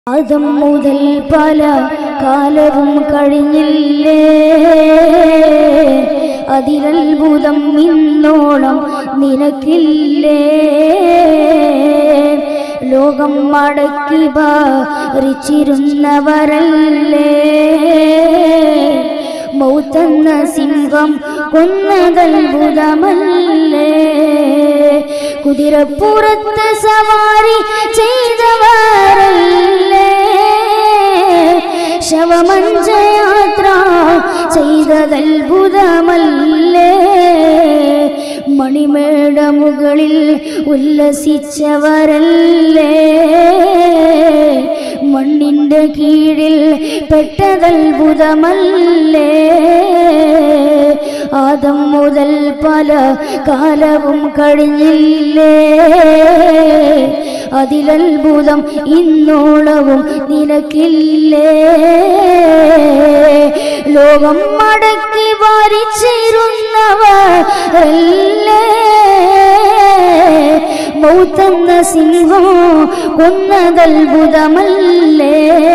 ആദം മുതൽ പല കാലവും കഴിഞ്ഞില്ലേ അതിലത്ഭുതം ഇന്നോളം നിനക്കില്ലേ ലോകം മടക്കി ഭരിച്ചിരുന്നവരല്ലേ മൗത്തെന്ന സിംഹം കൊന്നതത്ഭുതമല്ലേ കുതിരപ്പുറത്ത് സവാരി ചെയ്തവരല്ലേ ശവമഞ്ചയാത്ര ചെയ്തതത്ഭുതമല്ലേ മണിമേട മുകളിൽ ഉല്ലസിച്ചവരല്ലേ മണ്ണിന്റെ കീഴിൽ പെട്ടതത്ഭുതമല്ലേ ആദം മുതൽ പല കാലവും കഴിഞ്ഞില്ലേ അതിലത്ഭുതം ഇന്നോളവും നിനക്കില്ലേ ലോകം മടക്കി വാരിച്ചിരുന്നവരല്ലേ മൗത്തെന്ന സിംഹം കൊന്നതത്ഭുതമല്ലേ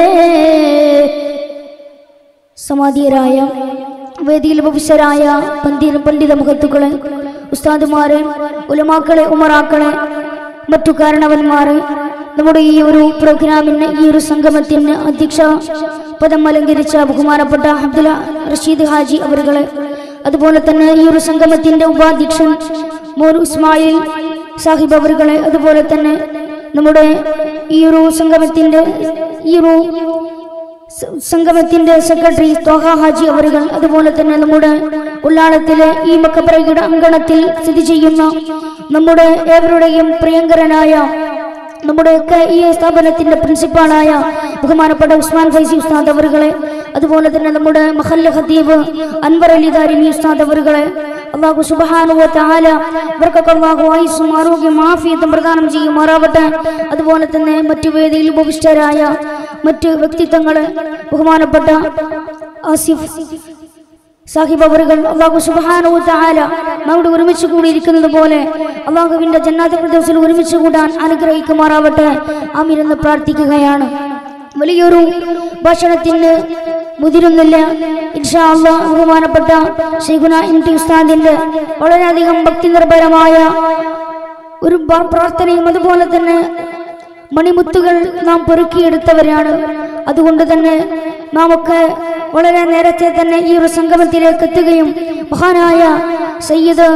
സമാധിയരായ വേദിയിൽ ഭവിഷ്യരായ പന്തിരും പണ്ഡിത മുഖത്തുക്കളെ ഉസ്താദുമാരെ ഉലമാക്കളെ ഉമറാക്കളെ മറ്റു കാരണവന്മാരെ നമ്മുടെ ഈ ഒരു പ്രോഗ്രാമിന് ഈ ഒരു സംഗമത്തിന് അധ്യക്ഷ പദം അലങ്കരിച്ച ബഹുമാനപ്പെട്ട അബ്ദുൽ റഷീദ് ഹാജി അവരുകളെ അതുപോലെ തന്നെ ഈ ഒരു സംഗമത്തിന്റെ ഉപാധ്യക്ഷൻ മോർ ഇസ്മായിൽ സാഹിബ് അവരുകളെ അതുപോലെ തന്നെ നമ്മുടെ ഈ ഒരു സംഗമത്തിന്റെ ഈ ഒരു സ- സംഗമത്തിന്റെ സെക്രട്ടറി തോഹ ഹാജി അവരുകൾ അതുപോലെ തന്നെ നമ്മുടെ ഉള്ളാളത്തിലെ ഈ മക്കപ്പറയുടെ അങ്കണത്തിൽ സ്ഥിതി ചെയ്യുന്ന നമ്മുടെ ഏവരുടെയും പ്രിയങ്കരനായ നമ്മുടെയൊക്കെ ഈ സ്ഥാപനത്തിന്റെ പ്രിൻസിപ്പാളായ ബഹുമാനപ്പെട്ട ഉസ്മാൻ ഫൈസി ഉസ്താദ് അവറുകളെ അതുപോലെ തന്നെ നമ്മുടെ മഹല്ല ഖത്തീബ് അൻവർ അലി ദാരിമി ഉസ്താദ് അവറുകളെ അള്ളാഹു സുബഹാനുവ താല ഇവർക്കൊക്കെ അള്ളാഹു ആയുസ്സും ആരോഗ്യം ആഫിയത്തും പ്രദാനം ചെയ്യുമാറാവട്ടെ അതുപോലെ തന്നെ മറ്റു വേദിയിൽ ഉപവിഷ്ടരായ മറ്റ് വ്യക്തിത്വങ്ങളെ ബഹുമാനപ്പെട്ട ആസിഫ് സാഹിബ് അവറുകൾ അള്ളാഹു സുബാനു താല നമ്മുടെ ഒരുമിച്ച് കൂടിയിരിക്കുന്നത് പോലെ അള്ളാഹുവിന്റെ ജന്നാത്ത പ്രദേശത്തിൽ ഒരുമിച്ച് കൂടാൻ അനുഗ്രഹിക്കുമാറാവട്ടെ ആമിരെന്ന് പ്രാർത്ഥിക്കുകയാണ് വലിയൊരു ഭക്ഷണത്തിന് മുതിരുന്നില്ല ഇൻഷാ അള്ളാഹ് ബഹുമാനപ്പെട്ട ഷെയ്ഖുന എം ടി ഉസ്താദിന്റെ വളരെയധികം ഭക്തി നിർഭരമായ ഒരു ബ- പ്രാർത്ഥനയും അതുപോലെ തന്നെ മണിമുത്തുകൾ നാം പെറുക്കിയെടുത്തവരാണ് അതുകൊണ്ട് തന്നെ നാം ഒക്കെ വളരെ നേരത്തെ തന്നെ ഈ ഒരു സംഗമത്തിലേക്ക് എത്തുകയും മഹാനായ സയ്യിദ്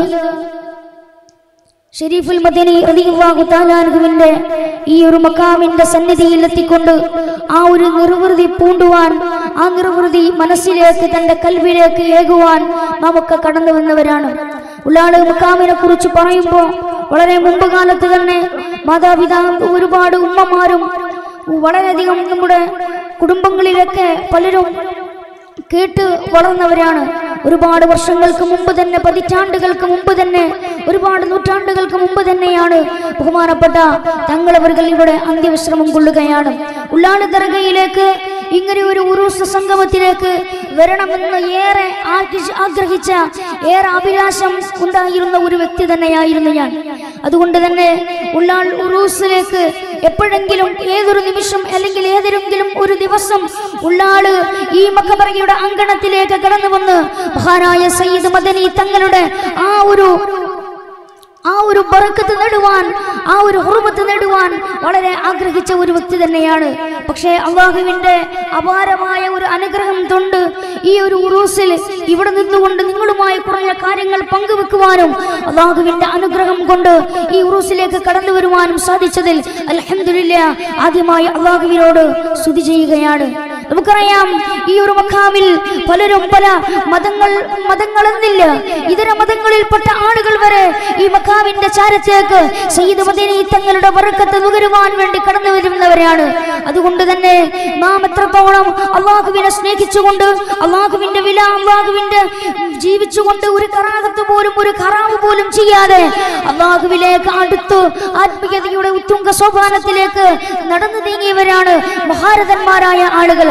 ഷെരീഫുൽ മദനി റളിയല്ലാഹു തആലാനുവിന്റെ ഈ ഒരു മക്കാമിന്റെ സന്നിധിയിൽ എത്തിക്കൊണ്ട് ആ ഒരു നിർവൃതി പൂണ്ടുവാൻ ആ നിർവൃതി മനസ്സിലേക്ക് തന്റെ കൽവിലേക്ക് ഏകുവാൻ നമുക്ക് കടന്നു വന്നവരാണ് ഉള്ളാള് മക്കാമിനെ കുറിച്ച് പറയുമ്പോൾ വളരെ മുമ്പ് കാലത്ത് തന്നെ മാതാപിതാ ഒരുപാട് ഉമ്മമാരും വളരെയധികം നമ്മുടെ കുടുംബങ്ങളിലൊക്കെ പലരും കേട്ട് വളർന്നവരാണ് ഒരുപാട് വർഷങ്ങൾക്ക് മുമ്പ് തന്നെ പതിറ്റാണ്ടുകൾക്ക് മുമ്പ് തന്നെ ഒരുപാട് നൂറ്റാണ്ടുകൾക്ക് മുമ്പ് തന്നെയാണ് ബഹുമാനപ്പെട്ട തങ്ങളവர்கள் ഇവിടെ അന്ത്യവിശ്രമം കൊള്ളുകയാണ് ഉള്ളാട് ദർഗയിലേക്ക് ഇങ്ങനെ ഒരു ഉറൂസ് സംഗമത്തിലേക്ക് വരണമെന്ന് ഏറെ ആഗ്രഹി- ആഗ്രഹിച്ച ഏറെ അഭിലാഷം ഉണ്ടായിരുന്ന ഒരു വ്യക്തി തന്നെയായിരുന്നു ഞാൻ അതുകൊണ്ട് തന്നെ ഉള്ളാൾ ഉറൂസിലേക്ക് എപ്പോഴെങ്കിലും ഏതൊരു നിമിഷം അല്ലെങ്കിൽ ഏതെങ്കിലും ഒരു ദിവസം ഉള്ളാള് ഈ മക്കബറയുടെ അങ്കണത്തിലേക്ക് കടന്നു വന്ന് മഹാനായ സയ്യിദ് മദനി തങ്ങളുടെ ആ ഒരു ആ ഒരു ബറക്കത്ത് നേടുവാൻ ആ ഒരു ഹുറുമത്ത് നേടുവാൻ വളരെ ആഗ്രഹിച്ച ഒരു വ്യക്തി തന്നെയാണ് പക്ഷേ അള്ളാഹുവിന്റെ അപാരമായ ഒരു അനുഗ്രഹം തൊണ്ട് ഈ ഒരു ഉറൂസിൽ ഇവിടെ നിന്നുകൊണ്ട് നിങ്ങളുമായി കുറഞ്ഞ കാര്യങ്ങൾ പങ്കുവെക്കുവാനും അള്ളാഹുവിന്റെ അനുഗ്രഹം കൊണ്ട് ഈ ഉറൂസിലേക്ക് കടന്നു വരുവാനും സാധിച്ചതിൽ അലഹമില്ല ആദ്യമായി അള്ളാഹുവിനോട് സ്തുതി ചെയ്യുകയാണ് നമുക്കറിയാം ഈ ഒരു മക്കാമിൽ പലരും പല മതങ്ങൾ മതങ്ങളെന്നില്ല ഇതര മതങ്ങളിൽപ്പെട്ട ആളുകൾ വരെ ഈ മക്കാമിന്റെ ചാരത്തേക്ക് സയ്യിദ് മദീനി തങ്ങളുടെ വർക്കത്ത് നുകരുവാൻ വേണ്ടി കടന്നു വരുന്നവരാണ് അതുകൊണ്ട് തന്നെ നാം എത്രത്തോളം അള്ളാഹുവിനെ സ്നേഹിച്ചുകൊണ്ട് അള്ളാഹുവിന്റെ വില അള്ളാഹുവിന്റെ ജീവിച്ചുകൊണ്ട് ഒരു കറാകത്ത് പോലും ഒരു ഖറാവ് പോലും ചെയ്യാതെ അള്ളാഹുവിലേക്ക് അടുത്ത് ആത്മീയതയുടെ ഉത്തുംഗ സോപാനത്തിലേക്ക് നടന്നു നീങ്ങിയവരാണ് മഹാരഥന്മാരായ ആളുകൾ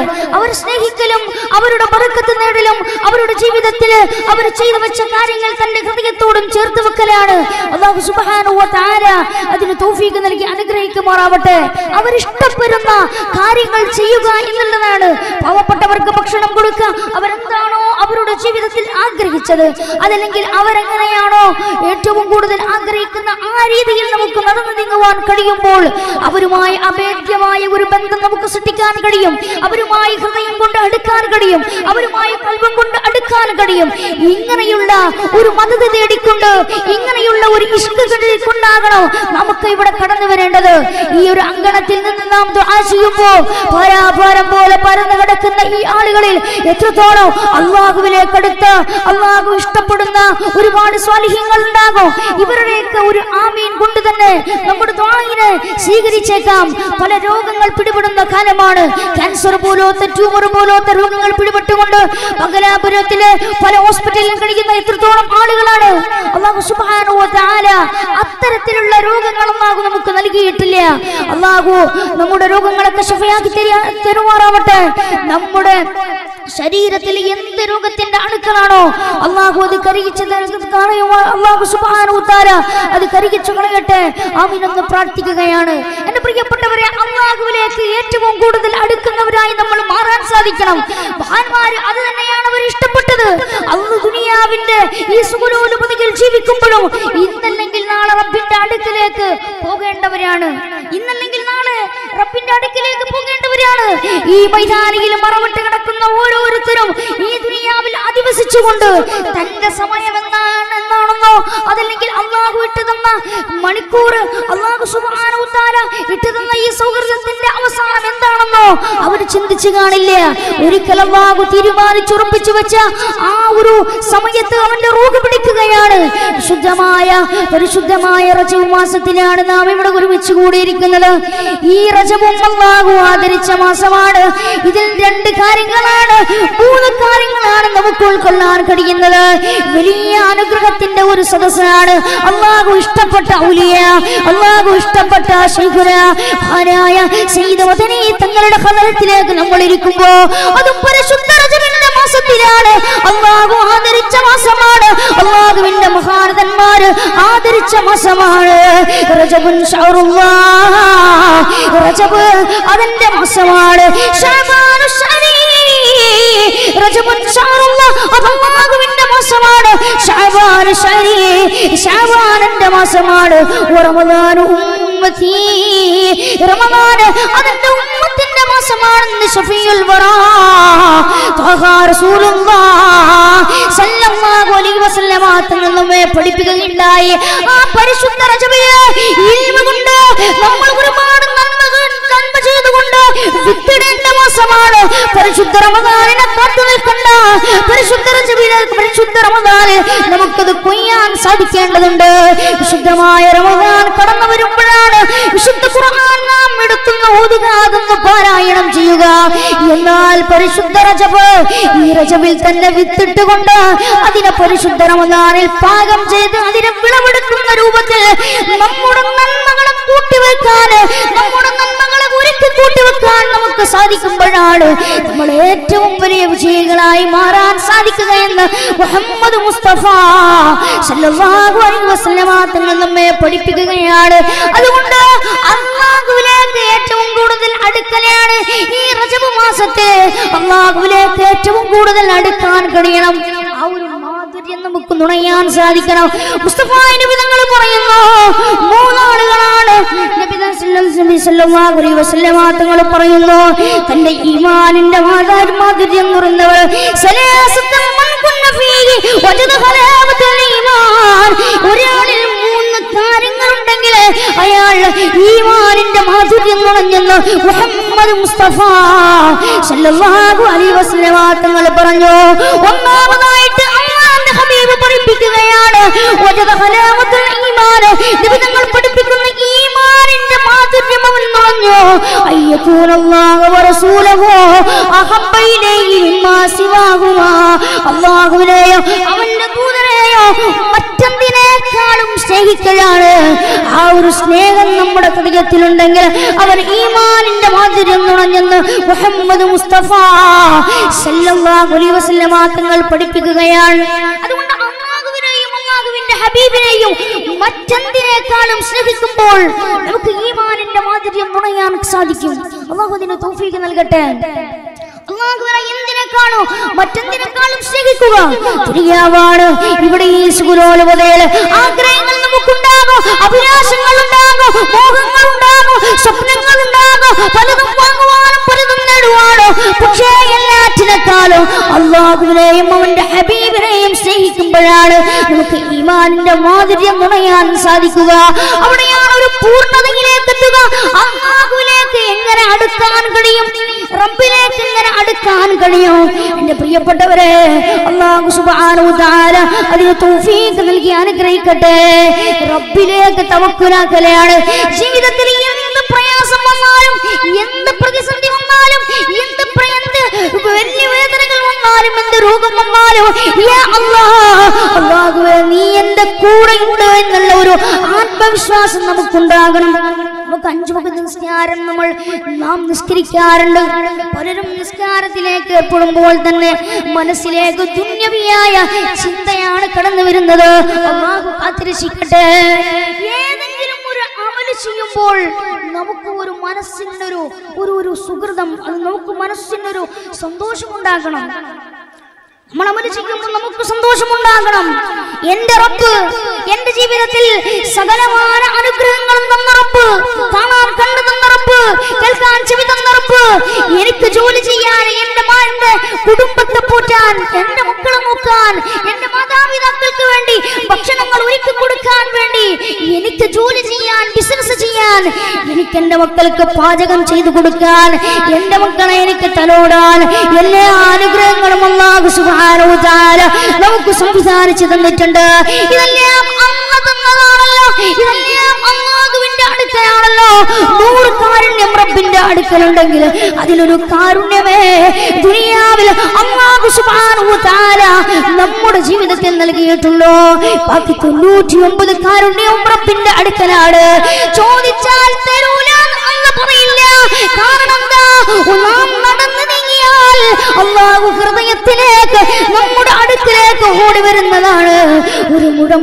അവർ സ്നേഹിക്കലും അവരുടെ ബർക്കത്ത് നേടലും അവരുടെ ജീവിതത്തിൽ അവർ ചെയ്തു വെച്ച കാര്യങ്ങൾ തന്റെ ഹൃദയത്തോടും ചേർത്ത് വെക്കലാണ് അള്ളാഹു സുബ്ഹാനഹു വ തആല അതിന് തൗഫീഖ് നൽകി അനുഗ്രഹിക്കുമാറാവട്ടെ അവർ ഇഷ്ടപ്പെടുന്ന കാര്യങ്ങൾ ചെയ്യുക എന്നുള്ളതാണ് പാവപ്പെട്ടവർക്ക് ഭക്ഷണം കൊടുക്കുക അവരെന്താണോ അവരുടെ ജീവിതത്തിൽ ആഗ്രഹിച്ചത് അതല്ലെങ്കിൽ അവരെങ്ങനെയാണോ ഏറ്റവും കൂടുതൽ ആഗ്രഹിക്കുന്ന ആ രീതിയിൽ നമുക്ക് നടന്നു നീങ്ങുവാൻ കഴിയുമ്പോൾ അവരുമായി അഭേദ്യമായ ഒരു ബന്ധം നമുക്ക് സൃഷ്ടിക്കാൻ കഴിയും അവരുമായി ഹൃദയം കൊണ്ട് അടുക്കാൻ കഴിയും അവരുമായി കൽവം കൊണ്ട് അടുക്കാൻ കഴിയും ഇങ്ങനെയുള്ള ഒരു മതത തേടിക്കൊണ്ട് ഇങ്ങനെയുള്ള ഒരു ഇഷ്ടങ്ങളിൽ കൊണ്ടാകണം നമുക്ക് ഇവിടെ കടന്നു വരേണ്ടത് ഈ ഒരു അങ്കണത്തിൽ നിന്ന് നാം ദുആ ചെയ്യുമ്പോൾ പരാഭാരം പോലെ പരന്നു കിടക്കുന്ന ഈ ആളുകളിൽ എത്രത്തോളം അള്ളാഹുവിലേക്ക് അടുത്ത് അള്ളാഹു ഇഷ്ടപ്പെടുന്ന ഒരുപാട് സ്വാലിഹ്യങ്ങൾ ഉണ്ടാകും ഇവരുടെയൊക്കെ ഒരു ആമീൻ കൊണ്ട് തന്നെ നമ്മുടെ ദ്വായിനെ സ്വീകരിച്ചേക്കാം പല രോഗങ്ങൾ പിടിപെടുന്ന കാലമാണ് ക്യാൻസർ പോലത്തെ ട്യൂമർ പോലത്തെ രോഗങ്ങൾ പിടിപെട്ടുകൊണ്ട് മംഗലാപുരത്തിലെ പല ഹോസ്പിറ്റലിലും കഴിയുന്ന എത്രത്തോളം ആളുകളാണ് അള്ളാഹു സുബ്ഹാനഹു വ തആല അത്തരത്തിലുള്ള രോഗങ്ങൾ അള്ളാഹു നമുക്ക് നൽകിയിട്ടില്ല അള്ളാഹു നമ്മുടെ രോഗങ്ങളൊക്കെ ശഫയാക്കി തരിക- തരുമാറാവട്ടെ നമ്മുടെ ശരീരത്തിൽ എന്ത് രോഗത്തിന്റെ അണുക്കളാണോ അള്ളാഹു അത് കരികിച്ച് കളയുവാൻ അള്ളാഹു സുബ്ഹാനഹു തആല അത് കരികിച്ചു കളയട്ടെ ആമീനെന്ന് പ്രാർത്ഥിക്കുകയാണ് എന്റെ പ്രിയപ്പെട്ടവരെ അള്ളാഹുവിലേക്ക് ഏറ്റവും കൂടുതൽ അടുക്കുന്നവരായി നമ്മൾ മാറാൻ സാധിക്കണം മഹാന്മാര് അത് തന്നെയാണ് അവർ ഇഷ്ടപ്പെട്ടത് അന്ന് ദുനിയാവിന്റെ ഈ സുഖലോലുപതിയിൽ ജീവിക്കുമ്പോഴും ഇന്നല്ലെങ്കിൽ നാളെ റബ്ബിന്റെ അടുക്കിലേക്ക് പോകേണ്ടവരാണ് ഇന്നല്ലെങ്കിൽ നാളെ റബ്ബിന്റെ അടുക്കിലേക്ക് പോകേണ്ടവരാണ് ഈ മൈതാനിയിൽ മറവിട്ട് കിടക്കുന്ന ഓരോരുത്തരും ഈ ദുനിയാവിൽ അധിവസിച്ചുകൊണ്ട് തന്റെ സമയം എന്താണ് എന്നാണെന്നോ അതല്ലെങ്കിൽ അള്ളാഹു ഇട്ട് തന്ന മണിക്കൂർ അള്ളാഹു സുബ്ഹാനഹു തആല ഇട്ട് തന്ന ഈ സൗഹൃദത്തിന്റെ അവസാനം എന്താണെന്നോ അവർ ചിന്തിച്ചു കാണില്ല ഒരിക്കൽ അള്ളാഹു തീരുമാനിച്ചുറപ്പിച്ചു വെച്ച ആ ഒരു സമയത്ത് അവന്റെ റൂഹ് പിടിക്കുകയാണ് ശുദ്ധമായ പരിശുദ്ധമായ റജബ് മാസത്തിലാണ് നാം ഇവിടെ ഒരുമിച്ച് കൂടിയിരിക്കുന്നത് ഈ റജബും അള്ളാഹു ആദരിച്ച മാസമാണ് ഇതിൽ രണ്ട് കാര്യങ്ങളാണ് മൂന്ന് കാര്യങ്ങളാണ് നമുക്ക് ഉൾക്കൊള്ളാൻ കഴിയുന്നത് വലിയ അനുഗ്രഹത്തിന്റെ ഒരു സദസ്സാണ് അള്ളാഹു ഇഷ്ടപ്പെട്ട ഔലിയ അള്ളാഹു ഇഷ്ടപ്പെട്ട ശൈഖുര മഹാനായ സയ്യിദ് മദനി തങ്ങളുടെ ഹദറത്തിലേക്ക് നമ്മൾ ഇരിക്കുമ്പോ അതും പരിശുദ്ധ റജബിന്റെ മാസത്തിലാണ് അള്ളാഹു ആദരിച്ച മാസമാണ് അള്ളാഹുവിന്റെ മഹാനതന്മാര് ആദരിച്ച മാസമാണ് റജബുൻ ഷഹറുല്ലാഹ്. റജബ് അതിന്റെ മാസമാണ് ഷഅബാനു ശരീ. റജബുൻ ഷഹറുല്ലാഹ്. അത് അള്ളാഹുവിന്റെ മാസമാണ് ഷഅബാനു ശരീ. ഷഅബാനിന്റെ മാസമാണ് റമദാനു ഉമ്മത്തി റമദാൻ അതിന്റെ ഉമ്മത്തിന്റെ മാസമാണെന്ന് ഷഫീഉൽ വറാ ത്വഹ റസൂലുള്ളാഹ് സല്ലല്ലാഹു അലൈഹി വസല്ലമ തങ്ങൾ നമ്മെ പഠിപ്പിക്കുകയുണ്ടായി ആ പരിശുദ്ധ റജബിലെ ഇൽമ കൊണ്ട് നമ്മൾ ഒരുപാട് നന്മകൾ നന്മ ചെയ്തുകൊണ്ട് വിത്തിടേണ്ട മാസമാണ് പരിശുദ്ധ റമദാനിനെ കാത്തു നിൽക്കണ്ട പരിശുദ്ധ റജബിലെ പരിശുദ്ധ റമദാന് നമുക്കത് കൊയ്യാൻ സാധിക്കേണ്ടതുണ്ട് വിശുദ്ധമായ റമദാൻ കടന്നു വരുമ്പോഴാണ് വിശുദ്ധ ഖുർആൻ നാം എടുത്തുന്ന ഓതുക അതൊന്ന് പാരായണം ചെയ്യുക എന്നാൽ പരിശുദ്ധ റജബ് ഈ റജബിൽ തന്നെ വിത്തിട്ടുകൊണ്ട് അതിനെ പരിശുദ്ധ റമദാനിൽ പാകം ചെയ്ത് അതിനെ വിളവെടുക്കുന്ന രൂപത്തിൽ നമ്മുടെ നന്മകളെ കൂട്ടിവെക്കാൻ നമ്മുടെ നന്മകളെ ഒരുക്കി കൂട്ടിവെക്കാൻ നമുക്ക് സാധിക്കുമ്പോഴാണ് നമ്മൾ ഏറ്റവും വലിയ വിജയികളായി മാറാൻ സാധിക്കുക എന്ന് മുഹമ്മദ് മുസ്തഫ സല്ലല്ലാഹു അലൈഹി വസല്ലമ തങ്ങൾ നമ്മെ പഠിപ്പിക്കുകയാണ് അതുകൊണ്ട് അള്ളാഹുവിലേക്ക് ഏറ്റവും കൂടുതൽ അടുക്കലാണ് ഈ റജബ് മാസത്തെ അള്ളാഹുവിലേക്ക് ഏറ്റവും കൂടുതൽ അടുക്കാൻ കഴിയണം ആ ഒരു മാധുര്യം നമുക്ക് നുണയാൻ സാധിക്കണം മുസ്തഫ നബി തങ്ങൾ പറയുന്നു മൂന്നാളുകളാണ് നബി സല്ലല്ലാഹു അലൈഹി വസല്ലമ തങ്ങൾ പറയുന്നു തന്റെ ഈമാനിന്റെ മാതാ- മാധുര്യം നിറഞ്ഞവർ സലാസത്തും മൻ കുന്ന ഫീഹി വജദ ഹലാവത്തുൽ ഈമാൻ ഒരാളിൽ മൂന്ന് കാര്യങ്ങളുണ്ടെങ്കിൽ അയാൾ ഈമാനിന്റെ മാധുര്യം നുണഞ്ഞെന്ന് മുഹമ്മദ് മുസ്തഫ സല്ലല്ലാഹു അലൈഹി വസല്ലമ തങ്ങൾ പറഞ്ഞു ഒന്നാമതായിട്ട് അള്ളാഹുവിന്റെ ഹബീബ് പഠിപ്പിക്കുകയാണ് വജദ ഹലാവത്തുൽ ഈമാൻ നബി തങ്ങൾ പഠിപ്പിക്കുന്ന ഈമാനിന്റെ മാധുര്യം അവൻ നുണഞ്ഞു അയ്യക്കൂനല്ലാഹു വറസൂലഹു അഹബ്ബ ഇലൈഹി മിമ്മാ സിവാഹുമാ അല്ലാഹുവിനെയോ അവന്റെ ദൂതനെയോ മറ്റെന്തിനേക്കാൾ എന്തിനേക്കാളും സ്നേഹിക്കലാണ് ആ ഒരു സ്നേഹം നമ്മുടെ ഹൃദയത്തിലുണ്ടെങ്കിൽ അവൻ ഈമാനിന്റെ മാധുര്യം നുണഞ്ഞെന്ന് മുഹമ്മദ് മുസ്തഫ സല്ലല്ലാഹു അലൈഹി വസല്ലമ തങ്ങൾ പഠിപ്പിക്കുകയാണ് അതുകൊണ്ട് അള്ളാഹുവിനെയും അള്ളാഹുവിന്റെ ഹബീബിനെയും മറ്റെന്തിനേക്കാളും സ്നേഹിക്കുമ്പോൾ നമുക്ക് ഈമാനിന്റെ മാധുര്യം നുണയാൻ സാധിക്കും അള്ളാഹു അതിന് തൗഫീഖ് നൽകട്ടെ അള്ളാഹുവിനെ എന്തിനേക്കാളും മറ്റെന്തിനേക്കാളും സ്നേഹിക്കുക ദുനിയാവാണ് ഇവിടെ ഈ സുഗുലോലുപതയിൽ ആഗ്രഹങ്ങൾ നമുക്കുണ്ടാകും അഭിലാഷങ്ങൾ ഉണ്ടാകും മോഹങ്ങൾ ഉണ്ടാകും സ്വപ്നങ്ങൾ ഉണ്ടാകും പലതും വാങ്ങുവാനും പലതും നേടുവാനും പക്ഷേ എല്ലാറ്റിനേക്കാളും അള്ളാഹുവിനെയും അവന്റെ ഹബീബിനെയും സ്നേഹിക്കുമ്പോഴാണ് നമുക്ക് ഈമാനിന്റെ മാധുര്യം നുണയാൻ സാധിക്കുക അവിടെയാണ് ഒരു പൂർണ്ണതയിലേക്ക് എത്തുക അള്ളാഹുവിലേക്ക് എങ്ങനെ അടുക്കാൻ കഴിയും റബ്ബിലേക്ക് എങ്ങനെ അടുക്കാൻ കഴിയും എന്റെ പ്രിയപ്പെട്ടവരെ അള്ളാഹു സുബ്ഹാനഹു തആല അതിന് തൗഫീഖ് നൽകി അനുഗ്രഹിക്കട്ടെ റബ്ബിലേക്ക് തവക്കുലാക്കലാണ് ജീവിതത്തിൽ എന്ത് പ്രയാസം വന്നാലും എന്ത് പ്രതിസന്ധി വന്നാലും എന്ത് പ്ര- എന്ത് വലിയ വേദനകൾ വന്നാലും എന്ത് രോഗം വന്നാലും യാ അല്ലാഹ് അല്ലാഹുവേ നീ എന്റെ കൂടെ ഉണ്ട് എന്നുള്ള ഒരു ആത്മവിശ്വാസം നമുക്കുണ്ടാകണം നമുക്ക് അഞ്ചു മുഖ നിസ്കാരം നമ്മൾ നാം നിസ്കരിക്കാറുണ്ട് പലരും നിസ്കാരത്തിലേക്ക് ഏർപ്പെടുമ്പോൾ തന്നെ മനസ്സിലേക്ക് ദുന്യവിയായ ചിന്തയാണ് കടന്നു വരുന്നത് അള്ളാഹു കാത്തിരക്ഷിക്കട്ടെ ഏതെങ്കിലും ഒരു അമല് ചെയ്യുമ്പോൾ നമുക്ക് ഒരു മനസ്സിനൊരു ഒരു ഒരു സുഹൃതം അത് നമുക്ക് മനസ്സിനൊരു സന്തോഷമുണ്ടാകണം നമ്മൾ അമല് ചെയ്യുമ്പോൾ നമുക്ക് സന്തോഷമുണ്ടാകണം എന്റെ റബ്ബ് എന്റെ ജീവിതത്തിൽ സകലമായ അനുഗ്രഹങ്ങളും തന്ന റബ്ബ് കാണാൻ കണ്ണു തന്ന റബ്ബ് കേൾക്കാൻ ചെവി തന്ന റബ്ബ് എനിക്ക് ജോലി ചെയ്യാൻ എന്റെ മാ- എന്റെ കുടുംബത്തെ പോറ്റാൻ എന്റെ മക്കളെ നോക്കാൻ എന്റെ മാതാപിതാക്കൾക്ക് വേണ്ടി ഭക്ഷണങ്ങൾ ഒരുക്കി കൊടുക്കാൻ വേണ്ടി എനിക്ക് ജോലി ചെയ്യാൻ ബിസിനസ് ചെയ്യാൻ എനിക്ക് എന്റെ മക്കൾക്ക് പാചകം ചെയ്തു കൊടുക്കാൻ എന്റെ മക്കളെ എനിക്ക് തലോടാൻ എല്ലാ അനുഗ്രഹങ്ങളും അല്ലാഹു സുബ്ഹാനഹു തആല നമുക്ക് സംവിധാനിച്ചു തന്നിട്ടുണ്ട് ഇതെല്ലാം അമ്മ തന്നതാണല്ലോ ഇതെല്ലാം അള്ളാഹുവിന്റെ അടുക്കലാണല്ലോ നൂറ് കാരുണ്യം റബ്ബിന്റെ അടുക്കലുണ്ടെങ്കിൽ അതിലൊരു കാരുണ്യമേ ദുനിയാവിൽ അള്ളാഹു സുബ്ഹാനഹു തആല നമ്മുടെ ജീവിതത്തിൽ നൽകിയിട്ടുള്ളൂ ബാക്കി തൊണ്ണൂറ്റി ഒമ്പത് കാരുണ്യവും റബ്ബിന്റെ അടുക്കലാണ് ചോദിച്ചാൽ തരൂല അല്ല പറയില്ല കാരണം എന്താ നാം നടന്നു നീങ്ങിയാൽ അള്ളാഹു ഹൃദയത്തിലേക്ക് നമ്മുടെ അടുക്കിലേക്ക് ഓടി വരുന്നതാണ് ഒരു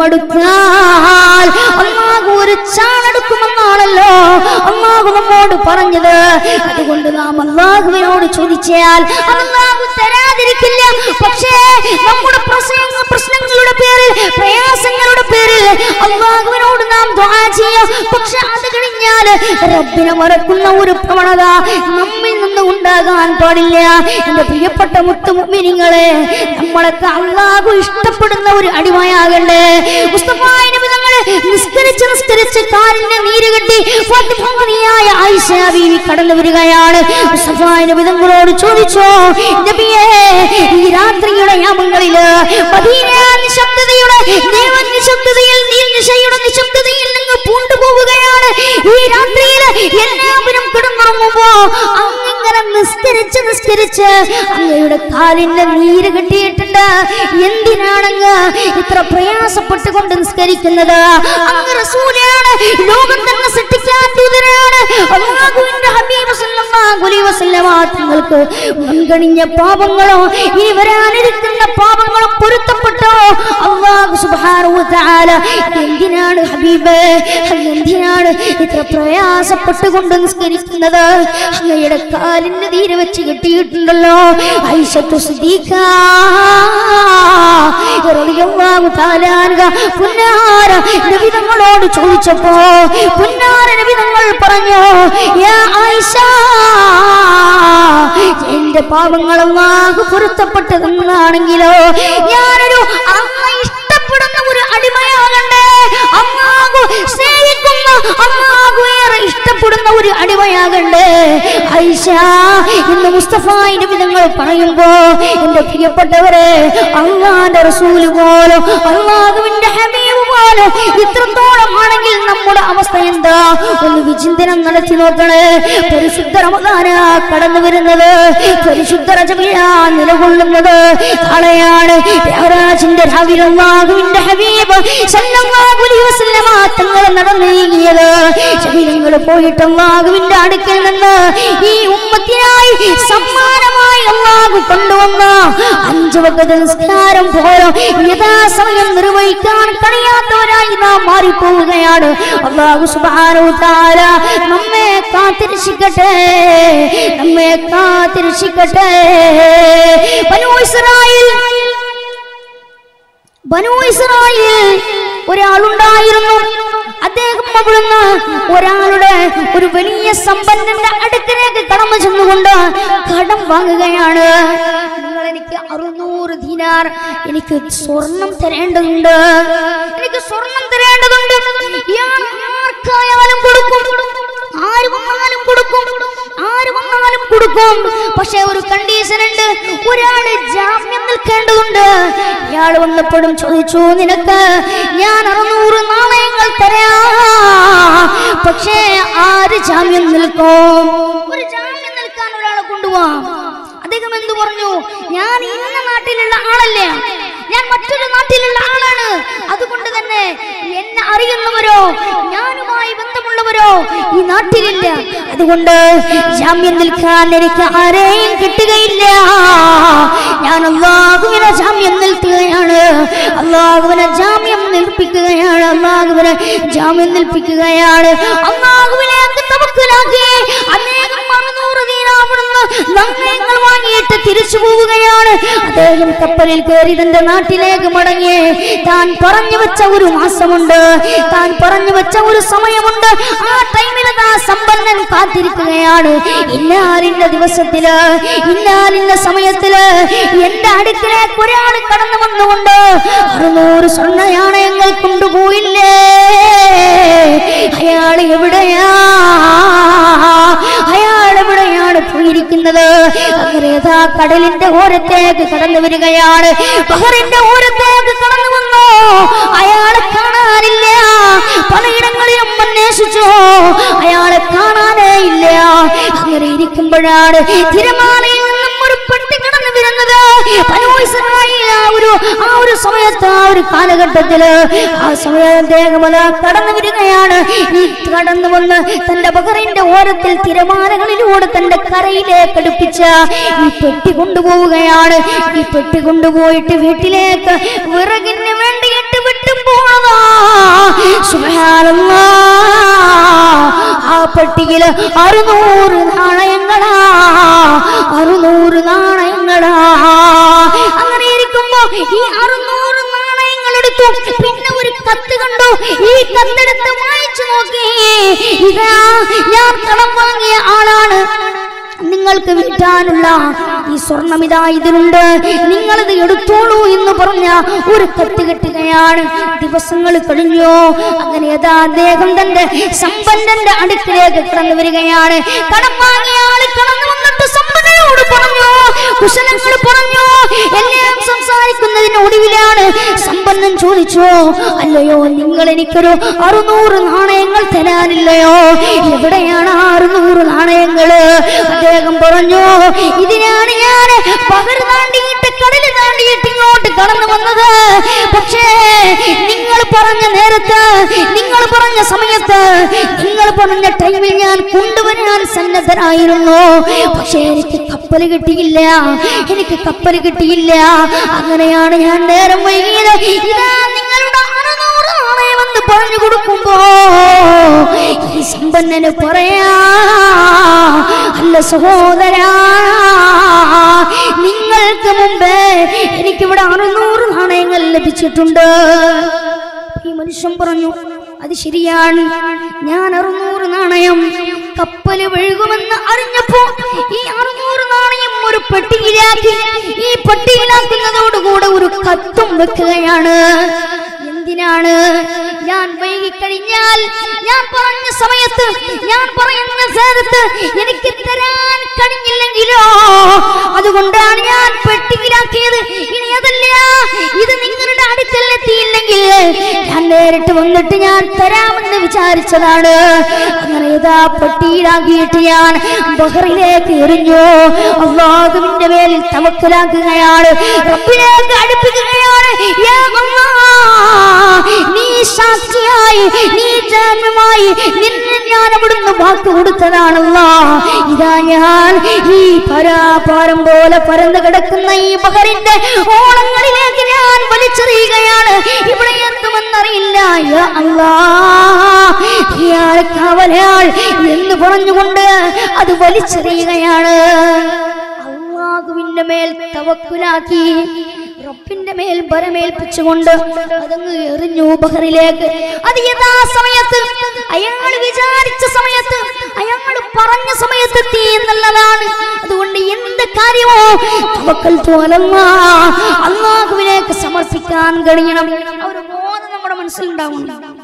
മുഴമെടുത്താൽ അള്ളാഹു ഒരു ചാണെടുക്കുമെന്നാണല്ലോ അള്ളാഹു നമ്മോട് പറഞ്ഞത് അതുകൊണ്ട് നാം അള്ളാഹുവിനോട് ചോദിച്ചാൽ അള്ളാഹു തരാതിരിക്കില്ല പക്ഷേ നമ്മുടെ പ്രശ്നങ്ങൾ പ്രശ്നങ്ങളുടെ പേരിൽ പ്രയാസങ്ങളുടെ പേരിൽ അള്ളാഹുവിനോട് നാം ദുആ ചെയ്യും പക്ഷെ അത് കഴിഞ്ഞാൽ റബ്ബിനെ മറക്കുന്ന ഒരു പ്രവണത നമ്മിൽ നിന്ന് ഉണ്ടാകാൻ പാടില്ല എന്റെ പ്രിയപ്പെട്ട മുത്തുമുമ്മിനിങ്ങളെ നമ്മളൊക്കെ അള്ളാഹു ഇഷ്ടപ്പെടുന്ന ഒരു അടിമയാകണ്ടേ മുസ്തഫായ നബി തങ്ങള് നിസ്കരിച്ച് നിസ്കരിച്ച് കാലിന്റെ നീര് കെട്ടി ഫാത്തിമയായ ആയിഷ ബീവി കടന്നു വരികയാണ് മുസ്തഫായ നബി തങ്ങളോട് ചോദിച്ചോ നബിയേ ഈ രാത്രിയുടെ യാമങ്ങളില് മദീന നിശബ്ദതയുടെ ദേവ നിശബ്ദതയിൽ നീ നിശയുടെ നിശബ്ദതയിൽ നിങ്ങൾ പൂണ്ടുപോവുകയാണ് ഈ രാത്രിയിൽ എല്ലാവരും കിടന്നുറങ്ങുമ്പോ അങ്ങിങ്ങനെ നിസ്കരിച്ച് നിസ്കരിച്ച് അങ്ങയുടെ കാലിന്റെ നീര് കെട്ടിയിട്ടുണ്ട് എന്തിനാണങ്ങ് ഇത്ര പ്രയാസപ്പെട്ടുകൊണ്ട് നിസ്കരിക്കുന്നത് അങ്ങ് റസൂലാണ് ലോകം തന്നെ സൃഷ്ടിക്കാൻ ദൂതനാണ് അല്ലാഹുവിന്റെ ഹബീബ് സല്ലല്ലാഹു അലൈഹി വസല്ലമ തങ്ങൾക്ക് മുൻകണിഞ്ഞ പാപങ്ങളോ ഇനി വരാനിരിക്കുന്ന പാപങ്ങളും പൊരുത്തപ്പെട്ടോ അള്ളാഹു സുബ്ഹാനഹു തആല എന്തിനാണ് ഹബീബ് എന്തിനാണ് ഇത്ര പ്രയാസപ്പെട്ടുകൊണ്ട് നിസ്കരിക്കുന്നത് അങ്ങയുടെ കാലിന്റെ തീരെ വെച്ച് കെട്ടിയിട്ടുണ്ടല്ലോ ഐഷത്തു സിദ്ദീഖ റളിയല്ലാഹു തആല അൻഹ പുന്നാര നബി തങ്ങളോട് ചോദിച്ചപ്പോ പുന്നാര നബി തങ്ങൾ പറഞ്ഞു യാ ആയിഷ എന്റെ പാപങ്ങൾ അള്ളാഹു പൊരുത്തപ്പെട്ടതെന്നാണെങ്കിലോ ഞാനൊരു അമ്മ ഇഷ്ടപ്പെടുന്ന ഒരു അടിമയാകണ്ടേ അള്ളാഹു സ്നേഹിക്കുന്ന അള്ളാഹു ഏറെ ഇഷ്ടപ്പെടുന്ന ഒരു അടിമയാകണ്ടേ ഐഷ എന്ന് മുസ്തഫായി നബി തങ്ങൾ പറയുമ്പോ എന്റെ പ്രിയപ്പെട്ടവരെ അള്ളാന്റെ റസൂല് പോലും അള്ളാഹുവിന്റെ ഹബീബ് പോലും പോലും ഇത്രത്തോളം ആണെങ്കിൽ നമ്മുടെ അവസ്ഥ എന്താ ഒന്ന് വിചിന്തനം നടത്തി നോക്കണേ പരിശുദ്ധ റമദാന കടന്നു വരുന്നത് പരിശുദ്ധ രജമിഴ നിലകൊള്ളുന്നത് നാളെയാണ് ദേവരാജിന്റെ രാവിലെ അല്ലാഹുവിന്റെ ഹബീബ് സല്ലല്ലാഹു അലൈഹി വസല്ലമ തങ്ങൾ നടന്നു നീങ്ങിയത് ശരീരങ്ങൾ പോയിട്ട് അല്ലാഹുവിന്റെ അടുക്കൽ നിന്ന് ഈ ഉമ്മത്തിനായി സമ്മാനമായി അല്ലാഹു കൊണ്ടുവന്ന അഞ്ചു വകത നിസ്കാരം പോലും യഥാസമയം നിർവഹിക്കാൻ കഴിയാത്തവരായി നാം മാറിപ്പോവുകയാണ് അള്ളാഹു സുബ്ഹാനഹു തആല നമ്മെ കാത്തിരക്ഷിക്കട്ടെ നമ്മെ കാത്തിരക്ഷിക്കട്ടെ ബനൂ ഇസ്രായേൽ ബനൂ ഇസ്രായേൽ ഒരാളുണ്ടായിരുന്നു അദ്ദേഹം അവിടുന്ന് ഒരാളുടെ ഒരു വലിയ സമ്പന്നന്റെ അടുക്കലേക്ക് കടന്നു ചെന്നുകൊണ്ട് കടം വാങ്ങുകയാണ് നിങ്ങൾ എനിക്ക് അറുന്നൂറ് ദിനാർ എനിക്ക് സ്വർണം തരേണ്ടതുണ്ട് എനിക്ക് സ്വർണം തരേണ്ടതുണ്ട് ഇയാൾ ആർക്കായാലും കൊടുക്കും ആര് വന്നാലും കൊടുക്കും ആര് വന്നാലും കൊടുക്കും പക്ഷെ ഒരു കണ്ടീഷൻ ഉണ്ട് ഒരാള് ജാമ്യം നിൽക്കേണ്ടതുണ്ട് ഇയാൾ വന്നപ്പോഴും ചോദിച്ചു നിനക്ക് ഞാൻ അറുന്നൂറ് നാണയങ്ങൾ തരാ പക്ഷേ ആര് ജാമ്യം നിൽക്കും ഒരു ജാമ്യം നിൽക്കാൻ ഒരാളെ കൊണ്ടുപോവാം അദ്ദേഹം എന്തു പറഞ്ഞു ഞാൻ ഇന്ന നാട്ടിലുള്ള ആളല്ലേ ഞാൻ മറ്റൊരു നാട്ടിലുള്ള ആളാണ് അതുകൊണ്ട് തന്നെ എന്നെ അറിയുന്നവരോ ഞാനുമായി ബന്ധമുള്ളവരോ ഈ നാട്ടിലില്ല അതുകൊണ്ട് ജാമ്യം നിൽക്കാൻ എനിക്ക് ആരെയും കിട്ടുകയില്ല ഞാൻ അള്ളാഹുവിനെ ജാമ്യം നിൽക്കുകയാണ് അള്ളാഹുവിനെ ജാമ്യം നിൽപ്പിക്കുകയാണ് അള്ളാഹുവിനെ ജാമ്യം നിൽപ്പിക്കുകയാണ് അള്ളാഹുവിലേക്ക് തവക്കുലാക്കി അനേകം അറുന്നൂറ് ദീനാവിടുന്ന് നാണയങ്ങൾ വാങ്ങിയിട്ട് തിരിച്ചു പോവുകയാണ് അദ്ദേഹം കപ്പലിൽ കയറി തന്റെ നാട്ടിലേക്ക് മടങ്ങി താൻ പറഞ്ഞു വെച്ച ഒരു മാസമുണ്ട് താൻ പറഞ്ഞു വെച്ച ഒരു സമയമുണ്ട് ആ ടൈമിൽ ആ സമ്പന്നൻ കാത്തിരിക്കുകയാണ് ഇന്നാലിന്റെ ദിവസത്തില് ഇന്നാലിന്റെ സമയത്തില് എന്റെ അടുക്കലേക്ക് ഒരാൾ കടന്നു വന്നുകൊണ്ട് അറുന്നൂറ് സ്വർണ്ണ നാണയങ്ങൾ കൊണ്ടുപോയില്ലേ അയാൾ എവിടെയാ അയാൾ എവിടെയാണ് പോയിരിക്കുന്നത് അങ്ങനെ യഥാ കടലിന്റെ ഓരത്തേക്ക് കടന്നു വരികയാണ് ബഹറിന്റെ ഓരത്തേക്ക് കടന്നു വന്നു അയാളെ കാണാനില്ല പലയിടങ്ങളിലും അന്വേഷിച്ചു അയാളെ കാണാനേ ഇല്ല അങ്ങനെ ഇരിക്കുമ്പോഴാണ് തിരമാലയിൽ നിന്നും ഒരു പെട്ടി കടന്നു വരുന്നത് ബനൂ ഇസ്രായേൽ ആ ഒരു ആ ഒരു സമയത്ത് ആ ഒരു കാലഘട്ടത്തില് ആ സമയം അദ്ദേഹം അതാ കടന്നു വരികയാണ് ഈ കടന്നു വന്ന് തന്റെ ബഹറിന്റെ ഓരത്തിൽ തിരമാലകളിലൂടെ തന്റെ കരയിലേക്ക് അടുപ്പിച്ച ഈ പെട്ടി കൊണ്ടുപോവുകയാണ് ഈ പെട്ടി കൊണ്ടുപോയിട്ട് വീട്ടിലേക്ക് വിറകിന് വേണ്ടിയിട്ട് വിട്ടും പോണതാ സുബ്ഹാനല്ലാ. ആ പെട്ടിയില് അറുന്നൂറ് നാണയങ്ങളാ അറുന്നൂറ് നാണയങ്ങളാ അങ്ങനെ ഇരിക്കുമ്പോ ഈ അറുന്നൂറ് നാണയങ്ങൾ എടുത്തു പിന്നെ ഒരു കത്ത് കണ്ടു ഈ കത്തെടുത്ത് വായിച്ചു നോക്കി ഇതാ ഞാൻ കടം വാങ്ങിയ ആളാണ് നിങ്ങൾക്ക് വീട്ടാനുള്ള ഈ സ്വർണം ഇതാ ഇതിലുണ്ട് നിങ്ങളിത് എടുത്തോളൂ എന്ന് പറഞ്ഞ ഒരു കത്ത് കെട്ടുകയാണ് ദിവസങ്ങൾ കഴിഞ്ഞു അങ്ങനെ അതാ അദ്ദേഹം തന്റെ സമ്പന്നന്റെ അടുക്കിലേക്ക് കടന്നു വരികയാണ് കടം വാങ്ങിയ ആള് കടന്നു വന്നിട്ട് സമ്പന്നനോട് പറഞ്ഞു കുശലങ്ങൾ പറഞ്ഞു എല്ലാം സംസാരിക്കുന്നതിന് ഒടുവിലാണ് സമ്പന്നൻ ചോദിച്ചു അല്ലയോ നിങ്ങൾ എനിക്കൊരു അറുന്നൂറ് നാണയങ്ങൾ തരാനില്ലയോ എവിടെയാണ് ആ അറുന്നൂറ് നാണയങ്ങള് അദ്ദേഹം പറഞ്ഞു ഇതിനാണ് ഞാൻ പകർ താണ്ടിയിട്ട് കടല് താണ്ടിയിട്ട് ഇങ്ങോട്ട് കടന്നു വന്നത് പക്ഷേ നിങ്ങൾ പറഞ്ഞ നേരത്ത് നിങ്ങൾ പറഞ്ഞ സമയത്ത് നിങ്ങൾ പറഞ്ഞ ടൈമിൽ ഞാൻ കൊണ്ടുവരാൻ സന്നദ്ധനായിരുന്നു പക്ഷേ എനിക്ക് കപ്പൽ കിട്ടിയില്ല എനിക്ക് കപ്പൽ കിട്ടിയില്ല അങ്ങനെയാണ് ഞാൻ നേരം വൈകിയത് ഇതാ നിങ്ങളുടെ അറുന്നൂറ് നാണയമെന്ന് പറഞ്ഞു കൊടുക്കുമ്പോ ഈ സമ്പന്നന് പറയാ അല്ല സഹോദരാ നിങ്ങൾക്ക് മുമ്പേ എനിക്കിവിടെ അറുന്നൂറ് നാണയങ്ങൾ ലഭിച്ചിട്ടുണ്ട് ഈ മനുഷ്യൻ പറഞ്ഞു അത് ശരിയാണ് ഞാൻ അറുന്നൂറ് നാണയം കപ്പല് വഴുകുമെന്ന് അറിഞ്ഞപ്പോ ഈ അറുന്നൂറ് നാണയം ഒരു പെട്ടിയിലാക്കി ഈ പെട്ടിയിലാക്കുന്നതോടുകൂടെ ഒരു കത്തും വെക്കുകയാണ് എന്തിനാണ് ഞാൻ വൈകിക്കഴിഞ്ഞാൽ ഞാൻ പറഞ്ഞ സമയത്ത് ഞാൻ പറയുന്ന നേരത്ത് എനിക്ക് തരാൻ കഴിഞ്ഞില്ലെങ്കിലോ അതുകൊണ്ടാണ് ഞാൻ പെട്ടിയിലാക്കിയത് ഇനി അതല്ല ഇത് നിങ്ങളുടെ അടുക്കൽ എത്തിയില്ലെങ്കിൽ ഞാൻ നേരിട്ട് വന്നിട്ട് ഞാൻ തരാമെന്ന് വിചാരിച്ചതാണ് അങ്ങനെ ഇതാ പെട്ടിയിലാക്കിയിട്ട് ഞാൻ ബഹറിലേക്ക് എറിഞ്ഞു അള്ളാഹുവിന്റെ മേലിൽ തവക്കലാക്കുകയാണ് റബ്ബിലേക്ക് അടുപ്പിക്കുകയാണ് യാ അല്ലാഹ്, നീ സാക്ഷിയായി നീ ജാമ്യമായി നിന്നെ ഞാൻ അവിടുന്ന് വാക്ക് കൊടുത്തതാണല്ലോ ഇതാ ഞാൻ ഈ പരാപാരം പോലെ പരന്നു കിടക്കുന്ന ഈ ബഹറിന്റെ ഓളങ്ങളിലേക്ക് ഞാൻ വലിച്ചെറിയുകയാണ് ഇവിടെ എത്തുമെന്നറിയില്ല യാ അല്ലാഹ്, ഇയാൾ കാവലാൾ എന്ന് പറഞ്ഞുകൊണ്ട് അത് വലിച്ചെറിയുകയാണ് അള്ളാഹുവിന്റെ മേൽ തവക്കുലാക്കി റബ്ബിന്റെ മേൽ ബരമേൽപ്പിച്ചുകൊണ്ട് അതങ്ങ് എറിഞ്ഞു ബഹറിലേക്ക് അത് യഥാസമയത്ത് അയാൾ വിചാരിച്ച സമയത്ത് അയാൾ പറഞ്ഞ സമയത്ത് എത്തി എന്നുള്ളതാണ് അതുകൊണ്ട് എന്ത് കാര്യമോ തവക്കൽ തോലല്ല അള്ളാഹുവിലേക്ക് സമർപ്പിക്കാൻ കഴിയണം ആ ഒരു ബോധം നമ്മുടെ മനസ്സിലുണ്ടാവും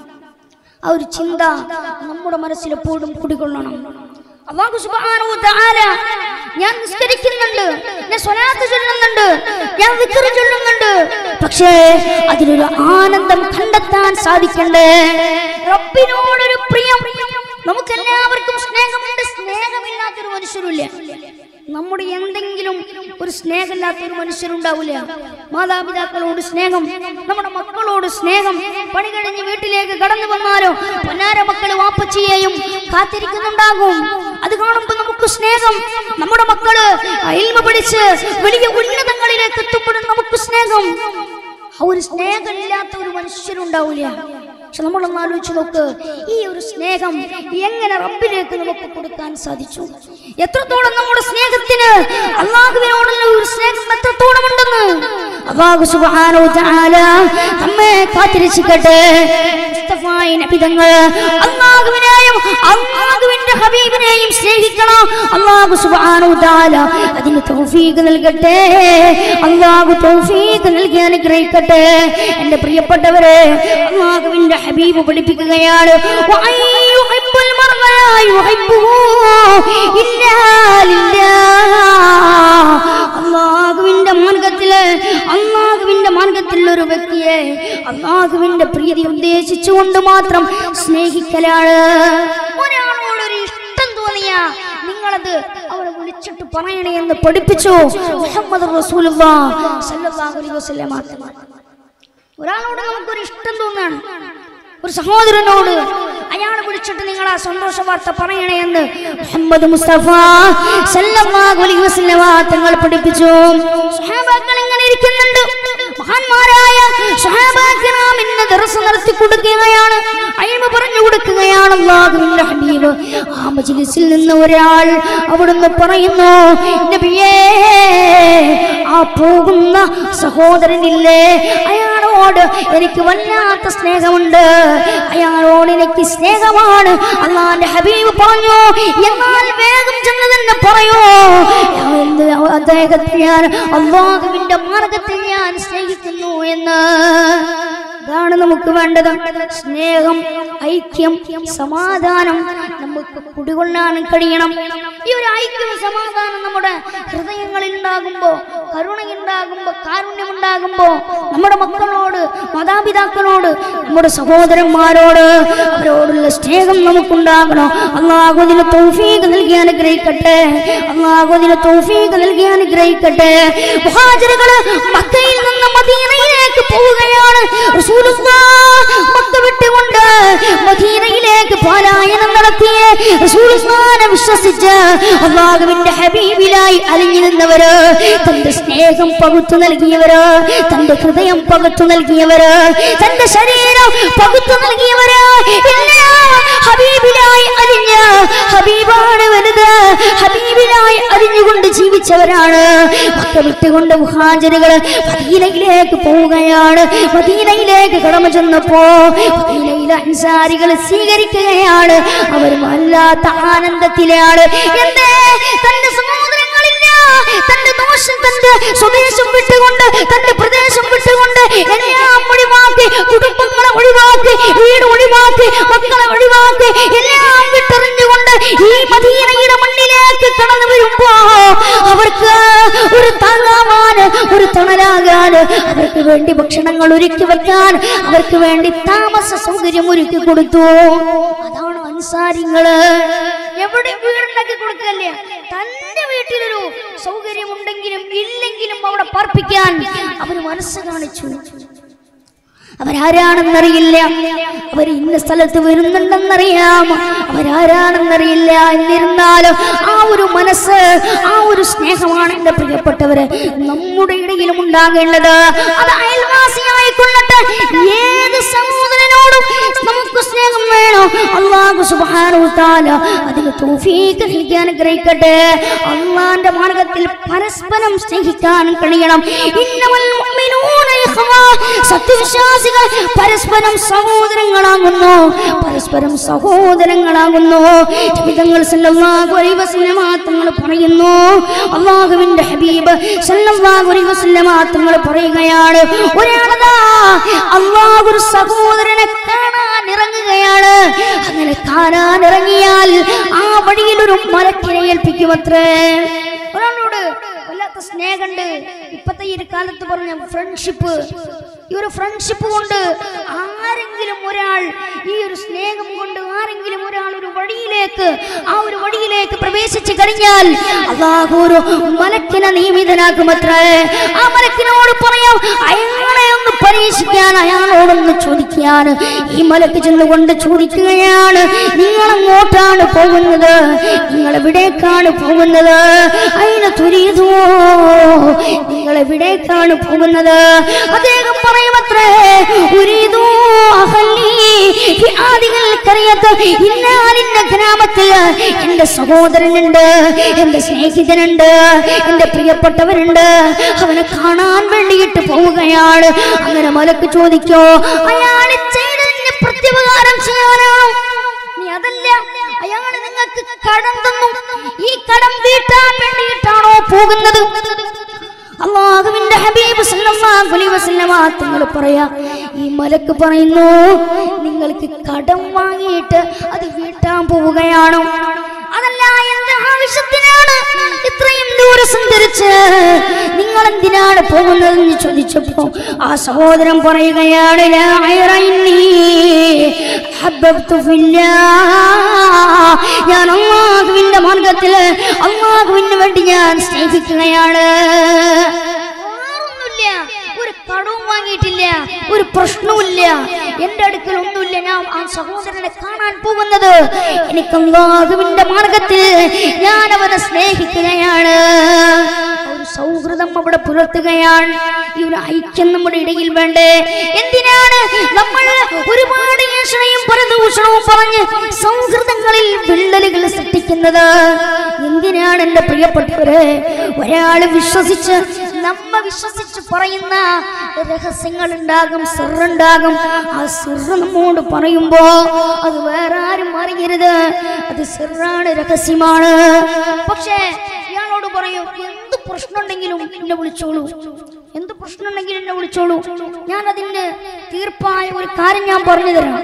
ആ ഒരു ചിന്ത നമ്മുടെ മനസ്സിൽ എപ്പോഴും കുടികൊള്ളണം അള്ളാഹു സുബ്ഹാനഹു വ തആല ഞാൻ നിസ്കരിക്കുന്നുണ്ട് ഞാൻ സ്വലാത്ത് ചൊല്ലുന്നുണ്ട് ഞാൻ വിക്ർ ചൊല്ലുന്നുണ്ട് പക്ഷേ അതിലൊരു ആനന്ദം കണ്ടെത്താൻ സാധിക്കണ്ടേ റബ്ബിനോടൊരു പ്രിയം നമുക്കെല്ലാവർക്കും സ്നേഹമുണ്ട് സ്നേഹമില്ലാത്തൊരു മനുഷ്യരില്ല നമ്മുടെ എന്തെങ്കിലും ഒരു സ്നേഹമില്ലാത്ത ഒരു മനുഷ്യരുണ്ടാവില്ല മാതാപിതാക്കളോട് സ്നേഹം നമ്മുടെ മക്കളോട് സ്നേഹം പണി കഴിഞ്ഞ് വീട്ടിലേക്ക് കടന്നു വന്നാലോ പൊന്നാര മക്കള് വാപ്പച്ചിയെയും കാത്തിരിക്കുന്നുണ്ടാകും അത് കാണുമ്പോൾ നമുക്ക് സ്നേഹം നമ്മുടെ മക്കള് അയൽമ പഠിച്ച് വലിയ ഉന്നതങ്ങളിലേക്ക് എത്തപ്പെടും നമുക്ക് സ്നേഹം ആ ഒരു സ്നേഹമില്ലാത്ത ഒരു മനുഷ്യരുണ്ടാവില്ല പക്ഷെ നമ്മളൊന്ന് ആലോചിച്ച് നോക്ക് ഈ ഒരു സ്നേഹം എങ്ങനെ റബ്ബിലേക്ക് നമുക്ക് കൊടുക്കാൻ സാധിച്ചു എത്രത്തോളം നമ്മുടെ സ്നേഹത്തിന് അള്ളാഹുവിനോടുള്ള ഒരു സ്നേഹം എത്രത്തോളം ഉണ്ടെന്ന് അള്ളാഹു സുബ്ഹാനഹു വ തആല നമ്മെ കാത്തിരക്ഷിക്കട്ടെ മുസ്തഫായ നബിതങ്ങൾ അള്ളാഹുവിനെയും അള്ളാഹുവിന്റെ ഹബീബിനെയും സ്നേഹിക്കണം അള്ളാഹു സുബ്ഹാനഹു വ തആല അതിന് തൗഫീഖ് നൽകട്ടെ അള്ളാഹു തൗഫീഖ് നൽകി അനുഗ്രഹിക്കട്ടെ എൻ്റെ പ്രിയപ്പെട്ടവരെ അള്ളാഹുവിന്റെ ഹബീബ് പഠിപ്പിക്കുകയാണ് വഅൻ യുഹിബ്ബുൽ മർഅ ലാ യുഹിബ്ബുഹു ഇല്ലാ ലില്ലാഹ്. അള്ളാഹുവിന്റെ മാർഗത്തില് അള്ളാഹുവിന്റെ മാർഗത്തിൽ ഒരു വ്യക്തിയെ അള്ളാഹുവിന്റെ പ്രീതി ഉദ്ദേശിച്ചുകൊണ്ട് മാത്രം സ്നേഹിക്കലാണ് ഒരാളോട് ഒരു ഇഷ്ടം തോന്നിയ നിങ്ങളത് അവരെ വിളിച്ചിട്ട് പറയണേ എന്ന് പഠിപ്പിച്ചു മുഹമ്മദ് റസൂലുള്ളാഹ് സല്ലല്ലാഹു അലൈഹി വസല്ലം ഒരാളോട് നമുക്കൊരു ഇഷ്ടം തോന്നാണ് ഒരു സഹോദരനോട് അയാളെ വിളിച്ചിട്ട് നിങ്ങൾ ആ സന്തോഷ വാർത്ത പറയണേ എന്ന് മുഹമ്മദ് മുസ്തഫ സല്ലല്ലാഹു അലൈഹി വസല്ലമ തങ്ങൾ പഠിപ്പിച്ചു സ്വഹാബാക്കൾ ഇങ്ങനെ ഇരിക്കുന്നുണ്ട് മഹാന്മാരായ സ്വഹാബാക്കിനാം ഇന്ന് ദർസ് നടത്തി കൊടുക്കുകയാണ് അയിമ പറഞ്ഞു കൊടുക്കുകയാണ് അല്ലാഹുവിന്റെ ഹബീബ് ആ മജ്ലിസിൽ നിന്ന് ഒരാൾ അവിടുന്ന് പറയുന്നു നബിയേ ആ പോകുന്ന സഹോദരനില്ലേ അയാളോട് എനിക്ക് വല്ലാത്ത സ്നേഹമുണ്ട് അയാളോട് എനിക്ക് സ്നേഹമാണ് അള്ളാന്റെ ഹബീബ് പറഞ്ഞു എന്നാൽ വേഗം ചെന്ന് തന്നെ പറയൂ എന്ത് അദ്ദേഹത്തെ ഞാൻ അള്ളാഹുവിന്റെ മാർഗത്തിൽ ഞാൻ സ്നേഹിക്കുന്നു എന്ന് ഇതാണ് നമുക്ക് വേണ്ടത് സ്നേഹം ഐക്യം സമാധാനം നമുക്ക് കുടികൊള്ളാൻ കഴിയണം ഈ ഒരു ഐക്യം സമാധാനം നമ്മുടെ ഹൃദയങ്ങളിൽ ഉണ്ടാകുമ്പോ കരുണയുണ്ടാകുമ്പോ കാരുണ്യമുണ്ടാകുമ്പോ നമ്മുടെ മക്കളോട് മാതാപിതാക്കളോട് നമ്മുടെ സഹോദരന്മാരോട് അവരോടുള്ള സ്നേഹം നമുക്കുണ്ടാകണം അള്ളാഹുദിന് തൗഫീഖ് നൽകി അനുഗ്രഹിക്കട്ടെ അള്ളാഹുദിന് തൗഫീഖ് നൽകി അനുഗ്രഹിക്കട്ടെ മുഹാജിറുകള് മക്കയിൽ നിന്ന് മദീനയിലേക്ക് പോവുകയാണ് റസൂലുള്ളാഹ് മക്ക വിട്ടുകൊണ്ട് മദീനയിലേക്ക് പലായനം നടത്തിയ റസൂലുള്ളാഹിനെ വിശ്വസിച്ച് അള്ളാഹുവിന്റെ ഹബീബിലായി അലിഞ്ഞു നിന്നവര് തന്റെ സ്നേഹം പകുത്തു നൽകിയവര് തന്റെ ഹൃദയം പകുത്തു നൽകിയവര് തന്റെ ശരീരം പകുത്തു നൽകിയവര് എല്ലാം ഹബീബിലായി അലിഞ്ഞ് ഹബീബാണ് വലുത് ഹബീബിലായി അലിഞ്ഞുകൊണ്ട് ജീവിച്ചവരാണ് മക്ക വിട്ടുകൊണ്ട് മുഹാജരുകൾ മദീനയിലേക്ക് പോവുകയാണ് മദീനയിലേക്ക് കടമ ചെന്നപ്പോ മദീനയിലെ അൻസാരികൾ സ്വീകരിക്കുകയാണ് അവർ വല്ലാത്ത ആനന്ദത്തിലാണ് എന്തേ തന്റെ സഹോദരങ്ങളില്ല തന്റെ ദോഷം തന്റെ സ്വദേശം വിട്ടുകൊണ്ട് തന്റെ പ്രദേശം വിട്ടുകൊണ്ട് എല്ലാം ഒഴിവാക്കി കുടുംബങ്ങളെ ഒഴിവാക്കി വീട് ഒഴിവാക്കി മക്കളെ ഒഴിവാക്കി എല്ലാം വിട്ടെറിഞ്ഞുകൊണ്ട് ഈ മദീനയുടെ മണ്ണിലേക്ക് കടന്നു വരുമ്പോ അവർക്ക് ഒരു താങ്ങാവാൻ ഒരു തണലാകാൻ കൊടുക്കാൻ അവർക്ക് വേണ്ടി ഭക്ഷണങ്ങൾ ഒരുക്കി വെക്കാൻ അവർക്ക് വേണ്ടി താമസ സൗകര്യം ഒരുക്കി കൊടുത്തു അതാണ് അൻസാരിങ്ങള് എവിടെ വീടുണ്ടാക്കി കൊടുക്കല്ലേ തന്റെ വീട്ടിലൊരു സൗകര്യം ഉണ്ടെങ്കിലും ഇല്ലെങ്കിലും അവിടെ പാർപ്പിക്കാൻ അവർ മനസ്സ് കാണിച്ചു അവരാരാണെന്നറിയില്ല അവർ ഇന്ന സ്ഥലത്ത് വരുന്നുണ്ടെന്നറിയാം അവരാരാണെന്നറിയില്ല എന്നിരുന്നാലും ആ ഒരു മനസ്സ് ആ ഒരു സ്നേഹമാണ് എന്റെ പ്രിയപ്പെട്ടവര് നമ്മുടെ ഇടയിലും ഉണ്ടാകേണ്ടത് അത് അയൽവാസിയായിക്കൊള്ളട്ടെ ഏത് സഹോദരനോടും നമുക്ക് സ്നേഹം വേണോ അള്ളാഹു സുബ്ഹാനഹു തആല അതിന് തൗഫീഖ് നൽകി അനുഗ്രഹിക്കട്ടെ അള്ളാന്റെ മാർഗത്തിൽ പരസ്പരം സ്നേഹിക്കാൻ കഴിയണം ഇന്നമൽ മുഅ്മിനൂന ഇഖ്വാ സത്യവിശ്വാസികൾ പരസ്പരം സഹോദരങ്ങളാകുന്നു പരസ്പരം സഹോദരങ്ങളാകുന്നു നബിതങ്ങൾ സല്ലല്ലാഹു അലൈഹി വസല്ലമ തങ്ങൾ പറയുന്നു അള്ളാഹുവിന്റെ ഹബീബ് സല്ലല്ലാഹു അലൈഹി വസല്ലമ തങ്ങൾ പറയുകയാണ് ഒരാളതാ അള്ളാഹു ഒരു സഹോദരനെ കാണാൻ ഇറങ്ങുകയാണ് അങ്ങനെ കാണാൻ ഇറങ്ങിയാൽ ആ വഴിയിൽ ഒരു മലക്കിനെ ഏൽപ്പിക്കുമത്രേ ഒരാളോട് വല്ലാത്ത സ്നേഹമുണ്ട് ഇപ്പത്തെ ഈ ഒരു കാലത്ത് പറഞ്ഞ ഫ്രണ്ട്ഷിപ്പ് ഈ ഒരു ഫ്രണ്ട്ഷിപ്പ് കൊണ്ട് ആരെങ്കിലും ഒരാൾ ഈ ഒരു സ്നേഹം കൊണ്ട് ആരെങ്കിലും ഒരാൾ ഒരു വഴിയിലേക്ക് ആ ഒരു വഴിയിലേക്ക് പ്രവേശിച്ചു കഴിഞ്ഞാൽ അള്ളാഹു ഒരു മലക്കിനെ നിയമിതനാക്കുമത്രേ ആ മലക്കിനോട് പറയാം അയാളെ ഒന്ന് പരീക്ഷിക്കാൻ അയാളോടൊന്ന് ചോദിക്കാൻ ഈ മലക്ക് ചെന്നുകൊണ്ട് ചോദിക്കുകയാണ് നിങ്ങൾ അങ്ങോട്ടാണ് പോകുന്നത് നിങ്ങൾ എവിടേക്കാണ് പോകുന്നത് അതിന് തുരീതോ നിങ്ങൾ എവിടേക്കാണ് പോകുന്നത് അദ്ദേഹം പറയുമത്രേ ഉരീതോ അഹല്ലി ഫി ആദികൾ കറിയത്ത് ഇന്നാലിന്ന ഗ്രാമത്തിൽ എന്റെ സഹോദരനുണ്ട് എന്റെ സ്നേഹിതനുണ്ട് എന്റെ പ്രിയപ്പെട്ടവരുണ്ട് അവനെ കാണാൻ വേണ്ടിയിട്ട് പോവുകയാണ് അങ്ങനെ മലക്ക് ചോദിക്കോ അയാൾ ചെയ്തതിന് പ്രത്യുപകാരം ചെയ്യാനാണോ നീ അതല്ല അയാൾ നിങ്ങൾക്ക് കടം തന്നു ഈ കടം വീട്ടാൻ വേണ്ടിയിട്ടാണോ പോകുന്നത് അള്ളാഹുവിന്റെ ഹബീബ് സല്ലല്ലാഹു അലൈഹി വസല്ലമ തങ്ങൾ പറയാ ഈ മലക്ക് പറയുന്നു നിങ്ങൾക്ക് കടം വാങ്ങിയിട്ട് അത് വീട്ടാൻ പോവുകയാണോ അതല്ല എന്ത് ആവശ്യത്തിനാണ് ഇത്രയും ദൂരം സഞ്ചരിച്ച് നിങ്ങൾ എന്തിനാണ് പോകുന്നതെന്ന് ചോദിച്ചപ്പോ ആ സഹോദരൻ പറയുകയാണ് "ലാ ഖൈറ ഇന്നി ഹബ്ബബ്തു ഫില്ലാഹ്." ഞാൻ അള്ളാഹുവിന്റെ മാർഗത്തിൽ അള്ളാഹുവിന് വേണ്ടി ഞാൻ സ്നേഹിക്കുകയാണ് വേറൊന്നുമില്ല. ഒരു കടവും വാങ്ങിയിട്ടില്ല ഒരു പ്രശ്നവുമില്ല എന്റെ അടുക്കൽ ഒന്നുമില്ല ഞാൻ ആ സഹോദരനെ കാണാൻ പോകുന്നത് എനിക്ക് അള്ളാഹുവിന്റെ മാർഗത്തിൽ ഞാൻ അവനെ സ്നേഹിക്കുകയാണ് ഒരു സൗഹൃദം അവിടെ പുലർത്തുകയാണ് ഈ ഒരു ഐക്യം നമ്മുടെ ഇടയിൽ വേണ്ടേ എന്തിനാണ് നമ്മൾ ഒരുപാട് ഈഷണയും പരദൂഷണവും പറഞ്ഞ് സൗഹൃദങ്ങളിൽ വിള്ളലുകൾ സൃഷ്ടിക്കുന്നത് എന്തിനാണ് എന്റെ പ്രിയപ്പെട്ടവര് ഒരാള് വിശ്വസിച്ച് നമ്മ വിശ്വസിച്ച് പറയുന്ന രഹസ്യങ്ങൾ ഉണ്ടാകും സിറുണ്ടാകും ആ സിറ് നമ്മോട് പറയുമ്പോ അത് വേറെ ആരും അറിയരുത് അത് സിറാണ് രഹസ്യമാണ് പക്ഷേ ഇയാളോട് പറയും എന്ത് പ്രശ്നമുണ്ടെങ്കിലും എന്നെ വിളിച്ചോളൂ എന്ത് പ്രശ്നമുണ്ടെങ്കിലും എന്നെ വിളിച്ചോളൂ ഞാൻ അതിന് തീർപ്പായ ഒരു കാര്യം ഞാൻ പറഞ്ഞു തരാം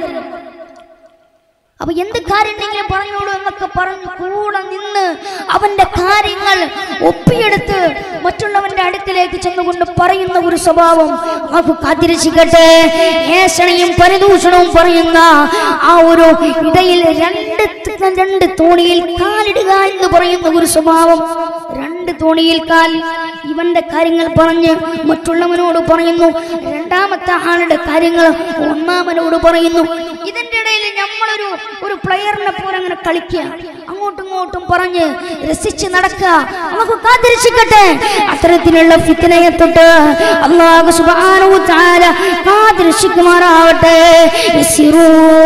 അപ്പൊ എന്ത് കാര്യം ഉണ്ടെങ്കിലും പറഞ്ഞോളൂ എന്നൊക്കെ പറഞ്ഞ് കൂടെ നിന്ന് അവന്റെ കാര്യങ്ങൾ ഒപ്പിയെടുത്ത് മറ്റുള്ളവന്റെ അടുക്കിലേക്ക് ചെന്നുകൊണ്ട് പറയുന്ന ഒരു സ്വഭാവം നമുക്ക് കാത്തിരക്ഷിക്കട്ടെ ഏഷണയും പരിദൂഷണവും പറയുന്ന ആ ഒരു ഇടയിൽ രണ്ട് ത- രണ്ട് തോണിയിൽ കാലിടുക എന്ന് പറയുന്ന ഒരു സ്വഭാവം രണ്ട് തോണിയിൽ കാൽ ഇവന്റെ കാര്യങ്ങൾ പറഞ്ഞ് മറ്റുള്ളവനോട് പറയുന്നു രണ്ടാമത്തെ ആളുടെ കാര്യങ്ങൾ ഒന്നാമനോട് പറയുന്നു ഇതിന്റെ ഇടയിൽ നമ്മളൊരു ഒരു പ്ലെയറിനെ പോലെ അങ്ങനെ കളിക്കുക അങ്ങോട്ടും ഇങ്ങോട്ടും പറഞ്ഞ് രസിച്ച് നടക്കുക നമുക്ക് കാത്തിരക്ഷിക്കട്ടെ അത്തരത്തിലുള്ള ഫിത്തനയെ തൊട്ട് അള്ളാഹു സുബ്ഹാനഹു വ തആല കാത്തിരക്ഷിക്കുമാറാവട്ടെ യസിറൂ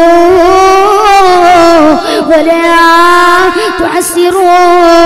ولا تعسروا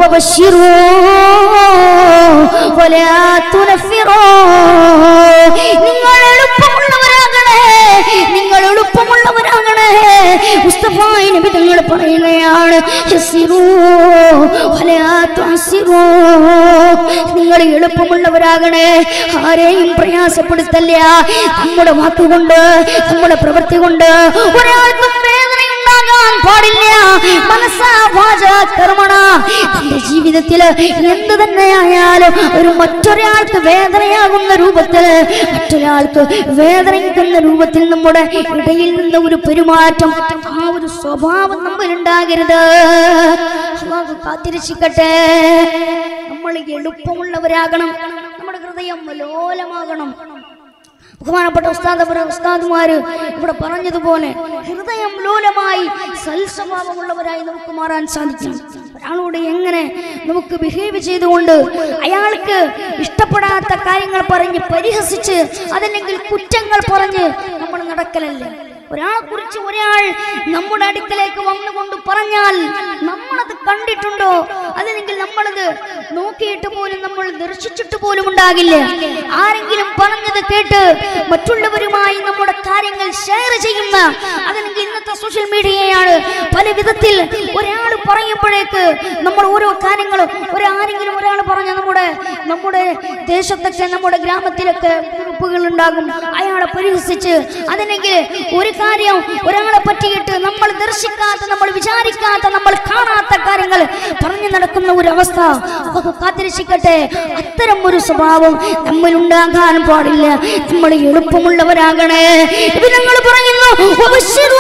وبشروا ولا تنفروا നിങ്ങൾ എളുപ്പമുള്ളവരാകണേ നിങ്ങൾ എളുപ്പമുള്ളവരാകണേ മുസ്തഫായ നബി തങ്ങൾ പറയുകയാണ് യസ്സിറൂ വലാ തുഅസ്സിറൂ. നിങ്ങൾ എളുപ്പമുള്ളവരാകണേ ആരെയും പ്രയാസപ്പെടുത്തല്ല നമ്മുടെ വാക്കുകൊണ്ട് നമ്മുടെ പ്രവൃത്തി കൊണ്ട് ഒരാൾക്കും വേദന ഉണ്ടാകരുത് വേദനയാകാൻ പാടില്ല മനസ്സാ വാച കർമ്മണ തന്റെ ജീവിതത്തിൽ എന്ത് തന്നെയായാലും ഒരു മറ്റൊരാൾക്ക് വേദനയാകുന്ന രൂപത്തിൽ മറ്റൊരാൾക്ക് വേദനയ്ക്കുന്ന രൂപത്തിൽ നമ്മുടെ ഇടയിൽ നിന്ന് ഒരു പെരുമാറ്റം ആ ഒരു സ്വഭാവം നമ്മൾ ഉണ്ടാകരുത് അള്ളാഹു കാത്തിരക്ഷിക്കട്ടെ നമ്മൾ എളുപ്പമുള്ളവരാകണം നമ്മുടെ ഹൃദയം ലോലമാകണം ബഹുമാനപ്പെട്ട ഉസ്താദ് ഉസ്താദുമാര് ഇവിടെ പറഞ്ഞതുപോലെ ഹൃദയം ലോലമായി സൽസ്വഭാവമുള്ളവരായി നമുക്ക് മാറാൻ സാധിക്കും ഒരാളോട് എങ്ങനെ നമുക്ക് ബിഹേവ് ചെയ്തുകൊണ്ട് അയാൾക്ക് ഇഷ്ടപ്പെടാത്ത കാര്യങ്ങൾ പറഞ്ഞ് പരിഹസിച്ച് അതല്ലെങ്കിൽ കുറ്റങ്ങൾ പറഞ്ഞ് നമ്മൾ നടക്കലല്ലേ ഒരാളെ കുറിച്ച് ഒരാൾ നമ്മുടെ അടുക്കലേക്ക് വന്നുകൊണ്ട് പറഞ്ഞാൽ നമ്മളത് കണ്ടിട്ടുണ്ടോ അല്ലെങ്കിൽ നമ്മളത് നോക്കിയിട്ട് പോലും നമ്മൾ ദർശിച്ചിട്ട് പോലും ഉണ്ടാകില്ല ആരെങ്കിലും പറഞ്ഞത് കേട്ട് മറ്റുള്ളവരുമായി നമ്മുടെ കാര്യങ്ങൾ ഷെയർ ചെയ്യുന്ന അതല്ലെങ്കിൽ ഇന്നത്തെ സോഷ്യൽ മീഡിയയാണ് പല വിധത്തിൽ ഒരാൾ പറയുമ്പോഴേക്ക് നമ്മൾ ഓരോ കാര്യങ്ങളും ഒരാരെങ്കിലും ഒരാൾ പറഞ്ഞ നമ്മുടെ നമ്മുടെ ദേശത്തൊക്കെ നമ്മുടെ ഗ്രാമത്തിലൊക്കെ ഗ്രൂപ്പുകൾ ഉണ്ടാകും അയാളെ പരിഹസിച്ച് അതല്ലെങ്കിൽ ഒരു കാര്യം ഒരാളെ പറ്റിയിട്ട് നമ്മൾ ദർശിക്കാത്ത നമ്മൾ വിചാരിക്കാത്ത നമ്മൾ കാണാത്ത കാര്യങ്ങൾ പറഞ്ഞു നടക്കുന്ന ഒരു അവസ്ഥ അതൊക്കെ കാത്തിരക്ഷിക്കട്ടെ അത്തരം ഒരു സ്വഭാവം നമ്മൾ ഉണ്ടാകാൻ പാടില്ല നമ്മൾ എളുപ്പമുള്ളവരാകണേ ഇത് ഞങ്ങൾ പറയുന്നു "വബശ്ശിറൂ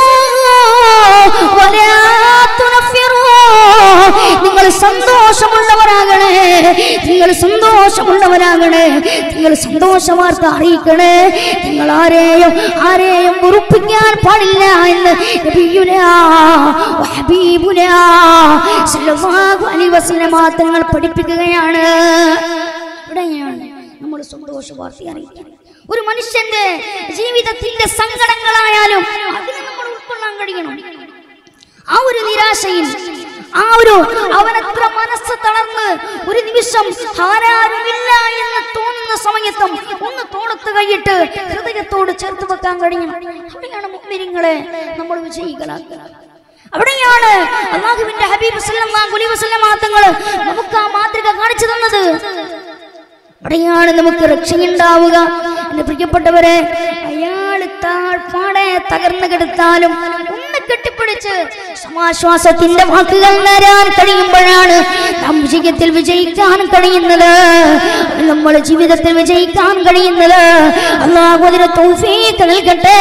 വലാ തുനഫിറൂ." നിങ്ങൾ സന്തോഷമുള്ളവരാകണേ നിങ്ങൾ സന്തോഷമുള്ളവരാകണേ നിങ്ങൾ സന്തോഷ വാർത്ത അറിയിക്കണേ നിങ്ങൾ ആരെയും ആരെയും ഉറപ്പിക്കാൻ പാടില്ല എന്ന് നബിയുനാ വഹബീബുനാ സല്ലല്ലാഹു അലൈഹി വസല്ലം തങ്ങൾ പഠിപ്പിക്കുകയാണ് ഇവിടെയാണ് നമ്മൾ സന്തോഷ വാർത്ത അറിയിക്കണം ഒരു മനുഷ്യന്റെ ജീവിതത്തിന്റെ സങ്കടങ്ങളായാലും അതിനെ നമ്മൾ ഉൾക്കൊള്ളാൻ കഴിയണം ആ ഒരു നിരാശയിൽ ആ ഒരു അവനത്ര മനസ്സ് തളർന്ന് ഒരു നിമിഷം ആരാരുമില്ല എന്ന് തോന്നുന്ന സമയത്തും ഒന്ന് തോളത്ത് കൈയിട്ട് ഹൃദയത്തോട് ചേർത്ത് വെക്കാൻ കഴിയും അവിടെയാണ് മുഗ്മിനിങ്ങളെ നമ്മൾ വിജയികളാക്കുക അവിടെയാണ് അള്ളാഹുവിന്റെ ഹബീബ് സല്ലല്ലാഹു അലൈഹി വസല്ലം തങ്ങൾ നമുക്ക് ആ മാതൃക കാണിച്ചു തന്നത് അവിടെയാണ് നമുക്ക് രക്ഷയുണ്ടാവുക എന്റെ പ്രിയപ്പെട്ടവരെ അയാൾ താഴ്പാടെ തകർന്നു കിടത്താലും ഒന്ന് കെട്ടിപ്പിടിച്ച് സമാശ്വാസത്തിന്റെ വാക്കുകൾ നേരാൻ കഴിയുമ്പോഴാണ് നാം വിജയത്തിൽ വിജയിക്കാൻ കഴിയുന്നത് നമ്മൾ ജീവിതത്തിൽ വിജയിക്കാൻ കഴിയുന്നത് അള്ളാഹു അതിന് തൗഫീഖ് നൽകട്ടെ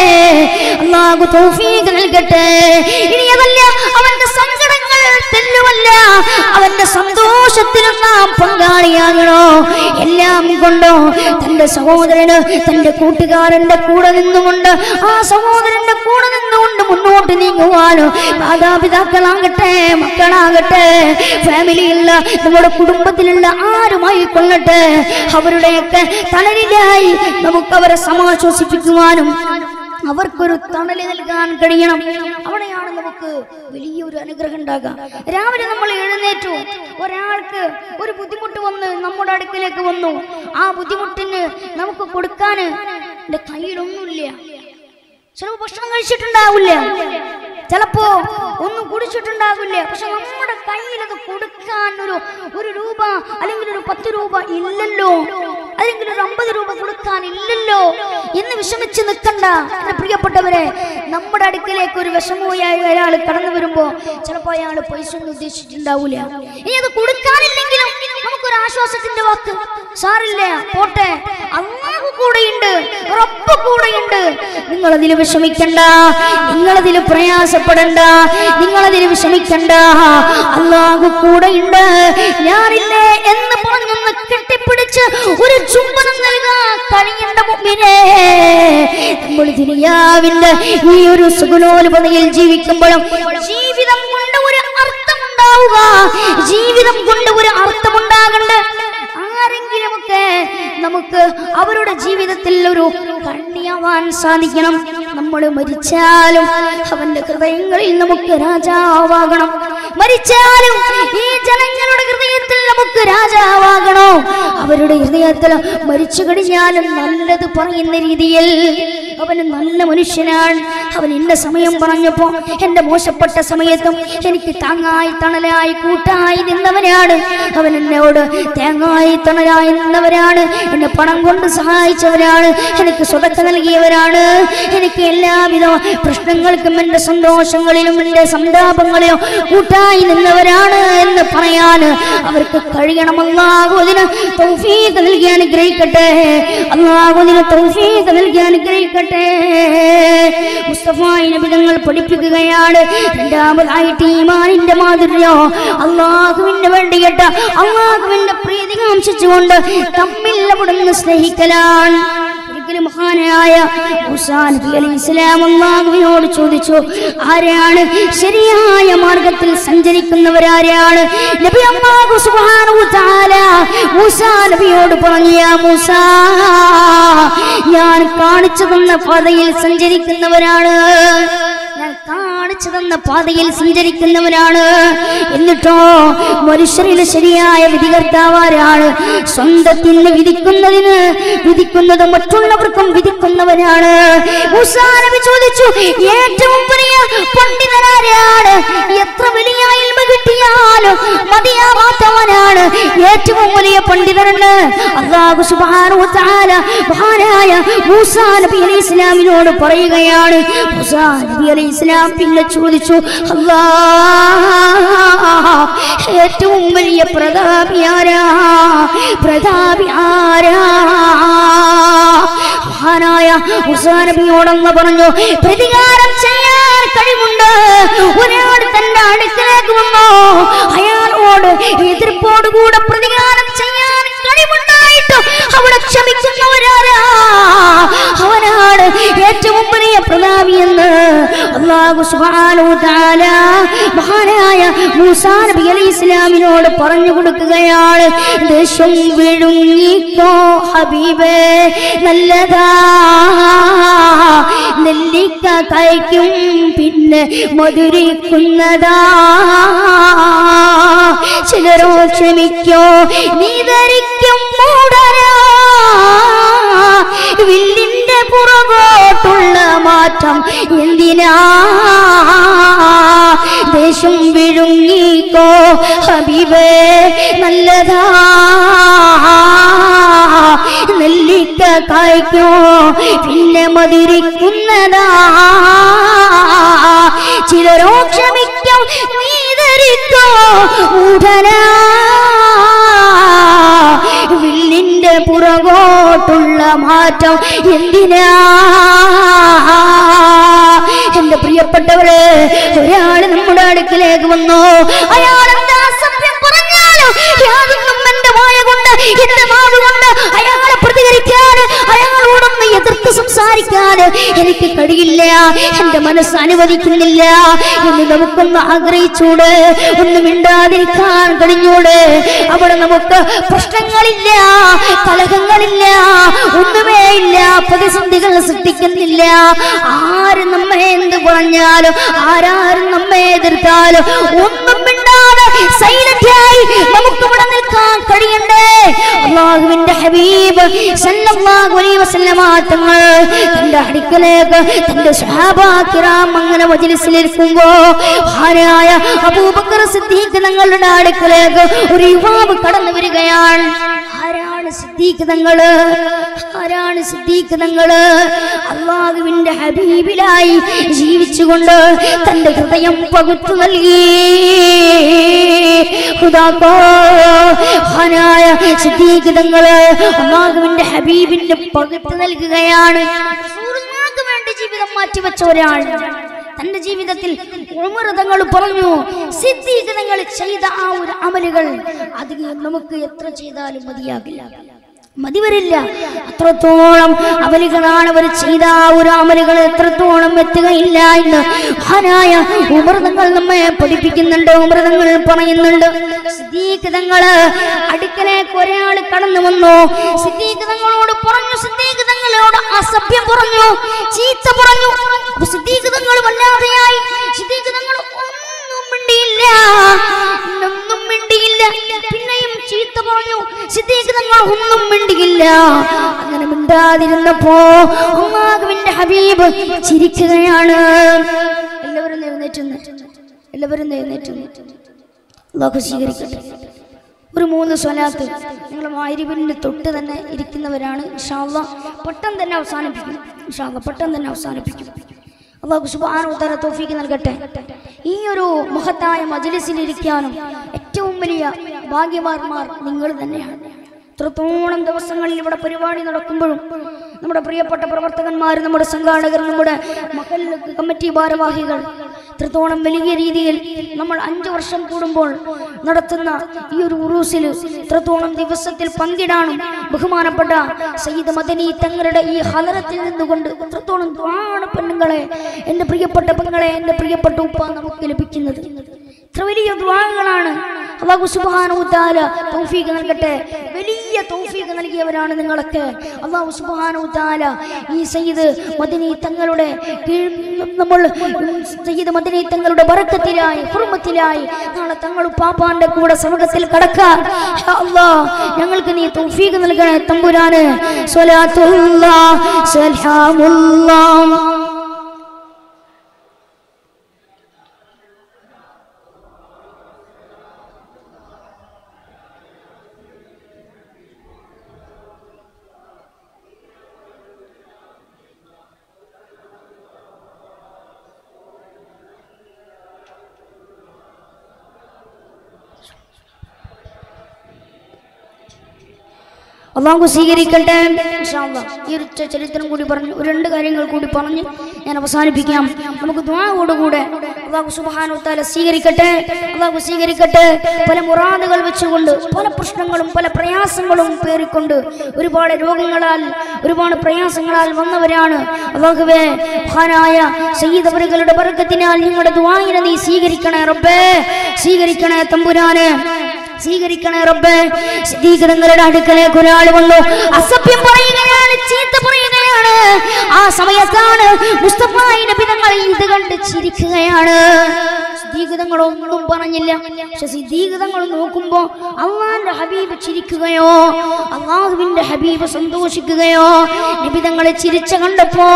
അള്ളാഹു തൗഫീഖ് നൽകട്ടെ ഇനി അതല്ല അവന്റെ സങ്കടങ്ങൾ തെല്ലുമല്ല അവന്റെ സന്തോഷത്തിലും നാം പങ്കാളിയാകണോ എല്ലാം കൊണ്ടോ തന്റെ സഹോദരന് തന്റെ കൂട്ടുകാരന്റെ കൂടെ നിന്നുകൊണ്ട് ആ സഹോദരന്റെ കൂടെ നിന്നുകൊണ്ട് മുന്നോട്ട് നീങ്ങുവാനോ മാതാപിതാക്കളാകട്ടെ മക്കളാകട്ടെ ഫാമിലിയുള്ള നമ്മുടെ കുടുംബത്തിലുള്ള ആരുമായി കൊള്ളട്ടെ അവരുടെയൊക്കെ തളരിലായി നമുക്ക് അവരെ സമാശ്വസിപ്പിക്കുവാനും അവർക്കൊരു തണല് നൽകാൻ കഴിയണം അവിടെയാണ് നമുക്ക് വലിയൊരു അനുഗ്രഹം ഉണ്ടാകാം രാവിലെ നമ്മൾ എഴുന്നേറ്റു ഒരാൾക്ക് ഒരു ബുദ്ധിമുട്ട് വന്ന് നമ്മുടെ അടുക്കിലേക്ക് വന്നു ആ ബുദ്ധിമുട്ടിന് നമുക്ക് കൊടുക്കാന് എന്റെ കയ്യിലൊന്നുമില്ല ചിലപ്പോ ഭക്ഷണം കഴിച്ചിട്ടുണ്ടാവില്ല ചിലപ്പോ ഒന്നും കുടിച്ചിട്ടുണ്ടാവില്ല പക്ഷെ നമ്മുടെ കയ്യിൽ അത് കൊടുക്കാൻ ഒരു ഒരു രൂപ അല്ലെങ്കിൽ ഒരു പത്ത് രൂപ ഇല്ലല്ലോ അല്ലെങ്കിൽ ഒരു അമ്പത് രൂപ കൊടുക്കാൻ ഇല്ലല്ലോ എന്ന് വിഷമിച്ച് നിൽക്കണ്ട എന്റെ പ്രിയപ്പെട്ടവരെ നമ്മുടെ അടുക്കലേക്ക് ഒരു വിഷമവുമായി ഒരാൾ കടന്നു വരുമ്പോ ചിലപ്പോ അയാൾ പൈസ ഒന്നും ഉദ്ദേശിച്ചിട്ടുണ്ടാവൂല ഇനി അത് കൊടുക്കാനില്ലെങ്കിലും നമുക്കൊരു ആശ്വാസത്തിന്റെ വാക്ക് സാറില്ല പോട്ടെ അള്ളാഹു കൂടെയുണ്ട് റബ്ബ് കൂടെയുണ്ട് നിങ്ങളതിൽ വിഷമിക്കണ്ട നിങ്ങളതിൽ പ്രയാസപ്പെടണ്ട നിങ്ങളതിൽ വിഷമിക്കണ്ട അള്ളാഹു കൂടെയുണ്ട് ഞാനില്ലേ എന്ന് പറഞ്ഞൊന്ന് കെട്ടിപ്പിടിച്ച് ഒരു ചുംബനം നൽകാൻ കഴിയേണ്ട മുമ്പിനെ നമ്മൾ ദുനിയാവിന്റെ ഈ ഒരു സുഗുണോലുപതയിൽ ജീവിക്കുമ്പോഴും ജീവിതം കൊണ്ട് ഒരു അർത്ഥമുണ്ടാവുക ജീവിതം കൊണ്ട് ഒരു അർത്ഥമുണ്ടാകണ്ട ആരെങ്കിലുമൊക്കെ നമുക്ക് അവരുടെ ജീവിതത്തിൽ ഒരു കണ്ണിയാവാൻ സാധിക്കണം നമ്മൾ മരിച്ചാലും അവന്റെ ഹൃദയങ്ങളിൽ നമുക്ക് രാജാവാകണം മരിച്ചാലും ഈ ജനങ്ങളുടെ ഹൃദയത്തിൽ നമുക്ക് രാജാവാകണോ അവരുടെ ഹൃദയത്തിൽ മരിച്ചു കഴിഞ്ഞാലും നല്ലത് പറയുന്ന രീതിയിൽ അവന് നല്ല മനുഷ്യനാണ് അവൻ എന്റെ സമയം പറഞ്ഞപ്പോ എന്റെ മോശപ്പെട്ട സമയത്തും എനിക്ക് താങ്ങായി തണലായി കൂട്ടായി നിന്നവനാണ് അവൻ എന്നോട് തേങ്ങായി തണലായി നിന്നവരാണ് എന്നെ പണം കൊണ്ട് സഹായിച്ചവരാണ് എനിക്ക് സ്വതക്ക നൽകിയവരാണ് എനിക്ക് എല്ലാവിധ പ്രശ്നങ്ങൾക്കും എൻ്റെ സന്തോഷങ്ങളിലും എൻ്റെ സന്താപങ്ങളിലും കൂട്ടായി നിന്നവരാണ് എന്ന് പറയാൻ അവർക്ക് കഴിയണം അല്ലാഹു അതിന് തൗഫീഖ് നൽകി അനുഗ്രഹിക്കട്ടെ അല്ലാഹു അതിന് തൗഫീഖ് നൽകി അനുഗ്രഹിക്കട്ടെ മുസ്തഫ നബി തങ്ങൾ പഠിപ്പിക്കുകയാണ് രണ്ടാമതായിട്ട് ഈമാനിന്റെ മാധുര്യോ അള്ളാഹുവിന് വേണ്ടിയിട്ട് അള്ളാഹുവിന്റെ പ്രീതി കാംക്ഷിച്ചുകൊണ്ട് തമ്മിൽ അവിടുന്ന് സ്നേഹിക്കലാണ് ഒരിക്കലും മഹാനായ മൂസാ നബി അലൈഹി ഇസ്ലാം അള്ളാഹുവിനോട് ചോദിച്ചു ആരാണ് ശരിയായ മാർഗത്തിൽ സഞ്ചരിക്കുന്നവരാരാണ് നബി അള്ളാഹു സുബ്ഹാനഹു വ തആല മൂസാ നബിയോട് പറഞ്ഞു "യാ മൂസാ ഞാൻ കാണിച്ചു തന്ന പാതയിൽ സഞ്ചരിക്കുന്നവരാണ് ഞാൻ കാണിച്ചു തന്ന പാതയിൽ സഞ്ചരിക്കുന്നവനാണ് എന്നിട്ടോ മനുഷ്യരിലെ ശരിയായ വിധികർത്താവാരാണ് സ്വന്തത്തിന് വിധിക്കുന്നതിന് വിധിക്കുന്നത് മറ്റുള്ളവർക്കും വിധിക്കുന്നവനാണ് മൂസാ നബി ചോദിച്ചു ഏറ്റവും വലിയ പണ്ഡിതനാരാണ് എത്ര വലിയ ഇൽമ കിട്ടിയാലും മതിയാവാത്തവനാണ് ഏറ്റവും വലിയ പണ്ഡിതനെന്ന് അള്ളാഹു സുബ്ഹാനഹു വ തആല മഹാനായ മൂസാ നബി അലൈഹി ഇസ്ലാമിനോട് പറയുകയാണ് മൂസാ നബി അലൈഹി ഇസ്ലാം പിന്നെ ചോദിച്ചു അല്ലാ ഏറ്റവും വലിയ പ്രതാപി ആരാ പ്രതാപി ആരാ മഹാനായ മൂസാ നബിയോടങ്ങ് പറഞ്ഞു പ്രതികാരം ചെയ്യാൻ കഴിവുണ്ട് ഒരാൾ തന്റെ അടുക്കലേക്ക് വന്നോ അയാളോട് എതിർപ്പോടുകൂടെ പ്രതികാരം ചെയ്യാൻ കഴിവുണ്ടായിട്ട് അവിടെ ക്ഷമിക്കുന്നവരാരാ അവനാണ് ഏറ്റവും വലിയ പ്രതാപി എന്ന് അള്ളാഹു സുബ്ഹാനഹു വ തആല മഹാനായ മൂസാ നബി അലൈഹി ഇസ്ലാമിനോട് പറഞ്ഞു കൊടുക്കുകയാണ് ദേശം വിഴുങ്ങിക്കോ ഹബീബേ നല്ലതാ നെല്ലിക്ക കഴിക്കും പിന്നെ മധുരിക്കുന്നതാ ചിലരോ ക്ഷമിക്കോ നീ ധരിക്കും മൂടരാ വില്ലിന്റെ പുറകോട്ടുള്ള മാറ്റം എന്തിനാ ദേശം വിഴുങ്ങിക്കോ ഹബീബേ നല്ലതാ നെല്ലിക്ക കായ്ക്കോ പിന്നെ മധുരിക്കുന്നതാ ചിലരോ ക്ഷമിക്കും നീ ധരിക്കോ ഉടനാ വില്ലിന്റെ പുറകോട്ടുള്ള മാറ്റം എന്തിനാ എന്റെ പ്രിയപ്പെട്ടവര് ഒരാള് നമ്മുടെ അടുക്കിലേക്ക് വന്നു അയാൾ എന്താ സത്യം പറഞ്ഞാലും യാതൊന്നും എന്റെ വായ കൊണ്ട് എന്റെ നാവ് കൊണ്ട് അയാളെ പ്രതികരിക്കാൻ അയാളോടൊന്ന് എതിർത്ത് സംസാരിക്കാൻ എനിക്ക് കഴിയില്ല എന്റെ മനസ്സ് അനുവദിക്കുന്നില്ല എന്ന് നമുക്കൊന്ന് ആഗ്രഹിച്ചൂടെ ഒന്ന് മിണ്ടാതിരിക്കാൻ കഴിഞ്ഞൂടെ അവിടെ നമുക്ക് പ്രശ്നങ്ങളില്ല കലഹങ്ങളില്ല ഒന്നുമേ ഇല്ല പ്രതിസന്ധികൾ സൃഷ്ടിക്കുന്നില്ല ആര് നമ്മെ എന്ത് പറഞ്ഞാലും ആരാരും നമ്മെ എതിർത്താലും ഒന്നും മിണ്ടാതെ സൈലന്റായി നമുക്ക് ഇവിടെ നിൽക്കാൻ കഴിയണ്ടേ അള്ളാഹുവിന്റെ ഹബീബ് സല്ലല്ലാഹു അലൈഹി വസല്ലമ തങ്ങൾ തന്റെ അടുക്കലേക്ക് തന്റെ സ്വഹാബാക്കിറാം അങ്ങനെ മജ്ലിസിലിരിക്കുമ്പോ മഹാനായ അബൂബക്കർ സിദ്ദീഖ് തങ്ങളുടെ അടുക്കലേക്ക് ഒരു യുവാവ് കടന്നു വരികയാണ് ആരാണ് സിദ്ദീഖ് തങ്ങള് ആരാണ് സിദ്ദീഖ് തങ്ങള് അള്ളാഹുവിന്റെ ഹബീബിലായി ജീവിച്ചുകൊണ്ട് തന്റെ ഹൃദയം പകുത്തു നൽകി ഹുദാക്കോ മഹാനായ സിദ്ദീഖ് തങ്ങള് അള്ളാഹുവിന്റെ ഹബീബിന്റെ പകുത്തു നൽകുകയാണ് റസൂലുള്ളാഹിക്ക് വേണ്ടി ജീവിതം മാറ്റിവെച്ച ഒരാൾ തന്റെ ജീവിതത്തിൽ ഉമൃതങ്ങൾ പറഞ്ഞു സിദ്ധീകരണങ്ങൾ ചെയ്ത ആ ഒരു അമലുകൾ അത് നമുക്ക് എത്ര ചെയ്താലും മതിയാകില്ല മതി വരില്ല അത്രത്തോളം അമലുകളാണ് അവർ ചെയ്ത ആ ഒരു അമലുകൾ എത്രത്തോളം എത്തുകയില്ല എന്ന് മഹാനായ ഉമൃതങ്ങൾ നമ്മെ പഠിപ്പിക്കുന്നുണ്ട് ഉമൃതങ്ങൾ പറയുന്നുണ്ട് സിദ്ധീകൃതങ്ങള് അടുക്കലേക്ക് ഒരാൾ കടന്നു വന്നു സിദ്ധീകൃതങ്ങളോട് പറഞ്ഞു സിദ്ധീകൃതങ്ങളോട് അസഭ്യം പറഞ്ഞു ചീത്ത പറഞ്ഞു അപ്പൊ സിദ്ധീകൃതങ്ങൾ വല്ലാതെയായി സിദ്ധീകൃതങ്ങൾ ഒന്നും മിണ്ടിയില്ല ഒന്നും മിണ്ടിയില്ല പിന്നെയും ചീത്ത പറഞ്ഞു സിദ്ദീഖ് തങ്ങൾ ഒന്നും മിണ്ടിയില്ല അങ്ങനെ മിണ്ടാതിരുന്നപ്പോ അള്ളാഹുവിന്റെ ഹബീബ് ചിരിക്കുകയാണ് എല്ലാവരും എഴുന്നേറ്റ് നിന്ന്. എല്ലാവരും എഴുന്നേറ്റ് നിന്ന്. അള്ളാഹു സ്വീകരിക്കട്ടെ ഒരു മൂന്ന് സ്വലാത്ത് നിങ്ങൾ മാരിബിൻ്റെ തൊട്ട് തന്നെ ഇരിക്കുന്നവരാണ് ഇൻഷാല്ല പെട്ടെന്ന് തന്നെ അവസാനിപ്പിക്കും ഇൻഷാല്ല പെട്ടെന്ന് തന്നെ അവസാനിപ്പിക്കും അള്ളാഹു സുബാനുത്തര തോഫീക്ക് നൽകട്ടെ ഈ ഒരു മഹത്തായ മജലിസിലിരിക്കാനും ഏറ്റവും വലിയ ഭാഗ്യവാന്മാർ നിങ്ങൾ തന്നെയാണ് ഇത്രത്തോളം ദിവസങ്ങളിൽ ഇവിടെ പരിപാടി നടക്കുമ്പോഴും നമ്മുടെ പ്രിയപ്പെട്ട പ്രവർത്തകന്മാർ നമ്മുടെ സംഘാടകർ നമ്മുടെ മഹൽ കമ്മിറ്റി ഭാരവാഹികൾ ഇത്രത്തോളം വലിയ രീതിയിൽ നമ്മൾ അഞ്ചു വർഷം കൂടുമ്പോൾ നടത്തുന്ന ഈ ഒരു ഉറൂസിൽ ഇത്രത്തോളം ദിവസത്തിൽ പങ്കിടാനും ബഹുമാനപ്പെട്ട സയ്യിദ് മദനി തങ്ങളുടെ ഈ ഹലറത്തിൽ നിന്നുകൊണ്ട് ഇത്രത്തോളം ദ്വാണ് പെണ്ണുങ്ങളെ എൻ്റെ പ്രിയപ്പെട്ട പെങ്ങളെ എൻ്റെ പ്രിയപ്പെട്ട ഉപ്പ നമുക്ക് ലഭിക്കുന്നത് ഇത്ര വലിയ ദ്വാകളാണ് അള്ളാഹു സുബാനുത്താല തൗഫീഖ് നൽകട്ടെ വലിയ തൗഫീഖ് നൽകിയവരാണ് നിങ്ങളൊക്കെ അള്ളാഹു സുബാനുത്താല ഈ സയ്യിദ് മദിനി തങ്ങളുടെ കീഴ് നമ്മൾ സയ്യിദ് മദിനി തങ്ങളുടെ ബറക്കത്തിലായി കുടുംബത്തിലായി നാളെ തങ്ങൾ പാപ്പാന്റെ കൂടെ സ്വർഗത്തിൽ കടക്കാൻ യാ അല്ലാഹ് ഞങ്ങൾക്ക് നീ തൗഫീഖ് നൽകണേ തമ്പുരാന് സ്വലാത്തുല്ലാ സലാമുല്ലാ അള്ളാഹു സ്വീകരിക്കട്ടെ ഇൻഷാ അല്ലാഹ്. ഈ ഒരു ച- ചരിത്രം കൂടി പറഞ്ഞു ഒരു രണ്ട് കാര്യങ്ങൾ കൂടി പറഞ്ഞ് ഞാൻ അവസാനിപ്പിക്കാം നമുക്ക് ദ്വായോടുകൂടെ അള്ളാഹു സുബാനുത്താല സ്വീകരിക്കട്ടെ അള്ളാഹു സ്വീകരിക്കട്ടെ പല മുറാദുകൾ വെച്ചുകൊണ്ട് പല പ്രശ്നങ്ങളും പല പ്രയാസങ്ങളും പേറിക്കൊണ്ട് ഒരുപാട് രോഗങ്ങളാൽ ഒരുപാട് പ്രയാസങ്ങളാൽ വന്നവരാണ് അള്ളാഹുവേ മഹാനായ സയ്യിദവറുകളുടെ ബർക്കത്തിനാൽ നിങ്ങളുടെ ദ്വായിനെ നീ സ്വീകരിക്കണേ റബ്ബേ സ്വീകരിക്കണേ തമ്പുരാന് സ്വീകരിക്കണേ റബ്ബേ സ്ഥിരീകരണങ്ങളുടെ അടുക്കലേക്ക് ഒരാൾ വന്നു അസഭ്യം പറയുകയാണ് ചീത്ത പറയുകയാണ് ആ സമയത്താണ് മുസ്തഫായി നബി തങ്ങൾ ഇത് കണ്ട് ചിരിക്കുകയാണ് സ്ഥിരീകരണങ്ങളൊന്നും പറഞ്ഞില്ല പക്ഷെ സ്ഥിരീകരണങ്ങൾ നോക്കുമ്പോ അള്ളാന്റെ ഹബീബ് ചിരിക്കുകയോ അള്ളാഹുവിന്റെ ഹബീബ് സന്തോഷിക്കുകയോ നബി തങ്ങളെ ചിരിച്ച കണ്ടപ്പോ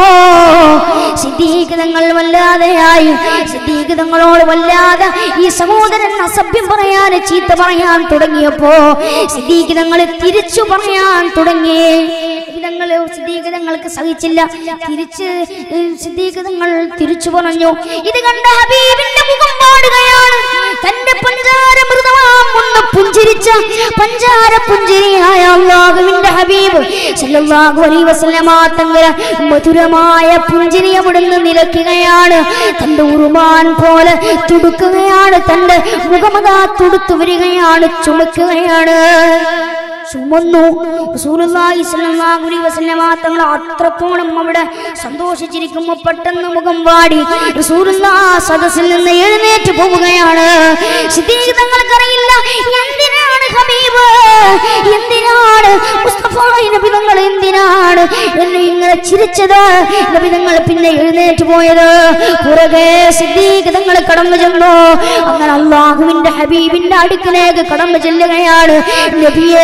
സിദ്ധീകതങ്ങൾ വല്ലാതെയായി സിദ്ധീകതങ്ങളോട് വല്ലാതെ ഈ സഹോദരൻ അസഭ്യം പറയാൻ ചീത്ത പറയാൻ തുടങ്ങിയപ്പോ സിദ്ധീകതങ്ങൾ തിരിച്ചു പറയാൻ തുടങ്ങി സിദ്ധീകതങ്ങൾ സിദ്ധീകതങ്ങൾക്ക് സഹിച്ചില്ല തിരിച്ച് സിദ്ധീകതങ്ങൾ തിരിച്ചു പറഞ്ഞു ഇത് കണ്ട ഹബീബിന്റെ മുഖം പാടുകയാണ് തന്റെ പഞ്ചാര മൃതമാം ഒന്ന് പുഞ്ചിരിച്ച പഞ്ചാര പുഞ്ചിരിയായ അള്ളാഹുവിന്റെ ഹബീബ് സല്ലല്ലാഹു അലൈഹി വസല്ലമ തങ്ങൾ മധുരമായ പുഞ്ചിരി അവിടുന്ന് നിലയ്ക്കുകയാണ് തന്റെ ഉറുമാൻ പോലെ തുടുക്കുകയാണ് തന്റെ മുഖമതാ തുടുത്തു വരികയാണ് ചുമക്കുകയാണ് ചുമന്നു റസൂലുള്ളാഹി സ്വല്ലല്ലാഹു അലൈഹി വസല്ലമ തങ്ങൾ അത്രത്തോളം അവിടെ സന്തോഷിച്ചിരിക്കുമ്പോൾ പെട്ടെന്ന് മുഖം വാടി റസൂലുള്ളാഹ് സദസ്സിൽ നിന്ന് എഴുന്നേറ്റ് പോവുകയാണ് സിദ്ദീഖ് തങ്ങൾക്കറിയില്ല എന്തിനാണ് ഹബീബ് എന്തിനാണ് മുസ്തഫ നബി തങ്ങൾ എന്തിനാണ് എന്നെ ഇങ്ങനെ ചിരിച്ചത് നബി തങ്ങൾ പിന്നെ എഴുന്നേറ്റ് പോയത് പുറകെ സിദ്ദീഖ് തങ്ങൾ കടന്നു ചെന്നു അങ്ങനെ അള്ളാഹുവിന്റെ ഹബീബിന്റെ അടുക്കിലേക്ക് കടന്നു ചെല്ലുകയാണ് നബിയേ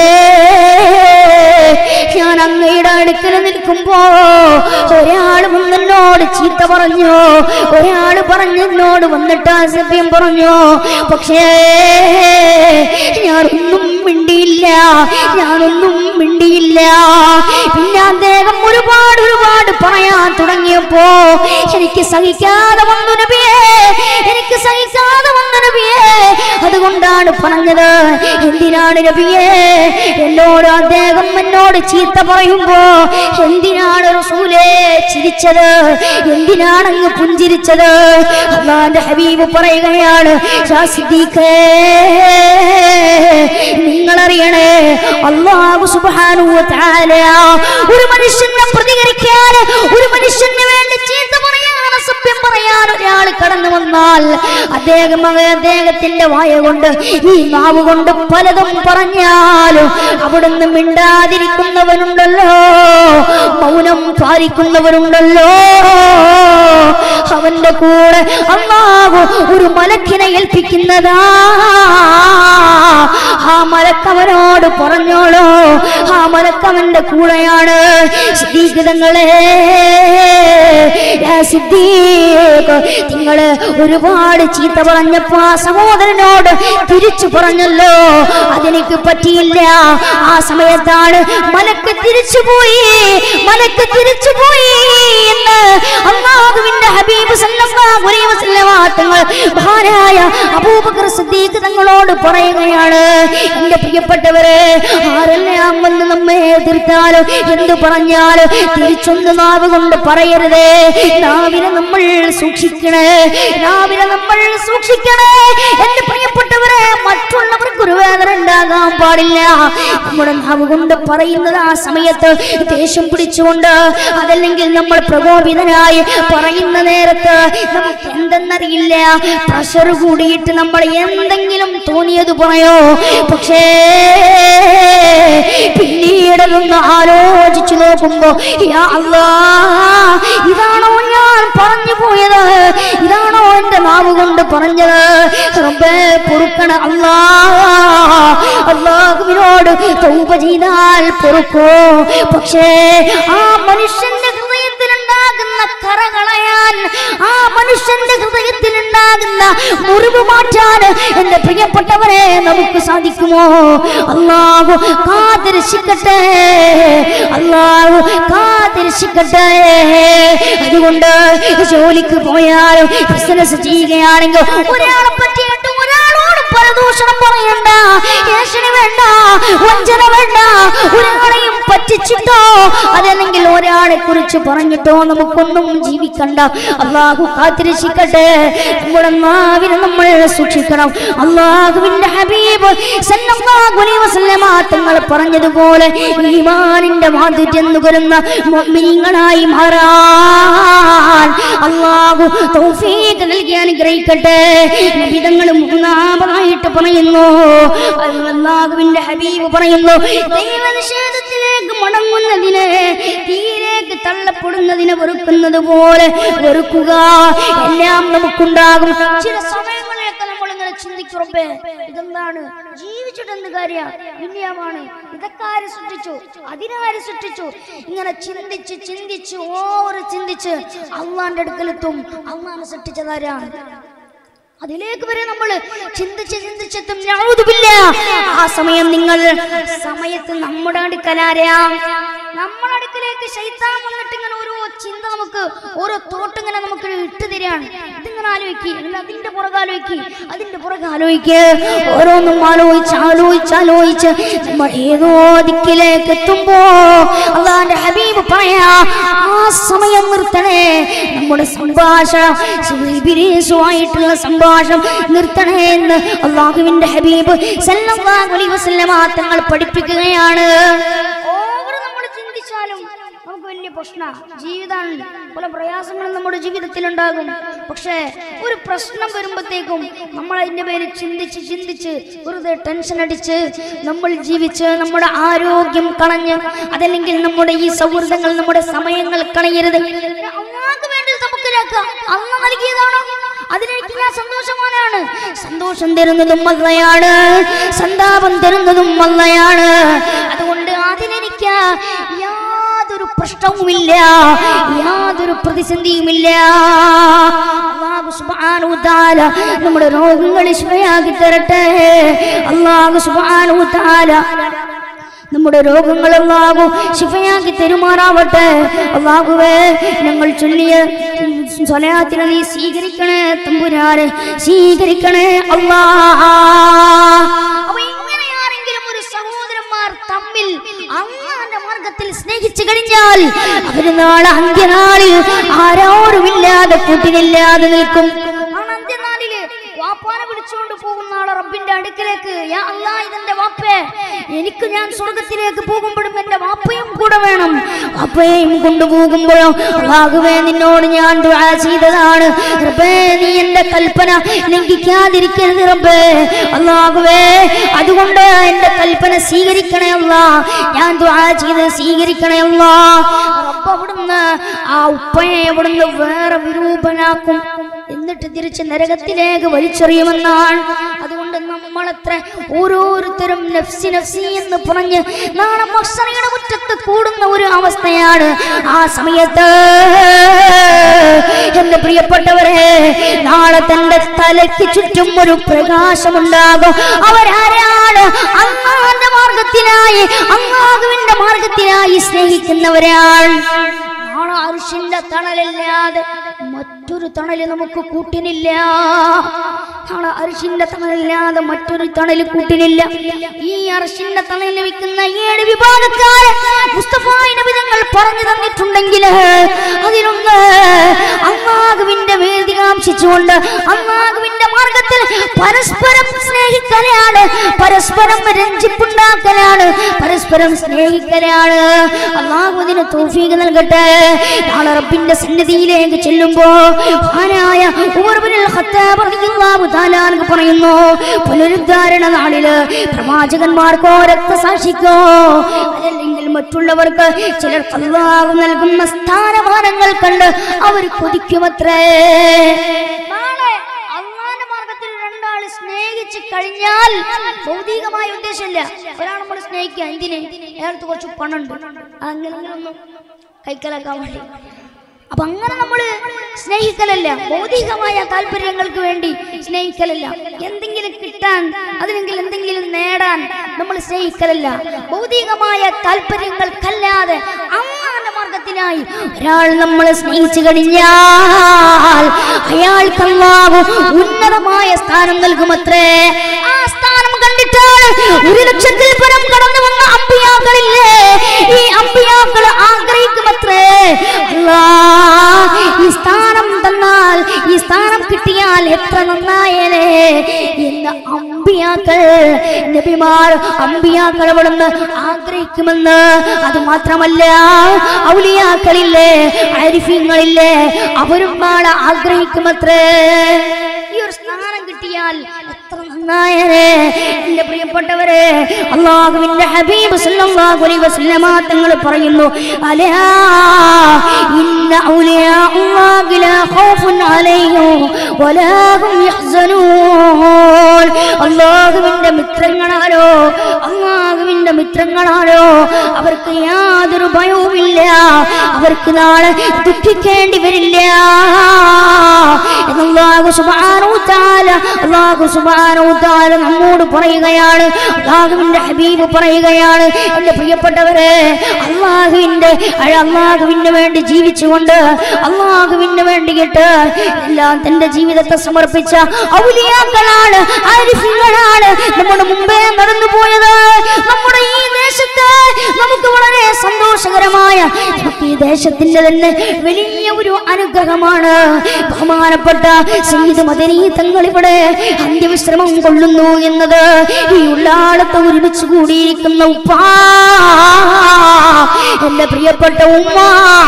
ഞാൻ അങ്ങയുടെ അടുക്കൽ നിൽക്കുമ്പോ ഒരാൾ വന്നെന്നോട് ചീത്ത പറഞ്ഞു ഒരാൾ പറഞ്ഞെന്നോട് വന്നിട്ട് അസഭ്യം പറഞ്ഞു പക്ഷേ ഞാനൊന്നും മിണ്ടിയില്ല ഞാനൊന്നും മിണ്ടിയില്ല പിന്നെ അദ്ദേഹം ഒരുപാട് ഒരുപാട് പറയാൻ തുടങ്ങിയപ്പോ എനിക്ക് സഹിക്കാതെ വന്നു നബിയേ എനിക്ക് സഹിക്കാതെ വന്നു നബിയേ അതുകൊണ്ടാണ് പറഞ്ഞത് എന്തിനാണ് നബിയേ എന്നോട് അദ്ദേഹം എന്നോട് ചീത്ത പറയുമ്പോ എന്തിനാണ് റസൂലേ ചിരിച്ചത് എന്തിനാണ് അങ്ങ് പുഞ്ചിരിച്ചത് അള്ളാന്റെ ഹബീബ് പറയുകയാണ് "യാ സിദ്ദീഖേ, നിങ്ങളറിയണേ അള്ളാഹു സുബ്ഹാനഹു വ തആല ഒരു മനുഷ്യനെ പ്രതികരിക്കാൻ ഒരു മനുഷ്യന് വേണ്ടി ചീത്ത പറയാൻ അസഭ്യം പറയാൻ ഒരാൾ കടന്നു വന്നാൽ അദ്ദേഹം അവ- അദ്ദേഹത്തിന്റെ വായ കൊണ്ട് ഈ നാവ് കൊണ്ട് പലതും പറഞ്ഞാലും അവിടുന്ന് മിണ്ടാതിരിക്കുന്നവനുണ്ടല്ലോ മൗനം പാലിക്കുന്നവരുണ്ടല്ലോ അവന്റെ കൂടെ അള്ളാഹു അള്ളാഹു ഒരു മലക്കിനെ ഏൽപ്പിക്കുന്നതാ ആ മലക്കവനോട് പറഞ്ഞോളൂ ആ മലക്കവന്റെ കൂടെയാണ് സിദ്ധീകൃതങ്ങളെ സിദ്ധീക് നിങ്ങള് ഒരുപാട് ചീത്ത പറഞ്ഞപ്പോ ആ സഹോദരനോട് തിരിച്ചു പറഞ്ഞല്ലോ അതെനിക്ക് പറ്റിയില്ല ആ സമയത്താണ് മലക്ക് തിരിച്ചുപോയി മലക്ക് തിരിച്ചുപോയി എന്ന് അള്ളാഹുവിന്റെ ഹബീബ് സല്ലല്ലാഹു അലൈഹി വസല്ലമ തങ്ങൾ മഹാനായ അബൂബക്കർ സിദ്ദീഖ് തങ്ങളോട് പറയുകയാണ് എന്റെ പ്രിയപ്പെട്ടവരെ ആരെല്ലാം വന്ന് നമ്മെ എതിർത്താലും എന്ത് പറഞ്ഞാലും തിരിച്ചൊന്ന് നാവ് കൊണ്ട് പറയരുതേ നാവിനെ നമ്മൾ സൂക്ഷിക്കണേ നാവിനെ നമ്മൾ സൂക്ഷിക്കണേ എന്റെ പ്രിയപ്പെട്ടവരെ മറ്റുള്ളവർക്ക് ഒരു വേദന ഉണ്ടാകാൻ പാടില്ല നമ്മുടെ നാവ് കൊണ്ട് പറയുന്നത് ആ സമയത്ത് ദേഷ്യം പിടിച്ചുകൊണ്ട് അതല്ലെങ്കിൽ നമ്മൾ പ്രകോപിതനായി പറയുന്ന നേരത്ത് നമുക്ക് എന്തെന്നറിയില്ല പ്രഷർ കൂടിയിട്ട് നമ്മൾ എന്തെങ്കിലും തോന്നിയത് പറയോ പക്ഷേ പിന്നീട് അതൊന്ന് ആലോചിച്ചു നോക്കുമ്പോ യാ അല്ലാ ഇതാണോ ഞാൻ പറഞ്ഞു പോയത് ഇതാണോ എന്റെ നാവ് കൊണ്ട് പറഞ്ഞത് റബ്ബേ പൊറുക്കണ അല്ലാ അള്ളാഹുവിനോട് തൗബ ചെയ്താൽ പൊറുക്കോ പക്ഷേ ആ മനുഷ്യന്റെ ഹൃദയത്തിലുണ്ടാകുന്ന കറ കളയാൻ ആ മനുഷ്യന്റെ ഹൃദയത്തിലുണ്ടാകുന്ന മുറിവ് മാറ്റാൻ എന്റെ പ്രിയപ്പെട്ടവരെ നമുക്ക് സാധിക്കുമോ അള്ളാഹു കാത്തിരക്ഷിക്കട്ടെ അള്ളാഹു കാത്തിരക്ഷിക്കട്ടെ അതുകൊണ്ട് ജോലിക്ക് പോയാലും ബിസിനസ് ചെയ്യുകയാണെങ്കിൽ ഒരാളെ പറ്റിയിട്ട് ഒരാളോട് പരദൂഷണം പറയണ്ട ഏഷണി വേണ്ട വഞ്ചന വേണ്ട ഒരാളെയും പറ്റിച്ചിട്ടോ അതല്ലെങ്കിൽ ഒരാളെ കുറിച്ച് പറഞ്ഞിട്ടോ നമുക്കൊന്നും ജീവിക്കണ്ട അള്ളാഹു കാത്തിരക്ഷിക്കട്ടെ നമ്മുടെ നാവിനെ നമ്മൾ സൂക്ഷിക്കണം അള്ളാഹുവിന്റെ ഹബീബ് സല്ലല്ലാഹു അലൈഹി വസല്ലമ തങ്ങൾ പറഞ്ഞതുപോലെ ഈമാനിന്റെ മാധുര്യം നുകരുന്ന മുഅ്മിനീങ്ങളായി മാറാൻ അള്ളാഹു തൗഫീഖ് നൽകി അനുഗ്രഹിക്കട്ടെ നബിതങ്ങൾ മൂന്നാമതായിട്ട് പറയുന്നു അള്ളാഹുവിന്റെ ഹബീബ് പറയുന്നു ദൈവനിഷേധത്തിലേക്ക് മടങ്ങുന്നതിനെ തീരേക്ക് തള്ളപ്പെടുന്നതിനെ വെറുക്കുന്നത് പോലെ വെറുക്കുക എല്ലാം നമുക്കുണ്ടാകും ചില സമയങ്ങളിലൊക്കെ നമ്മൾ ഇങ്ങനെ ചിന്തിക്കും റബ്ബേ ഇതെന്താണ് ജീവിച്ചിട്ട് എന്ത് കാര്യ വിന്യമാണ് ഇതൊക്കെ ആര് സൃഷ്ടിച്ചു അതിനാര് സൃഷ്ടിച്ചു ഇങ്ങനെ ചിന്തിച്ച് ചിന്തിച്ച് ഓരോ ചിന്തിച്ച് അള്ളാന്റെ അടുക്കലെത്തും അള്ളാനെ സൃഷ്ടിച്ചതാരാണ് അതിലേക്ക് വരെ നമ്മൾ ചിന്തിച്ച് ചിന്തിച്ചെത്തും ഞാതുമില്ല ആ സമയം നിങ്ങൾ സമയത്ത് നമ്മുടെ അടുക്കലാരാ നമ്മുടെ അടുക്കലേക്ക് ശൈത്താൻ വന്നിട്ട് ഇങ്ങനെ ഓരോ ചിന്ത നമുക്ക് ഓരോ തോട്ട് ഇങ്ങനെ നമുക്ക് ഇട്ട് തരാണ് ഇതിങ്ങനെ ആലോചിക്കുക അല്ലെങ്കിൽ അതിന്റെ പുറകെ ആലോചിക്കുക അതിന്റെ പുറകെ ആലോചിക്കുക ഓരോന്നും ആലോചിച്ച് ആലോചിച്ച് ആലോചിച്ച് നമ്മൾ ഏതോ ദിക്കിലേക്ക് എത്തുമ്പോ അള്ളാന്റെ ഹബീബ് പറയാ ആ സമയം നിർത്തണേ നമ്മുടെ സംഭാഷണം ഇബിലീസുമായിട്ടുള്ള സംഭാഷണം നിർത്തണേ എന്ന് അള്ളാഹുവിന്റെ ഹബീബ് സല്ലല്ലാഹു അലൈഹി വസല്ലമ തങ്ങൾ പഠിപ്പിക്കുകയാണ് ഓവർ നമ്മൾ ചിന്തിച്ചാലും നമുക്ക് വലിയ പ്രശ്ന ജീവിതമാണ് പല പ്രയാസങ്ങളും നമ്മുടെ ജീവിതത്തിൽ ഉണ്ടാകും പക്ഷേ ഒരു പ്രശ്നം വരുമ്പോഴത്തേക്കും നമ്മൾ അതിന്റെ പേര് ചിന്തിച്ച് ചിന്തിച്ച് വെറുതെ ടെൻഷൻ അടിച്ച് നമ്മൾ ജീവിച്ച് നമ്മുടെ ആരോഗ്യം കളഞ്ഞ് അതല്ലെങ്കിൽ നമ്മുടെ ഈ സൗഹൃദങ്ങൾ നമ്മുടെ സമയങ്ങൾ കളയരുത് അള്ളാഹ്ക്ക് വേണ്ടി തപ്പക്കലാക്കുക അള്ള നൽകിയതാണോ അതിനെനിക്ക് ഞാൻ സന്തോഷവാനാണ് സന്തോഷം തരുന്നതും അള്ളയാണ് സന്താപം തരുന്നതും അള്ളയാണ് അതുകൊണ്ട് അതിനെനിക്ക് യാതൊരു പ്രശ്നവുമില്ല യാതൊരു പ്രതിസന്ധിയുമില്ല അല്ലാഹു സുബ്ഹാനഹു വതആല നമ്മുടെ രോഗങ്ങൾ ശിവയാക്കി തരട്ടെ അല്ലാഹു സുബ്ഹാനഹു വതആല നമ്മുടെ രോഗങ്ങൾ അല്ലാഹു ശിഫയാക്കി തെരുമാറാവട്ടെ അല്ലാഹുവേ ഞങ്ങൾ ചൊല്ലിയ സ്വലയാത്തിനെ നീ സ്വീകരിക്കണേ തമ്പുരാനെ സ്വീകരിക്കണേ അല്ലാ അപ്പൊ ഇങ്ങനെ ആരെങ്കിലും ഒരു സഹോദരന്മാർ തമ്മിൽ അള്ളാന്റെ മാർഗത്തിൽ സ്നേഹിച്ചു കഴിഞ്ഞാൽ അവര് നാളെ അന്ത്യനാളിൽ ആരോരുമില്ലാതെ കൂട്ടിനില്ലാതെ നിൽക്കും ആണ് അന്ത്യനാളില് വാപ്പാനെ വിളിച്ചുകൊണ്ട് പോകുന്ന ആളെ റബ്ബിന്റെ അടുക്കലേക്ക് യാ അല്ലാ ഇതെന്റെ വാപ്പേ എനിക്ക് ഞാൻ സ്വർഗത്തിലേക്ക് പോകുമ്പോഴും എന്റെ വാപ്പയും കൂടെ വേണം വാപ്പയെയും കൊണ്ടുപോകുമ്പോഴും അള്ളാഹുവേ നിന്നോട് ഞാൻ ദുആ ചെയ്തതാണ് റബ്ബേ നീ എന്റെ കൽപ്പന ലംഘിക്കാതിരിക്കരുത് റബ്ബേ അള്ളാഹുവേ അതുകൊണ്ട് എന്റെ കൽപ്പന സ്വീകരിക്കണേ അല്ലാ ഞാൻ ദുആ ചെയ്ത് സ്വീകരിക്കണേ അല്ലാ റബ്ബ് അവിടുന്ന് ആ ഉപ്പയെ അവിടുന്ന് വേറെ വിരൂപനാക്കും എന്ന് എന്നിട്ട് തിരിച്ച് നരകത്തിലേക്ക് വലിച്ചെറിയുമെന്നാണ് അതുകൊണ്ട് നമ്മളത്ര ഓരോരുത്തരും നഫ്സി നഫ്സി എന്ന് പറഞ്ഞ് നാളെ മത്സരയുടെ മുറ്റത്ത് കൂടുന്ന ഒരു അവസ്ഥയാണ് ആ സമയത്ത് എന്റെ പ്രിയപ്പെട്ടവരെ നാളെ തന്റെ തലയ്ക്ക് ചുറ്റും ഒരു പ്രകാശമുണ്ടാകും അവരാരാണ് അള്ളാന്റെ മാർഗത്തിനായി അള്ളാഹുവിന്റെ മാർഗത്തിനായി സ്നേഹിക്കുന്നവരാണ് നാളെ അർഷിന്റെ തണലല്ലാതെ മറ്റൊരു തണല് നമുക്ക് കൂട്ടിനില്ല നാളെ അർഷിന്റെ തണലല്ലാതെ മറ്റൊരു തണല് കൂട്ടിനില്ല ഈ അർഷിന്റെ തണൽ ലഭിക്കുന്ന ഏഴ് വിഭാഗക്കാരെ മുസ്തഫായി നബിതങ്ങൾ പറഞ്ഞു തന്നിട്ടുണ്ടെങ്കിൽ അതിലൊന്ന് അള്ളാഹുവിന്റെ വേദി കാംക്ഷിച്ചുകൊണ്ട് അള്ളാഹുവിന്റെ മാർഗത്തിൽ പരസ്പരം സ്നേഹിക്കലാണ് പരസ്പരം രഞ്ജിപ്പുണ്ടാക്കലാണ് പരസ്പരം സ്നേഹിക്കലാണ് അള്ളാഹു അതിന് തോഫീക്ക് നൽകട്ടെ നാളെ റബ്ബിന്റെ സന്നിധിയിലേക്ക് ചെല്ലുമ്പോ മഹാനായ ഉമർ ബിൻ ഖത്താബ് റളിയല്ലാഹു തആല അൻഹു പറയുന്നു പുനരുദ്ധാരണ നാളില് പ്രവാചകന്മാർക്കോ രക്തസാക്ഷിക്കോ അതല്ലെങ്കിൽ മറ്റുള്ളവർക്ക് ചിലർക്ക് അള്ളാഹു നൽകുന്ന സ്ഥാനമാനങ്ങൾ കണ്ട് അവർ കൊതിക്കുമത്രേ നാളെ അള്ളാന്റെ മാർഗത്തിൽ രണ്ടാള് സ്നേഹിച്ച് കഴിഞ്ഞാൽ ഭൗതികമായ ഉദ്ദേശമില്ല ഒരാൾ നമ്മൾ സ്നേഹിക്കുക എന്തിന് അയാൾക്ക് കുറച്ച് പണുണ്ട് അങ്ങനെയൊന്നും കൈക്കലാക്കാൻ വേണ്ടി അപ്പൊ അങ്ങനെ നമ്മൾ സ്നേഹിക്കലല്ല ഭൗതികമായ താല്പര്യങ്ങൾക്ക് വേണ്ടി സ്നേഹിക്കലല്ല എന്തെങ്കിലും കിട്ടാൻ അതിനെങ്കിൽ എന്തെങ്കിലും നേടാൻ നമ്മൾ സ്നേഹിക്കലല്ല ഭൗതികമായ താല്പര്യങ്ങൾക്കല്ലാതെ അമ്മാന്റെ മാർഗത്തിനായി ഒരാൾ നമ്മളെ സ്നേഹിച്ചു കഴിഞ്ഞാൽ അയാൾക്ക് അല്ലാഹു ഉന്നതമായ സ്ഥാനം നൽകുമത്രേ ആ സ്ഥാനം കണ്ടിട്ടാണ് ഒരു ലക്ഷത്തിൽ പരം കടന്നു വന്ന അമ്പിയാക്കളില്ലേ ഈ അമ്പിയാക്കൾ ആഗ്രഹിക്കുമത്രേ അല്ലാ ഈ സ്ഥാനം തന്നാൽ ഈ സ്ഥാനം കിട്ടിയാൽ എത്ര നന്നായേനെ എന്ന് അമ്പിയാക്കൾ നബിമാർ അമ്പിയാക്കൾ അവിടുന്ന് ആഗ്രഹിക്കുമെന്ന് അത് മാത്രമല്ല ഔലിയാക്കളില്ലേ അരിഫ്യങ്ങളില്ലേ അവരും നാളെ ആഗ്രഹിക്കുമത്രേ ഈ ഒരു സ്ഥാനം കിട്ടിയാൽ എത്ര നന്നായനെ എന്റെ പ്രിയപ്പെട്ടവരെ അള്ളാഹുവിന്റെ ഹബീബ് സല്ലല്ലാഹു അലൈഹി വസല്ലമ തങ്ങൾ പറയുന്നു അലാ ഇന്ന ഔലിയാ അല്ലാഹി ലാ ഖൗഫുൻ അലൈഹിം വലാ ഹും യഹ്സനൂൻ അള്ളാഹുവിന്റെ മിത്രങ്ങളാലോ അള്ളാഹുവിന്റെ മിത്രങ്ങളാലോ അവർക്ക് യാതൊരു ഭയവുമില്ല അവർക്ക് നാളെ ദുഃഖിക്കേണ്ടി വരില്ല എന്നല്ലാഹു സുബ്ഹാനഹു തആല അല്ലാഹു സുബ്ഹാനഹു തആല നമ്മോട് പറയുകയാണ് അല്ലാഹുവിന്റെ ഹബീബ് പറയുകയാണ് എൻ്റെ പ്രിയപ്പെട്ടവരെ അള്ളാഹുവിന്റെ അള്ളാഹുവിന് വേണ്ടി ജീവിച്ചുകൊണ്ട് അള്ളാഹുവിന് വേണ്ടിയിട്ട് എല്ലാം തന്റെ ജീവിതത്തെ സമർപ്പിച്ച ഔലിയാക്കളാണ് ആരിഫികളാണ് നമ്മുടെ മുമ്പേ കടന്നു പോയത് നമ്മുടെ ഈ ദേശത്ത് നമുക്ക് വളരെ സന്തോഷകരമായ നമുക്ക് ഈ ദേശത്തിന്റെ തന്നെ വലിയ ഒരു അനുഗ്രഹമാണ് ബഹുമാനപ്പെട്ട സയ്യിദ് മദനി തങ്ങൾ ഇവിടെ അന്ത്യവിശ്രമം കൊള്ളുന്നു എന്നത് ഈ ഉള്ളാളത്ത് ഒരുമിച്ച് കൂടിയിരിക്കുന്ന ഉപ്പ എന്റെ പ്രിയപ്പെട്ട ഉമ്മ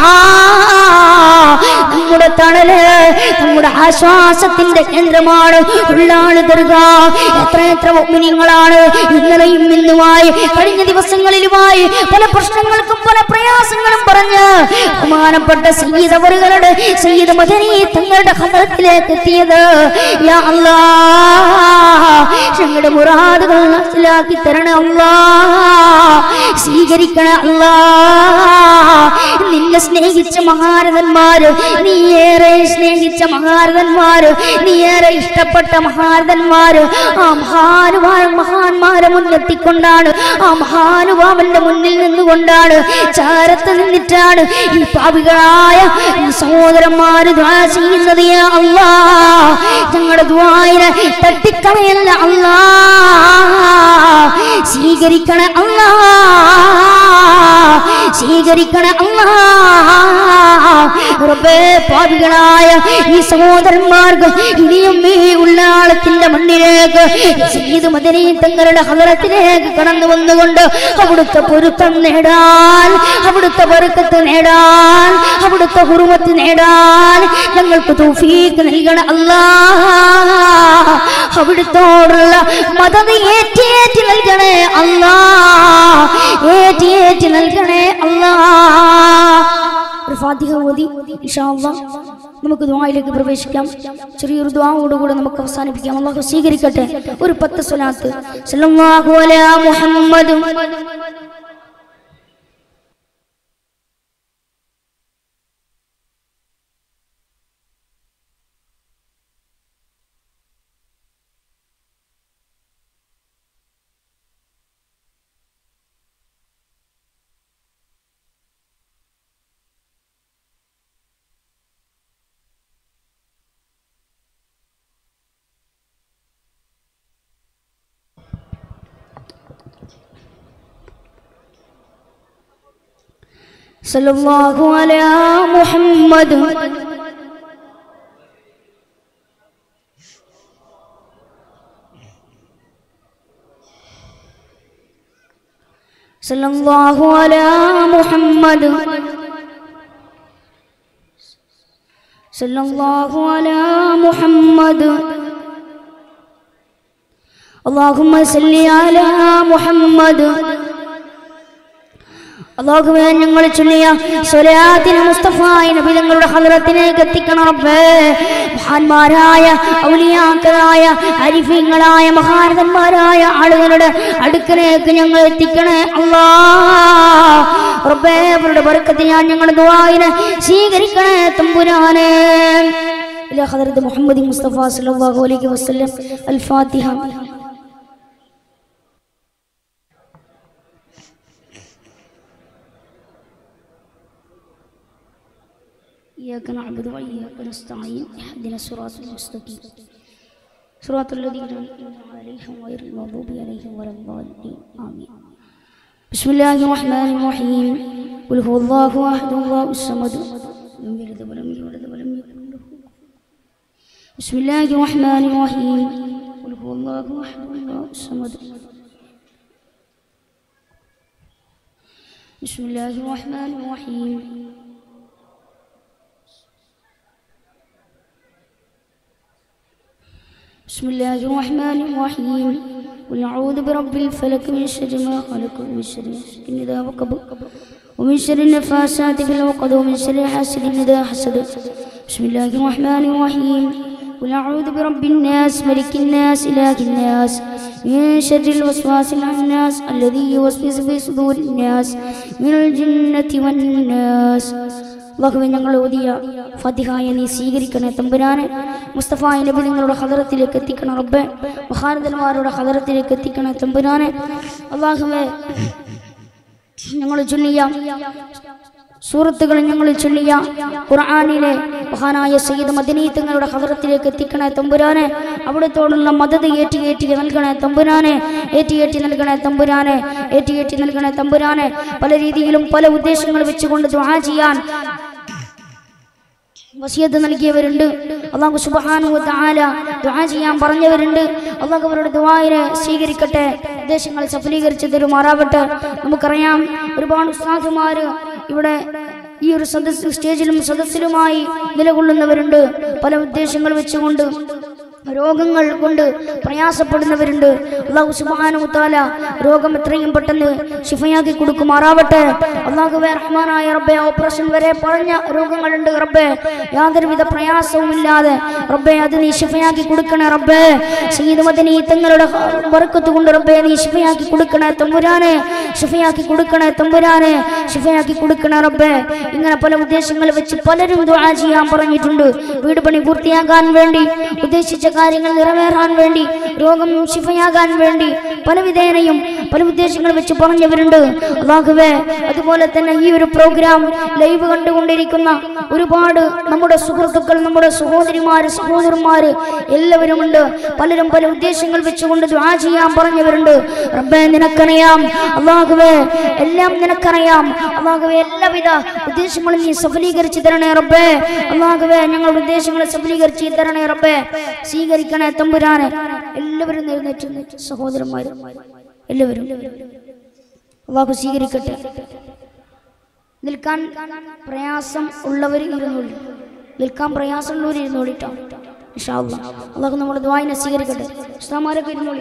നമ്മുടെ തണല് നമ്മുടെ ആശ്വാസത്തിന്റെ കേന്ദ്രമാണ് ഉള്ളാള് ദർഗ എത്ര എത്ര മുഅ്മിനീങ്ങളാണ് ഇന്നലെയും ഇന്നുമായി കഴിഞ്ഞ ദിവസങ്ങളിലുമായി പല പ്രശ്നങ്ങൾക്കും പല പ്രയാസങ്ങളും പറഞ്ഞ് ബഹുമാനപ്പെട്ട സയ്യിദ് അവറുകളുടെ സയ്യിദ് മദനി തങ്ങളുടെ ഹദറത്തിലേക്ക് എത്തിയത് യാ അല്ലാ ഞങ്ങളുടെ മുറാദുകൾ മനസ്സിലാക്കി തരണേ അല്ലാ സ്വീകരിക്കണേ അല്ലാ നിന്നെ സ്നേഹിച്ച മഹാരഥന്മാര് നീ ഏറെ സ്നേഹിച്ച മഹാരഥന്മാര് നീ ഏറെ ഇഷ്ടപ്പെട്ട മഹാരഥന്മാര് ആ മഹാനുഭാവ മഹാന്മാരെ മുന്നെത്തിക്കൊണ്ടാണ് ആ മഹാനുഭാവന്റെ മുന്നിൽ നിന്നുകൊണ്ടാണ് ചാരത്ത് നിന്നിട്ടാണ് ഈ പാപികളായ ഈ സഹോദരന്മാര് ദ്വാ ചെയ്യുന്നത് യാ അല്ലാ ഞങ്ങളുടെ ദ്വായിനെ തട്ടിക്കളയല്ല അല്ലാ സ്വീകരിക്കണ അല്ലാ സ്വീകരിക്കണ അല്ലാ റബ്ബേ പാപികളായ ഈ സഹോദരന്മാർക്ക് ഇനിയും ഈ ഉള്ളാളത്തിന്റെ മണ്ണിലേക്ക് സയ്യിദ് മദനി തങ്ങളുടെ ഹദറത്തിലേക്ക് കടന്നു വന്നുകൊണ്ട് അവിടുത്തെ പൊരുത്തം നേടാൻ അവിടുത്തെ പൊരുത്തത്ത് നേടാൻ അവിടുത്തെ ഹുറുമത്ത് നേടാൻ ഞങ്ങൾക്ക് തൗഫീഖ് നൽകണ അല്ലാ അവിടുത്തോടുള്ള മതം ഏറ്റിയേറ്റി നൽകണേ അല്ലാ ഏറ്റിയേറ്റി നൽകണേ അല്ലാ ഒരു ഫാത്തിഹ ഓതി ഇൻഷാ അല്ലാ നമുക്ക് ദ്വായിലേക്ക് പ്രവേശിക്കാം ചെറിയൊരു ദ്വാവോടുകൂടെ നമുക്ക് അവസാനിപ്പിക്കാം അള്ളാഹു സ്വീകരിക്കട്ടെ ഒരു പത്ത് സ്വലാത്ത് സല്ലല്ലാഹു അലാ മുഹമ്മദ് സല്ലല്ലാഹു അലാ മുഹമ്മദ് സല്ലല്ലാഹു അലാ മുഹമ്മദ് സല്ലല്ലാഹു അലാ മുഹമ്മദ് اللهم صل على محمد അള്ളാഹുവേ ഞങ്ങൾ ചൊല്ലിയ സ്വലാത്തിന് മുസ്തഫായ നബി തങ്ങളുടെ ഹദ്റത്തിലേക്ക് എത്തിക്കണം റബ്ബേ മഹാന്മാരായ ഔലിയാക്കളായ അരിഫീങ്ങളായ മഹാരഥന്മാരായ ആളുകളുടെ അടുക്കലേക്ക് ഞങ്ങൾ എത്തിക്കണേ അല്ലാ റബ്ബേ അവരുടെ ബർക്കത്ത് ഞാൻ ഞങ്ങളുടെ ദുആയിനെ സ്വീകരിക്കണേ തമ്പുരാനെ ഇലാ ഹദ്റത്ത് മുഹമ്മദ് മുസ്തഫ സല്ലല്ലാഹു അലൈഹി വസല്ലം അൽ ഫാത്തിഹ إياك نعبد وإياك نستعين اهدنا الصراط المستقيم صراط الذين أنعمت عليهم غير المغضوب عليهم ولا الضالين آمين بسم الله الرحمن الرحيم قل هو الله أحد الله الصمد لم يلد ولم يولد ولم يكن له بسم الله الرحمن الرحيم قل هو الله أحد الله الصمد بسم الله الرحمن الرحيم بسم الله الرحمن الرحيم قل أعوذ برب الفلك من شر ما خلق ومن شر حاسد إذا وقب ومن شر النفاسات في العقد ومن شر حاسد إذا حسد بسم الله الرحمن الرحيم قل أعوذ برب الناس ملك الناس إله الناس من شر الوسواس الناس الذي يوسوس في صدور الناس من الجنة والناس അള്ളാഹുവെ ഞങ്ങൾ ഓതിയ ഫതിഹായ നീ സ്വീകരിക്കണേ തമ്പുരാനെ മുസ്തഫായ നബി നിങ്ങളുടെ ഹദറത്തിലേക്ക് എത്തിക്കണം റബ്ബെ മഹാനന്ദന്മാരുടെ ഹദറത്തിലേക്ക് എത്തിക്കണേ തമ്പുരാനെ അള്ളാഹുവെ ഞങ്ങൾ ചൊല്ലിയ സൂറത്തുകൾ ഞങ്ങൾ ചൊല്ലിയ ഖുർആാനിലെ മഹാനായ സയ്യിദ് മദനീ തങ്ങളുടെ ഹദറത്തിലേക്ക് എത്തിക്കണേ തമ്പുരാനെ അവിടത്തോടുള്ള മദത് ഏറ്റി ഏറ്റി നൽകണേ തമ്പുരാനെ ഏറ്റി ഏറ്റി നൽകണേ തമ്പുരാനെ ഏറ്റി ഏറ്റി നൽകണേ തമ്പുരാനെ പല രീതിയിലും പല ഉദ്ദേശങ്ങൾ വെച്ചുകൊണ്ട് ദുആ ചെയ്യാൻ വസിയത്ത് നൽകിയവരുണ്ട് അള്ളാഹു സുബ്ഹാനഹു വ തആല ദുആ ചെയ്യാൻ പറഞ്ഞവരുണ്ട് അള്ളാഹു അവരുടെ ദുആയിനെ സ്വീകരിക്കട്ടെ ഉദ്ദേശങ്ങൾ സഫലീകരിച്ച് തരുമാറാവട്ടെ നമുക്കറിയാം ഒരുപാട് ഉസ്താദുമാര് ഇവിടെ ഈ ഒരു സദസ് സ്റ്റേജിലും സദസ്സിലുമായി നിലകൊള്ളുന്നവരുണ്ട് പല ഉദ്ദേശങ്ങൾ വെച്ചുകൊണ്ട് രോഗങ്ങൾ കൊണ്ട് പ്രയാസപ്പെടുന്നവരുണ്ട് അള്ളാഹു സുബ്ഹാനഹു താല രോഗം എത്രയും പെട്ടെന്ന് ശിഫയാക്കി കൊടുക്കുമാറാവട്ടെ അള്ളാഹുവേ റഹ്മാനായ റബ്ബെ ഓപ്പറേഷൻ വരെ പറഞ്ഞ രോഗങ്ങളുണ്ട് റബ്ബെ യാതൊരുവിധ പ്രയാസവുമില്ലാതെ റബ്ബെ അത് നീ ശിഫയാക്കി കൊടുക്കണേ റബ്ബെ സയ്യിദ് മദനി തങ്ങളുടെ ബർക്കത്ത് കൊണ്ട് റബ്ബെ നീ ശിഫയാക്കി കൊടുക്കണേ തമ്പുരാനെ ശിഫയാക്കി കൊടുക്കണേ തമ്പുരാനെ ശിഫയാക്കി കൊടുക്കണേ റബ്ബെ ഇങ്ങനെ പല ഉദ്ദേശങ്ങൾ വെച്ച് പലരും ദുആ ചെയ്യാൻ പറഞ്ഞിട്ടുണ്ട് വീട് പണി പൂർത്തിയാക്കാൻ വേണ്ടി ഉദ്ദേശിച്ച കാര്യങ്ങൾ നിറവേറാൻ വേണ്ടി രോഗം ശിഫയാകാൻ വേണ്ടി പല വിധേനയും പല ഉദ്ദേശങ്ങൾ വെച്ച് പറഞ്ഞവരുണ്ട് അള്ളാഹുവേ അതുപോലെ തന്നെ ഈ ഒരു പ്രോഗ്രാം ലൈവ് കണ്ടുകൊണ്ടിരിക്കുന്ന ഒരുപാട് നമ്മുടെ സുഹൃത്തുക്കൾ നമ്മുടെ സഹോദരിമാര് സഹോദരന്മാര് എല്ലാവരുമുണ്ട് പലരും പല ഉദ്ദേശങ്ങൾ വെച്ചുകൊണ്ട് ദ്വാ ചെയ്യാൻ പറഞ്ഞവരുണ്ട് റബ്ബേ നിനക്കറിയാം അള്ളാഹുവേ എല്ലാം നിനക്കറിയാം അള്ളാഹുവേ എല്ലാവിധ ഉദ്ദേശങ്ങളും നീ സഫലീകരിച്ച് തരണേ റബ്ബേ അള്ളാഹുവേ ഞങ്ങളുടെ ഉദ്ദേശങ്ങളെ സഫലീകരിച്ച് തരണേ റബ്ബേ സ്വീകരിക്കണേ തമ്പുരാനെ എല്ലാവരും എഴുന്നേറ്റ് സഹോദരന്മാരും എല്ലാവരും അള്ളാഹു സ്വീകരിക്കട്ടെ നിൽക്കാൻ പ്രയാസം ഉള്ളവർ ഇരുന്നോളി നിൽക്കാൻ പ്രയാസമുള്ളവർ ഇരുന്നോളിട്ടോ ഇൻഷാ അല്ലാ. അള്ളാഹു നമ്മുടെ ദ്വായിനെ സ്വീകരിക്കട്ടെ ഉസ്താമാരൊക്കെ ഇരുന്നോളി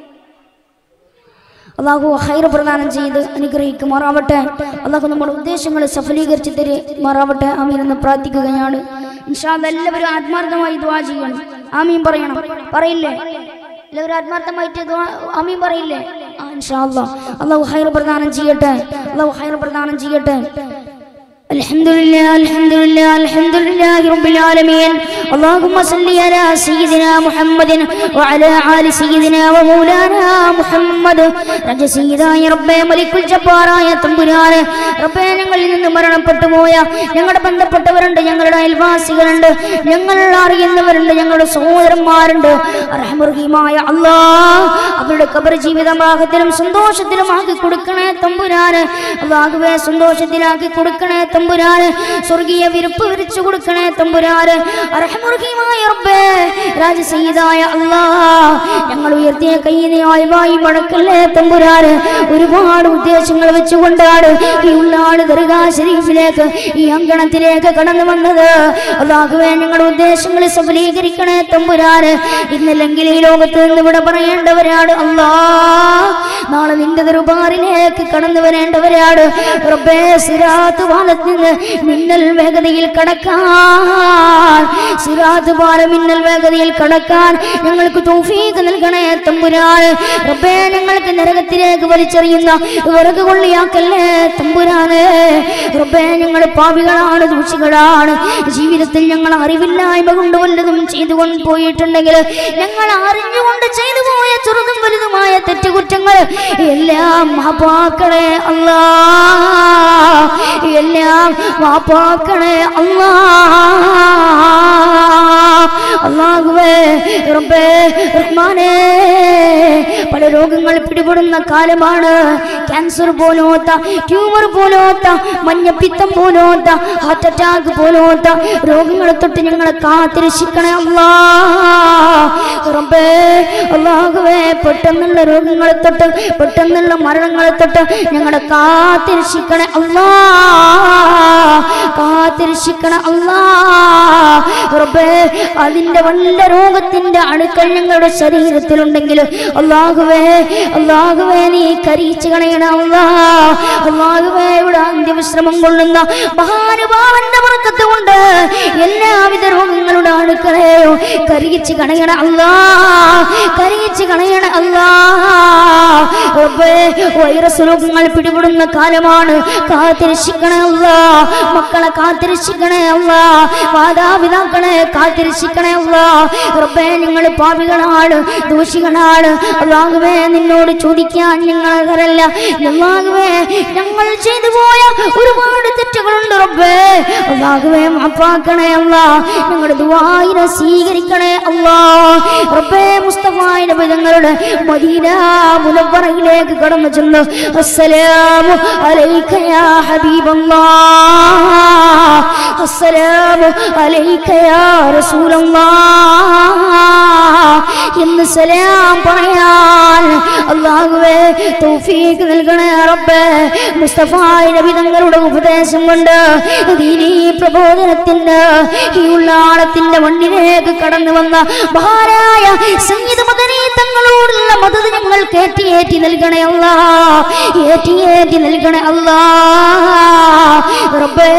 അള്ളാഹു ഹൈർ പ്രദാനം ചെയ്ത് അനുഗ്രഹിക്കുമാറാവട്ടെ അള്ളാഹു നമ്മുടെ ഉദ്ദേശങ്ങൾ സഫലീകരിച്ച് തരുമാറാവട്ടെ അമീൻ എന്ന് പ്രാർത്ഥിക്കുകയാണ് ഇൻഷാല്ല എല്ലാവരും ആത്മാർത്ഥമായി ദ്വാ ചെയ്യണം ആമീൻ പറയണം പറയില്ലേ എല്ലാവരും ആത്മാർത്ഥമായിട്ട് ദ്വാ- ആമീൻ പറയില്ലേ ആ, ഇൻഷാ അല്ലാ. അള്ളാഹു ഹൈർ പ്രദാനം ചെയ്യട്ടെ അള്ളാഹു ഹൈർ പ്രദാനം ചെയ്യട്ടെ الحمد لله الحمد لله الحمد لله رب العالمين اللهم صل على سيدنا محمد وعلى آل سيدنا ومولانا محمد രജ സീതായ റബ്ബേ മലിക്കുൽ ജബ്ബാറായ തമ്പുരാന് റബ്ബേ ഞങ്ങളിൽ നിന്ന് മരണപ്പെട്ടു പോയ ഞങ്ങളുടെ ബന്ധപ്പെട്ടവരുണ്ട് ഞങ്ങളുടെ അയൽവാസികളുണ്ട് ഞങ്ങൾ അറിയുന്നവരുണ്ട് ഞങ്ങളുടെ സഹോദരന്മാരുണ്ട് റഹ്മുറഹീമായ അല്ലാ അവരുടെ കബർ ജീവിതമാകത്തിലും സന്തോഷത്തിലും ആക്കി കൊടുക്കണേ തമ്പുരാന് അള്ളാഹുവേ സന്തോഷത്തിലാക്കി കൊടുക്കണേ തമ്പുരാന് സ്വർഗീയ വിരുപ്പ് വിരിച്ചു കൊടുക്കണേ തമ്പുരാന് റഹ്മുറഹീമായ റബ്ബേ രാജസീതായ അല്ലാ ഞങ്ങൾ ഉയർത്തിയ കൈനിയായി വായി മടക്കല്ലേ തമ്പുരാന് ഒരുപാട് ഉദ്ദേശങ്ങൾ വെച്ചുകൊണ്ടാണ് ഈ ഉള്ളാട് ദർഗാ ശരീഫിലേക്ക് ഈ അങ്കണത്തിലേക്ക് കടന്നു വന്നത് അള്ളാഹുവേ ഞങ്ങളുടെ ഉദ്ദേശങ്ങൾ സഫലീകരിക്കണേ തമ്പുരാന് ഇന്നല്ലെങ്കിൽ ഈ ലോകത്ത് നിന്ന് ഇവിടെ പറയേണ്ടവരാണ് അല്ലാ നാളെ നിന്റെ ദർബാറിലേക്ക് കടന്നു വരേണ്ടവരാണ് റബ്ബേ സിറാത്ത് പാലത്ത് നിന്ന് മിന്നൽ വേഗതയിൽ കടക്കാൻ സിറാത്ത് പാലം മിന്നൽ വേഗതയിൽ കടക്കാൻ ഞങ്ങൾക്ക് തൗഫീഖ് നൽകണേ തമ്പുരാന് റബ്ബേ ഞങ്ങൾക്ക് നരകത്തിലേക്ക് വലിച്ചെറിയുന്ന വിറക് കൊള്ളിയാക്കല്ലേ തമ്പുരാന് റബ്ബേ ഞങ്ങൾ പാപികളാണ് ദൂഷികളാണ് ജീവിതത്തിൽ ഞങ്ങൾ അറിവില്ലായ്മ കൊണ്ട് വല്ലതും ചെയ്തുകൊണ്ട് പോയിട്ടുണ്ടെങ്കിൽ ഞങ്ങൾ അറിഞ്ഞുകൊണ്ട് ചെയ്തു പോയ ചെറുതും വലുതുമായ തെറ്റുകുറ്റങ്ങൾ എല്ലാം മാപ്പാക്കളെ അല്ലാ എല്ലാം മാപ്പാക്കളെ അല്ലാ അള്ളാഹുവേ റബ്ബേ റഹ്മാനേ പല രോഗങ്ങൾ പിടിപെടുന്ന കാലമാണ് ക്യാൻസർ പോലോത്ത ട്യൂമർ പോലോത്ത മഞ്ഞപ്പിത്തം പോലോത്ത ഹാർട്ട് അറ്റാക്ക് പോലോത്ത രോഗങ്ങളെ തൊട്ട് ഞങ്ങളെ കാത്തിരക്ഷിക്കണേ അല്ലാ റബ്ബേ അള്ളാഹുവേ പെട്ടെന്നുള്ള രോഗങ്ങളെ തൊട്ട് പെട്ടെന്നുള്ള മരണങ്ങളെ തൊട്ട് ഞങ്ങളെ കാത്തിരക്ഷിക്കണേ അല്ലാ കാത്തിരക്ഷിക്കണേ അല്ലാ റബ്ബേ അതിന്റെ വല്ല രോഗത്തിന്റെ അണുക്കൾ ഞങ്ങളുടെ ശരീരത്തിലുണ്ടെങ്കിൽ അള്ളാഹുവേ അള്ളാഹുവേ നീ കരീച്ചു കളയണം അല്ലാ അള്ളാഹുവേ ഇവിടെ അന്ത്യവിശ്രമം കൊള്ളുന്ന മഹാനുഭാവന്റെ പുറക്കത്ത് കൊണ്ട് എല്ലാവിധ രോഗങ്ങളുടെ അണുക്കളെയോ കരീച്ച് കളയണ അല്ലാ കരീച്ച് കളയണ അല്ലാ റബ്ബേ വൈറസ് രോഗങ്ങൾ പിടിപെടുന്ന കാലമാണ് കാത്തിരക്ഷിക്കണേ അല്ലാ മക്കളെ കാത്തിരക്ഷിക്കണേ അല്ലാ മാതാപിതാക്കളെ കാത്തിരക്ഷിക്കണേ അല്ലാ റബ്ബേ ഞങ്ങൾ പാപികളാണ് ദോഷികളാണ് അള്ളാഹുവേ നിന്നോട് ചോദിക്കാൻ ഞങ്ങളല്ല അള്ളാഹുവേ ഞങ്ങൾ ചെയ്തു പോയ ഒരുപാട് തെറ്റുകളുണ്ട് റബ്ബേ അള്ളാഹുവേ മാപ്പാക്കണേ അല്ലാ ഞങ്ങളുടെ ദുവായിനെ സ്വീകരിക്കണേ അല്ലാ റബ്ബേ മുസ്തഫായ നബി തങ്ങളുടെ മദീന മുനവറയിലേക്ക് കടന്നു ചെന്നു അസ്സലാമു അലൈക യാ ഹബീബല്ലാഹ് അസ്സലാമു അലൈക യാ റസൂലല്ലാഹ് എന്ന് സലാം പറയാൻ അള്ളാഹുവേ തൗഫീഖ് നൽകണേ റബ്ബേ മുസ്തഫായ നബി തങ്ങളുടെ ഉപദേശം കൊണ്ട് ദീനീ പ്രബോധനത്തിന് ഈ ഉള്ളാളത്തിന്റെ മണ്ണിലേക്ക് കടന്നു വന്ന മഹാരായ സംഗീത മദനീ തങ്ങളോടുള്ള മതത് ഞങ്ങൾ കേറ്റിയേറ്റി നൽകണേ അല്ലാ ഏറ്റിയേറ്റി നൽകണേ അല്ലാ റബ്ബേ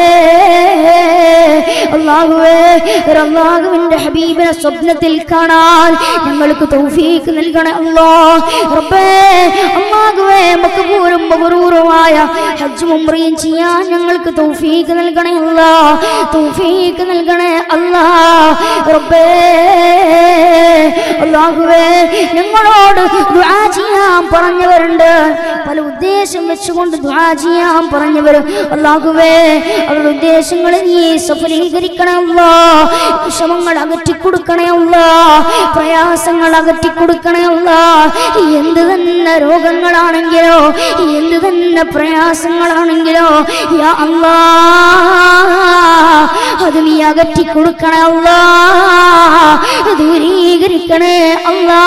അള്ളാഹുവേ അള്ളാഹുവിന്റെ ഹബീബിനെ സ്വപ്നത്തിൽ കാണാൻ ഞങ്ങൾക്ക് തൗഫീഖ് നൽകണേ അല്ലാ റബ്ബേ അള്ളാഹുവേ മക്ബൂലും മബ്റൂറുമായ ഹജ്ജും ഉംറയും ചെയ്യാൻ ഞങ്ങൾക്ക് തൗഫീഖ് നൽകണേ അല്ലാ തൗഫീഖ് നൽകണേ അല്ലാ റബ്ബേ അള്ളാഹുവേ ഞങ്ങളോട് ദുആ ചെയ്യാൻ പറഞ്ഞവരുണ്ട് പല ഉദ്ദേശം വെച്ചുകൊണ്ട് ദുആ ചെയ്യാൻ പറഞ്ഞവർ അള്ളാഹുവേ അവരുടെ ഉദ്ദേശങ്ങൾ നീ സഫലീകരിക്കണമല്ലോ വിഷമങ്ങൾ അകറ്റി കൊടുക്കണമല്ലോ പ്രയാസങ്ങൾ അകറ്റി കൊടുക്കണമല്ലോ എന്ത് തന്നെ രോഗങ്ങളാണെങ്കിലോ എന്ത് തന്നെ പ്രയാസങ്ങളാണെങ്കിലോ യാ അല്ലാ അത് നീ അകറ്റി കൊടുക്കണമല്ലോ ദൂരീകരിക്കണേ അല്ലാ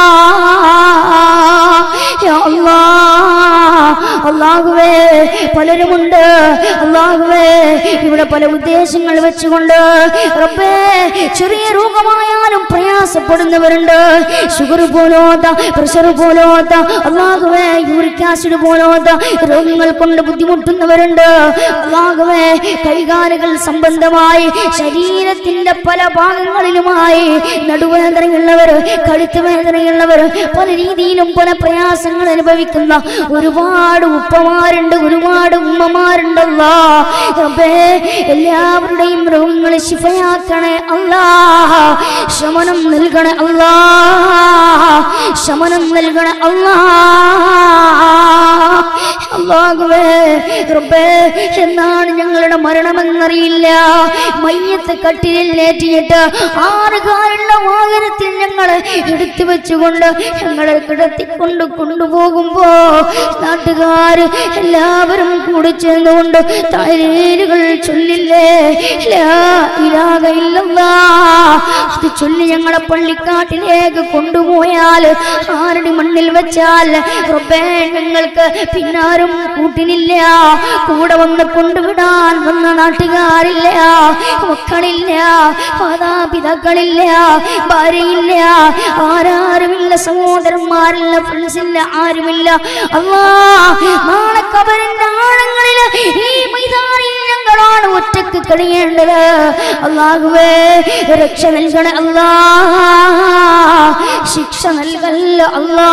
യാ അല്ലാ അള്ളാഹുവേ പലരുമുണ്ട് അള്ളാഹുവേ ഇവിടെ പല ഉദ്ദേശങ്ങൾ വെച്ചുകൊണ്ട് റബ്ബേ ചെറിയ രോഗമായാലും പ്രയാസപ്പെടുന്നവരുണ്ട് ഷുഗർ പോലോത്ത പ്രഷർ പോലോത്ത അള്ളാഹുവേ യൂറിക് ആസിഡ് പോലോത്ത രോഗങ്ങൾ കൊണ്ട് ബുദ്ധിമുട്ടുന്ന ബുദ്ധിമുട്ടുന്നവരുണ്ട് അള്ളാഹുവേ കൈകാലുകൾ സംബന്ധമായി ശരീരത്തിന്റെ പല ഭാഗങ്ങളിലുമായി നടുവേദനയുള്ളവർ കഴുത്ത് വേദനയുള്ളവർ പല രീതിയിലും പല പ്രയാസങ്ങൾ അനുഭവിക്കുന്ന ഒരുപാട് ഉപ്പമാരുണ്ട് ഒരുപാട് ഉമ്മമാരുണ്ടല്ലോ റബ്ബേ എല്ലാവരുടെയും രോഗങ്ങൾ ശിഫയാക്കണേ അല്ലാ ശമനം നൽകണേ അല്ലാ ശമനം നൽകണേ അല്ലാ അല്ലാഹുവേ റബ്ബേ എന്നാണ് ഞങ്ങളുടെ മരണമെന്നറിയില്ല മയ്യത്ത് കട്ടിലിൽ ഏറ്റിയിട്ട് ആറ് കാലുള്ള വാഹനത്തിൽ ഞങ്ങളെ എടുത്തു വെച്ചുകൊണ്ട് ഞങ്ങളെ കിടത്തിക്കൊണ്ട് കൊണ്ടുപോകുമ്പോ നാട്ടുകാര് എല്ലാവരും കൂടി ചേർന്നുകൊണ്ട് തലേലുകൾ ചൊല്ലില്ലേ ലാ ഇലാഹ ഇല്ലല്ലാ. അത് ചൊല്ലി ഞങ്ങളെ പള്ളിക്കാട്ടിലേക്ക് കൊണ്ടുപോയാൽ ആരുടെ മണ്ണിൽ വെച്ചാൽ റബ്ബേ ഞങ്ങൾക്ക് പിന്നാരും കൂട്ടിനില്ല കൂടെ വന്ന് കൊണ്ടുവിടാൻ വന്ന നാട്ടുകാരില്ല മക്കളില്ല മാതാപിതാക്കളില്ല ഭാര്യയില്ല ആരാരുമില്ല സഹോദരന്മാരില്ല ഫ്രണ്ട്സില്ല ആരുമില്ല അല്ലാ നാളെ കബറിന്റെ ആഴങ്ങളില് ഈ മൈതാനിയിൽ ഞങ്ങളാണ് ഒറ്റക്ക് കഴിയേണ്ടത് അള്ളാഹുവേ രക്ഷ നൽകണ അല്ലാ ശിക്ഷ നൽകല്ല അല്ലാ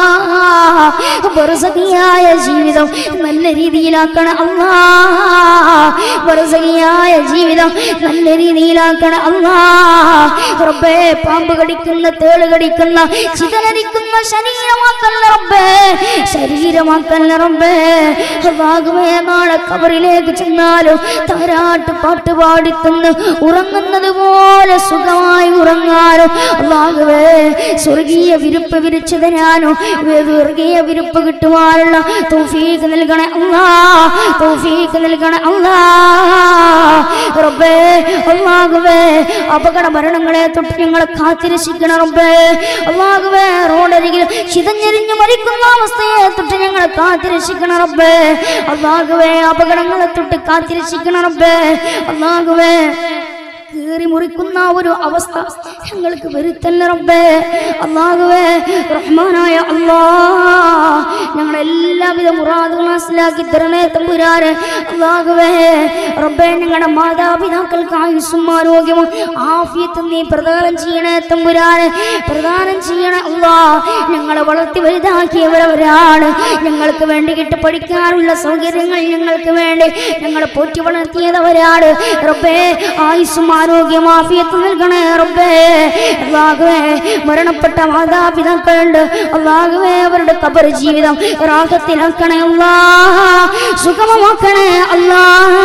ബർസഖിയായ ജീവിതം നല്ല രീതിയിലാക്കണ അല്ലാ ബർസഖിയായ ജീവിതം നല്ല രീതിയിലാക്കണ അല്ലാ റബ്ബേ പാമ്പ് കടിക്കുന്ന തേള് കടിക്കുന്ന ചിതലരിക്കുന്ന ശരീരമാക്കല്ല റബ്ബേ ശരീരമാക്കല്ല റബ്ബേ അള്ളാഹുവേ നാളെ കബറിലേക്ക് ചെന്നാലും താരാട്ട് പാട്ട് പാടിത്തന്ന് ഉറങ്ങുന്നത് പോലെ സുഖമായി ഉറങ്ങാനും അള്ളാഹുവേ സ്വർഗീയ വിരുപ്പ് വിരിച്ചു തരാനോ സ്വർഗീയ വിരുപ്പ് കിട്ടുവാനുള്ള തൗഫീഖ് നൽകണേ അല്ലാ തൗഫീഖ് നൽകണേ അല്ലാ റബ്ബേ അള്ളാഹുവേ അപകട മരണങ്ങളെ തൊട്ട് ഞങ്ങളെ കാത്തിരക്ഷിക്കണം റബ്ബേ അള്ളാഹുവേ റോഡരികിൽ ചിതഞ്ഞെരിഞ്ഞ് മരിക്കുന്ന അവസ്ഥയെ തൊട്ട് ഞങ്ങളെ കാത്തിരക്ഷിക്കണം റബ്ബേ അള്ളാഹുവേ അപകടങ്ങളെ തൊട്ട് കാത്തിരക്ഷിക്കണം റബ്ബേ അള്ളാഹുവേ കീറി മുറിക്കുന്ന ഒരു അവസ്ഥ ഞങ്ങൾക്ക് വരുത്തല്ല റബ്ബേ അള്ളാഹുവേ റഹ്മാനായ അല്ലാ ഞങ്ങളെ എല്ലാവിധ മുറാദും മനസ്സിലാക്കി തരണേ തമ്പുരാന് അള്ളാഹുവേ റബ്ബേ ഞങ്ങളുടെ മാതാപിതാക്കൾക്ക് ആയുസ്സും ആരോഗ്യവും ആഫിയത്തും നീ പ്രദാനം ചെയ്യണേ തമ്പുരാന് പ്രദാനം ചെയ്യണേ അല്ലാ ഞങ്ങളെ വളർത്തി വലുതാക്കിയവരവരാണ് ഞങ്ങൾക്ക് വേണ്ടി കിട്ടി പഠിക്കാനുള്ള സൗകര്യങ്ങൾ ഞങ്ങൾക്ക് വേണ്ടി ഞങ്ങളെ പോറ്റി വളർത്തിയതവരാണ് റബ്ബേ ആയുസ്സും ആരോഗ്യം ആഫിയത്ത് നൽകണേ റബ്ബേ അള്ളാഹുവേ മരണപ്പെട്ട മാതാപിതാക്കളുണ്ട് അള്ളാഹുവേ അവരുടെ കബർ ജീവിതം റാഹത്തിലാക്കണേ അല്ലാ സുഗമമാക്കണേ അല്ലാ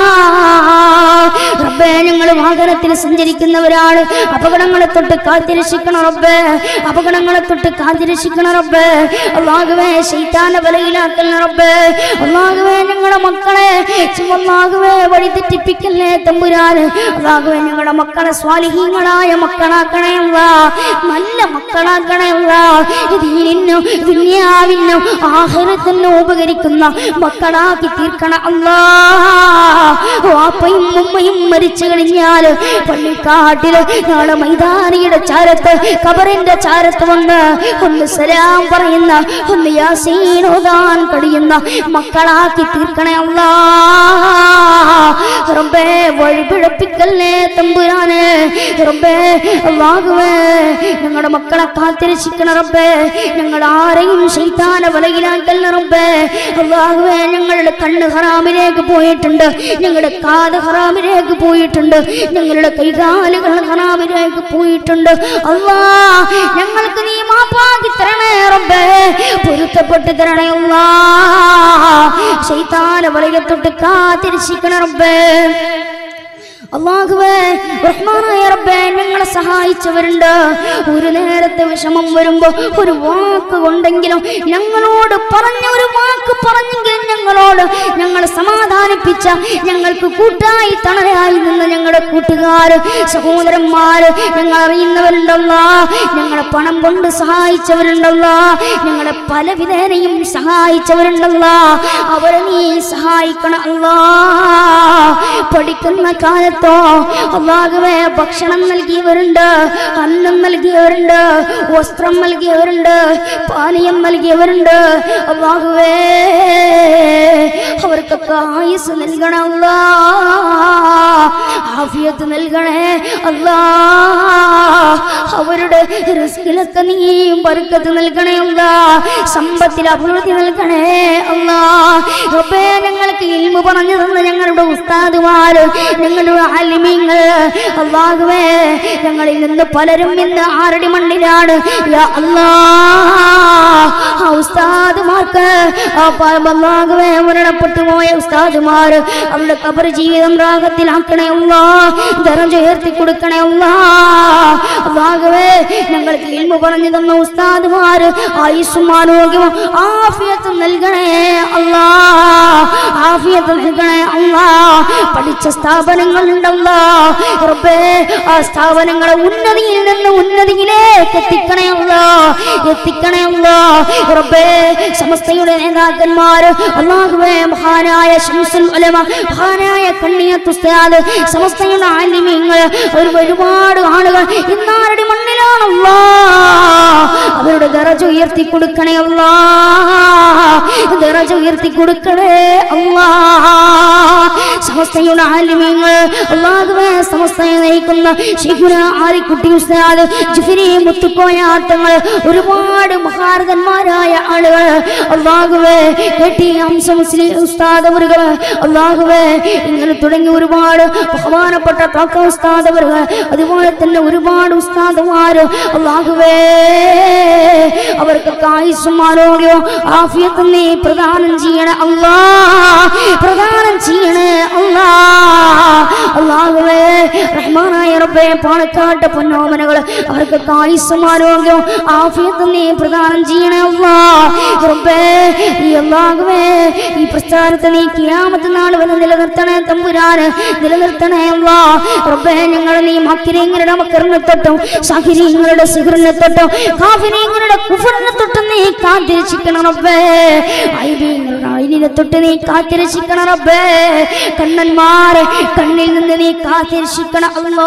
റബ്ബേ ഞങ്ങൾ വാഹനത്തിൽ സഞ്ചരിക്കുന്നവരാണ് അപകടങ്ങളെ തൊട്ട് കാത്തിരക്ഷിക്കണം റബ്ബേ അപകടങ്ങളെ തൊട്ട് കാത്തിരക്ഷിക്കണം റബ്ബേ അള്ളാഹുവേ ശൈത്താന ബലയിലാക്കണ റബ്ബേ അള്ളാഹുവേ ഞങ്ങളുടെ മക്കളെ അള്ളാഹുവേ വഴി തെറ്റിപ്പിക്കല്ലേ തമ്പുരാന് അള്ളാഹുവേ ഞങ്ങളുടെ മക്കളെ സ്വാലിഹീങ്ങളായ മക്കളാക്കണേ അല്ലാ നല്ല മക്കളാക്കണേ അല്ലാ ദീനിനും ദുനിയാവിനും ആഹാരത്തിനും ഉപകരിക്കുന്ന മക്കളാക്കി തീർക്കണം അല്ലാ വാപ്പയും ഉമ്മയും മരിച്ചു കഴിഞ്ഞാൽ പള്ളിക്കാട്ടില് നാളെ മൈതാനിയുടെ ചാരത്ത് കബറിന്റെ ചാരത്ത് വന്ന് ഒന്ന് സലാം പറയുന്ന ഒന്ന് യാസീനോദാൻ കഴിയുന്ന മക്കളാക്കി തീർക്കണേ അല്ലാ റബ്ബേ വഴിപിഴപ്പിക്കല്ലേ തമ്പുരാനെ റബ്ബേ അല്ലാഹുവേ ഞങ്ങളുടെ മക്കളെ കാത്തിരക്ഷിക്കണ റബ്ബേ ഞങ്ങൾ ആരെയും ശൈത്താന വലയിലാക്കല്ല റബ്ബേ അല്ലാഹുവേ ഞങ്ങളുടെ കണ്ണ് ഹറാമിലേക്ക് പോയിട്ടുണ്ട് ഞങ്ങളുടെ കാത് ഹറാമിലേക്ക് പോയിട്ടുണ്ട് ഞങ്ങളുടെ കൈകാലുകൾ ഹറാമിലേക്ക് പോയിട്ടുണ്ട് അല്ലാ ഞങ്ങൾക്ക് നീ മാപ്പാക്കി തരണേ റബ്ബേ പൊരുത്തപ്പെട്ട് തരണേ അല്ലാ ശൈത്താന വലയെ തൊട്ട് കാത്തിരക്ഷിക്കണ റബ്ബേ അള്ളാഹുവേ റഹ്മാനായ റബ്ബേ ഞങ്ങളെ സഹായിച്ചവരുണ്ട് ഒരു നേരത്തെ വിഷമം വരുമ്പോ ഒരു വാക്ക് കൊണ്ടെങ്കിലും ഞങ്ങളോട് പറഞ്ഞ ഒരു വാക്ക് പറഞ്ഞെങ്കിലും ഞങ്ങളോട് ഞങ്ങളെ സമാധാനിപ്പിച്ച ഞങ്ങൾക്ക് കൂട്ടായി തണലായി നിന്ന ഞങ്ങളുടെ കൂട്ടുകാര് സഹോദരന്മാര് ഞങ്ങൾ അറിയുന്നവരുണ്ടല്ല ഞങ്ങളെ പണം കൊണ്ട് സഹായിച്ചവരുണ്ടല്ല ഞങ്ങളെ പല വിധേനയും സഹായിച്ചവരുണ്ടല്ല അവരെ നീ സഹായിക്കണം അല്ലാ പഠിക്കുന്ന കാലത്തോ അള്ളാഹുവേ ഭക്ഷണം നൽകിയവരുണ്ട് അന്നം നൽകിയവരുണ്ട് വസ്ത്രം നൽകിയവരുണ്ട് പാനീയം നൽകിയവരുണ്ട് അള്ളാഹുവേ അവർക്ക് അവർക്കൊക്കെ ആയുസ് നൽകണേ അല്ലാ ആഫിയത്ത് നൽകണേ അല്ലാ അവരുടെ റിസ്കിലൊക്കെ നീ ബർക്കത്ത് നൽകണേ അല്ലാ സമ്പത്തിൽ അഭിവൃദ്ധി നൽകണേ അല്ലാ റബ്ബേ ഞങ്ങൾക്ക് ഇൽമു പറഞ്ഞു തന്ന ഞങ്ങളുടെ ഉസ്താദുമാര് ഞങ്ങളുടെ ആലിമീങ്ങൾ അള്ളാഹുവേ ഞങ്ങളിൽ നിന്ന് പലരും ഇന്ന് ആറടി മണ്ണിലാണ് യാ അല്ലാ ആ ഉസ്താദുമാർക്ക് ആ പ- അള്ളാഹുവേ മരണപ്പെട്ടു പോയ ഉസ്താദുമാർ അവരുടെ കബർ ജീവിതം രാഗത്തിലാക്കണേ അല്ലാ ദറജ ഉയർത്തി കൊടുക്കണേ അല്ലാ അള്ളാഹുവേ ഞങ്ങൾക്ക് ഇൽമു പറഞ്ഞു തന്ന ഉസ്താദുമാർ ആയുസ്സും ആരോഗ്യവും ആഫിയത്തും നൽകണേ അല്ലാ ആഫിയത്ത് നൽകണേ അല്ലാ പഠിച്ച സ്ഥാപനങ്ങൾ ഉണ്ടല്ലോ റബ്ബേ ആ സ്ഥാപനങ്ങളെ ഉന്നതിയിൽ നിന്ന് ഉന്നതിയിലേക്ക് എത്തിക്കണേ അല്ലാ എത്തിക്കണേ അല്ലാ റബ്ബേ സമസ്തയുടെ നേതാക്കന്മാർ അള്ളാഹുവേ മഹാനായ ശംസുൽ ഉലമ മഹാനായ കണ്ണിയത്ത് ഉസ്താദ് സമസ്തയുടെ ആലിമ്യങ്ങൾ ഒരു ഒരുപാട് ആളുകൾ ഇന്നാരുടെ മണ്ണിലാണല്ലോ അവരുടെ ദറജ ഉയർത്തി കൊടുക്കണേ അല്ലാ ദറജ ഉയർത്തി കൊടുക്കണേ അല്ലാ സമസ്തയുടെ ആലിമ്യങ്ങൾ അള്ളാഹുവേ സമസ്തയെ നയിക്കുന്ന ശിഖുന ആരിക്കുട്ടി ഉസ്താദ് ജുഫിരി മുത്തുക്കോയാട്ടങ്ങൾ ഒരുപാട് മഹാരഥന്മാരായ ആളുകൾ അള്ളാഹുവേ കെട്ടി ഹംസ മുസ്ലിം ഉസ്താദ് അവരുകൾ അള്ളാഹുവേ ഇങ്ങനെ തുടങ്ങി ഒരുപാട് ബഹുമാനപ്പെട്ട കാക്ക ഉസ്താദ് അവരുകൾ അതുപോലെ തന്നെ ഒരുപാട് ഉസ്താദുമാര് അള്ളാഹുവേ അവർക്ക് ആയുസ്സും ആരോഗ്യവും ആഫിയത്തും നീ പ്രദാനം ചെയ്യണേ അല്ലാ പ്രദാനം ചെയ്യണേ അല്ലാ അള്ളാഹുവേ റഹ്മാനായ റബ്ബേ പാണക്കാട്ട് പൊന്നോമനകൾ അവർക്ക് ആയുസ്സും ആരോഗ്യവും ആഫിയത്തും നീ പ്രദാനം ചെയ്യണേ അല്ലാ റബ്ബേ ഈ അള്ളാഹുവേ ഈ പ്രസ്ഥാനത്തെ നീ കിയാമത്ത് നാൾ വരെ നിലനിർത്തണേ തമ്പുരാന് നിലനിർത്തണേ അല്ലാ റബ്ബേ ഞങ്ങൾ നീ മക്കിരീങ്ങളുടെ മക്കറിനെ തൊട്ടും സഹിരീങ്ങളുടെ സിഹറിനെ തൊട്ടും കാഫിരീങ്ങളുടെ കുഫറിനെ തൊട്ടും നീ കാത്തിരക്ഷിക്കണം റബ്ബേ ഐബീങ്ങളുടെ അയിലിനെ തൊട്ട് നീ കാത്തിരക്ഷിക്കണം റബ്ബേ കണ്ണന്മാരെ കണ്ണിൽ നിന്ന് നീ കാത്തിരക്ഷിക്കണം അല്ലാ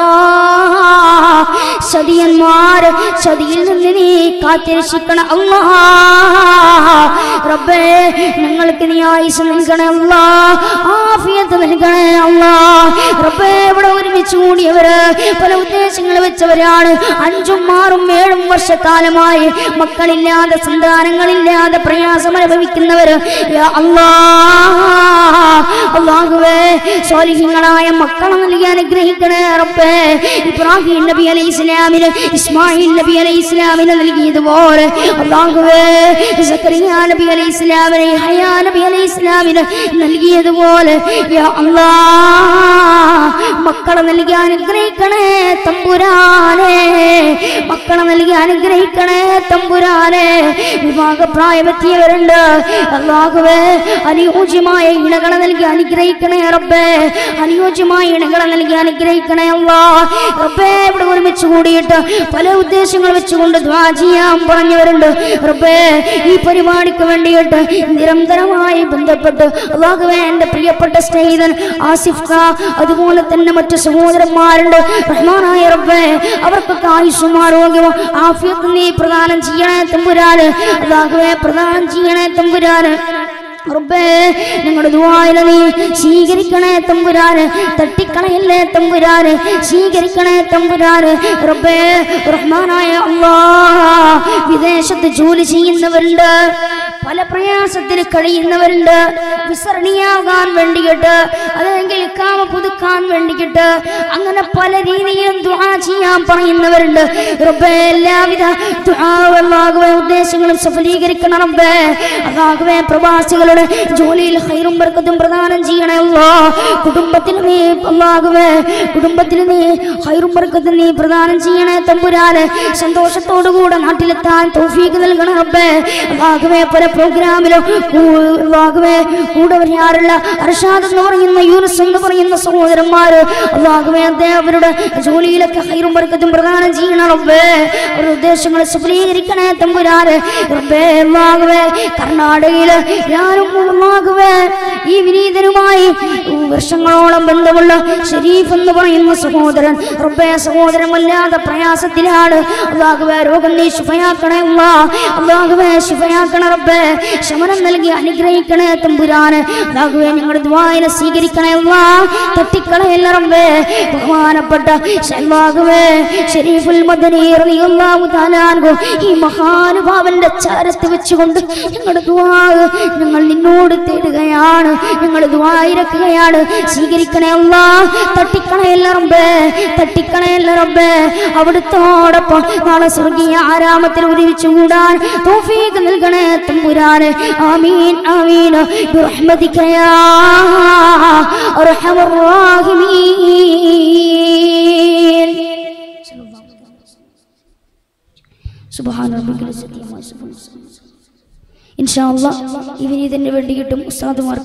ചതിയന്മാര് ചതിയിൽ നിന്ന് നീ കാത്തിരക്ഷിക്കണം അല്ലാ റബ്ബേ ഞങ്ങൾക്ക് നീ ആയുസ് നൽകണേ അല്ലാ ആഫിയത്ത് നൽകണേ അല്ലാ റബ്ബേ ഇവിടെ ഒരുമിച്ച് കൂടിയവര് പല ഉദ്ദേശങ്ങൾ വെച്ചവരാണ് അഞ്ചും ആറും ഏഴും വർഷക്കാലമായി മക്കളില്ലാതെ സന്താനങ്ങളില്ലാതെ പ്രയാസം അനുഭവിക്കുന്നവര് യാ അല്ലാ അള്ളാഹുവേ സ്വാലിഹ്യങ്ങളായ മക്കളെ നൽകി അനുഗ്രഹിക്കണേ റബ്ബേ ഇബ്രാഹിം നബി അലൈഹി ഇസ്ലാമിന് ഇസ്മായിൽ നബി അലൈഹി ഇസ്ലാമിന് നൽകിയതുപോലെ അള്ളാഹുവേ സക്കറിയ നബി അലൈഹി ഇസ്ലാമിന് ഹയാ നബി അലൈഹി ഇസ്ലാമിന് നൽകിയതുപോലെ യാ അല്ലാ മക്കളെ നൽകി അനുഗ്രഹിക്കണേ തമ്പുരാനെ മക്കളെ നൽകി അനുഗ്രഹിക്കണേ തമ്പുരാനെ വിവാഹപ്രായമെത്തിയവരുണ്ട് അള്ളാഹുവേ അനുയോജ്യമായ ഇണകളെ നൽകി അനുഗ്രഹിക്കണേ റബ്ബേ അനുയോജ്യമായ ഇണകളെ നൽകി അനുഗ്രഹിക്കണേ അല്ലാ റബ്ബേ ഇവിടെ ഒരുമിച്ച് കൂടിയിട്ട് പല ഉദ്ദേശങ്ങൾ വെച്ചുകൊണ്ട് ദ്വാ ചെയ്യാൻ പറഞ്ഞവരുണ്ട് റബ്ബേ ഈ പരിപാടിക്ക് വേണ്ടിയിട്ട് നിരന്തരമായി ബന്ധപ്പെട്ട് അള്ളാഹുവേ എൻ്റെ പ്രിയപ്പെട്ട സ്നേഹിതൻ ആസിഫ് ഖാ അതുപോലെ തന്നെ മറ്റു സഹോദരന്മാരുണ്ട് റഹ്മാനായ റബ്ബേ അവർക്കൊക്കെ ആയുസ്സും ആരോഗ്യവും ആഫിയത്തും നീ പ്രദാനം ചെയ്യണേ തമ്പുരാന് അള്ളാഹുവേ പ്രദാനം ചെയ്യണേ തമ്പുരാന് റബ്ബേ ഞങ്ങളുടെ ദുആയിലെ നീ സ്വീകരിക്കണേ തമ്പുരാന് തട്ടിക്കളയല്ലേ തമ്പുരാന് സ്വീകരിക്കണേ തമ്പുരാന് റബ്ബേ റഹ്മാനായ അല്ലാ വിദേശത്ത് ജോലി ചെയ്യുന്നവരുണ്ട് പല പ്രയാസത്തിൽ കഴിയുന്നവരുണ്ട് വിസരണിയാകാൻ വേണ്ടിയിട്ട് അല്ലെങ്കിൽ കാമ പുതുക്കാൻ വേണ്ടിയിട്ട് അങ്ങനെ പല രീതിയിലും ദുആ ചെയ്യാൻ പറയുന്നവരുണ്ട് റബ്ബേ എല്ലാവിധ ദുആവുകളാകുവേ ഉദ്ദേശങ്ങളും സഫലീകരിക്കണം റബ്ബേ അതാകുവേ പ്രവാസികളുടെ ജോലിയിൽ ഹൈറും ബർക്കത്തും പ്രദാനം ചെയ്യണേ അല്ലാ കുടുംബത്തിൽ നീ അല്ലാകുവേ കുടുംബത്തിൽ നീ ഹൈറും ബർക്കത്തും നീ പ്രദാനം ചെയ്യണേ തമ്പുരാന് സന്തോഷത്തോടു കൂടെ നാട്ടിലെത്താൻ തൗഫീഖ് നൽകണം റബ്ബേ അല്ലാഹുവേ പല പ്രോഗ്രാമിലും അല്ലാഹുവേ കൂടെ വരാറുള്ള അർഷാദ് എന്ന് പറയുന്ന യൂനിസ് എന്ന് പറയുന്ന സഹോദരന്മാര് അല്ലാഹുവേ അദ്ദേഹം അവരുടെ ജോലിയിലൊക്കെ ഹൈറും ബർക്കത്തും പ്രദാനം ചെയ്യണം റബ്ബേ അവരുടെ ഉദ്ദേശങ്ങൾ സഫലീകരിക്കണേ തമ്പുരാന് റബ്ബേ അല്ലാഹുവേ കർണാടകയില് ഞാനും അല്ലാഹുവേ ഈ വിനീതനുമായി വർഷങ്ങളോളം ബന്ധമുള്ള ഷരീഫ് എന്ന് പറയുന്ന സഹോദരൻ റബ്ബേ സഹോദരൻ വല്ലാതെ പ്രയാസത്തിലാണ് അള്ളാഹുവേ രോഗം നീ ശുഭയാക്കണേ അല്ലാ അള്ളാഹുവേ ശുഭയാക്കണേ റബ്ബേ ശമനം നൽകി അനുഗ്രഹിക്കണേ തമ്പുരാന് അള്ളാഹുവേ ഞങ്ങളുടെ ദ്വായന സ്വീകരിക്കണേ അല്ലാ തട്ടിക്കളയല്ല റബ്ബേ ബഹുമാനപ്പെട്ട അള്ളാഹുവേ ഷരീഫുൽ മദനി റളിയല്ലാഹു തആല അൻഹു ഈ മഹാനുഭാവന്റെ ചാരത്ത് വെച്ചുകൊണ്ട് ഞങ്ങളുടെ ദ്വാ ഞങ്ങൾ നിന്നോട് തേടുകയാണ് ഞങ്ങൾ ദ്വായിരക്കുകയാണ് സ്വീകരിക്കണേ അല്ലാ തട്ടിക്കണയല്ല റബ്ബേ തട്ടിക്കണയല്ല റബ്ബേ അവിടുത്തോടൊപ്പം നാളെ സ്വർഗീയ ആരാമത്തിൽ ഒരുമിച്ച് കൂടാൻ തൗഫീഖ് നൽകണേ തമ്പുരാന് ആമീൻ ആമീൻ ബിറഹ്മതിക യാ അർഹമർ റാഹിമീൻ സുബ്ഹാന റബ്ബിക ഇൻഷാ അല്ലാഹ് ഇവന് ഇതിന് വേണ്ടി കിട്ടും ഉസ്താദുമാർ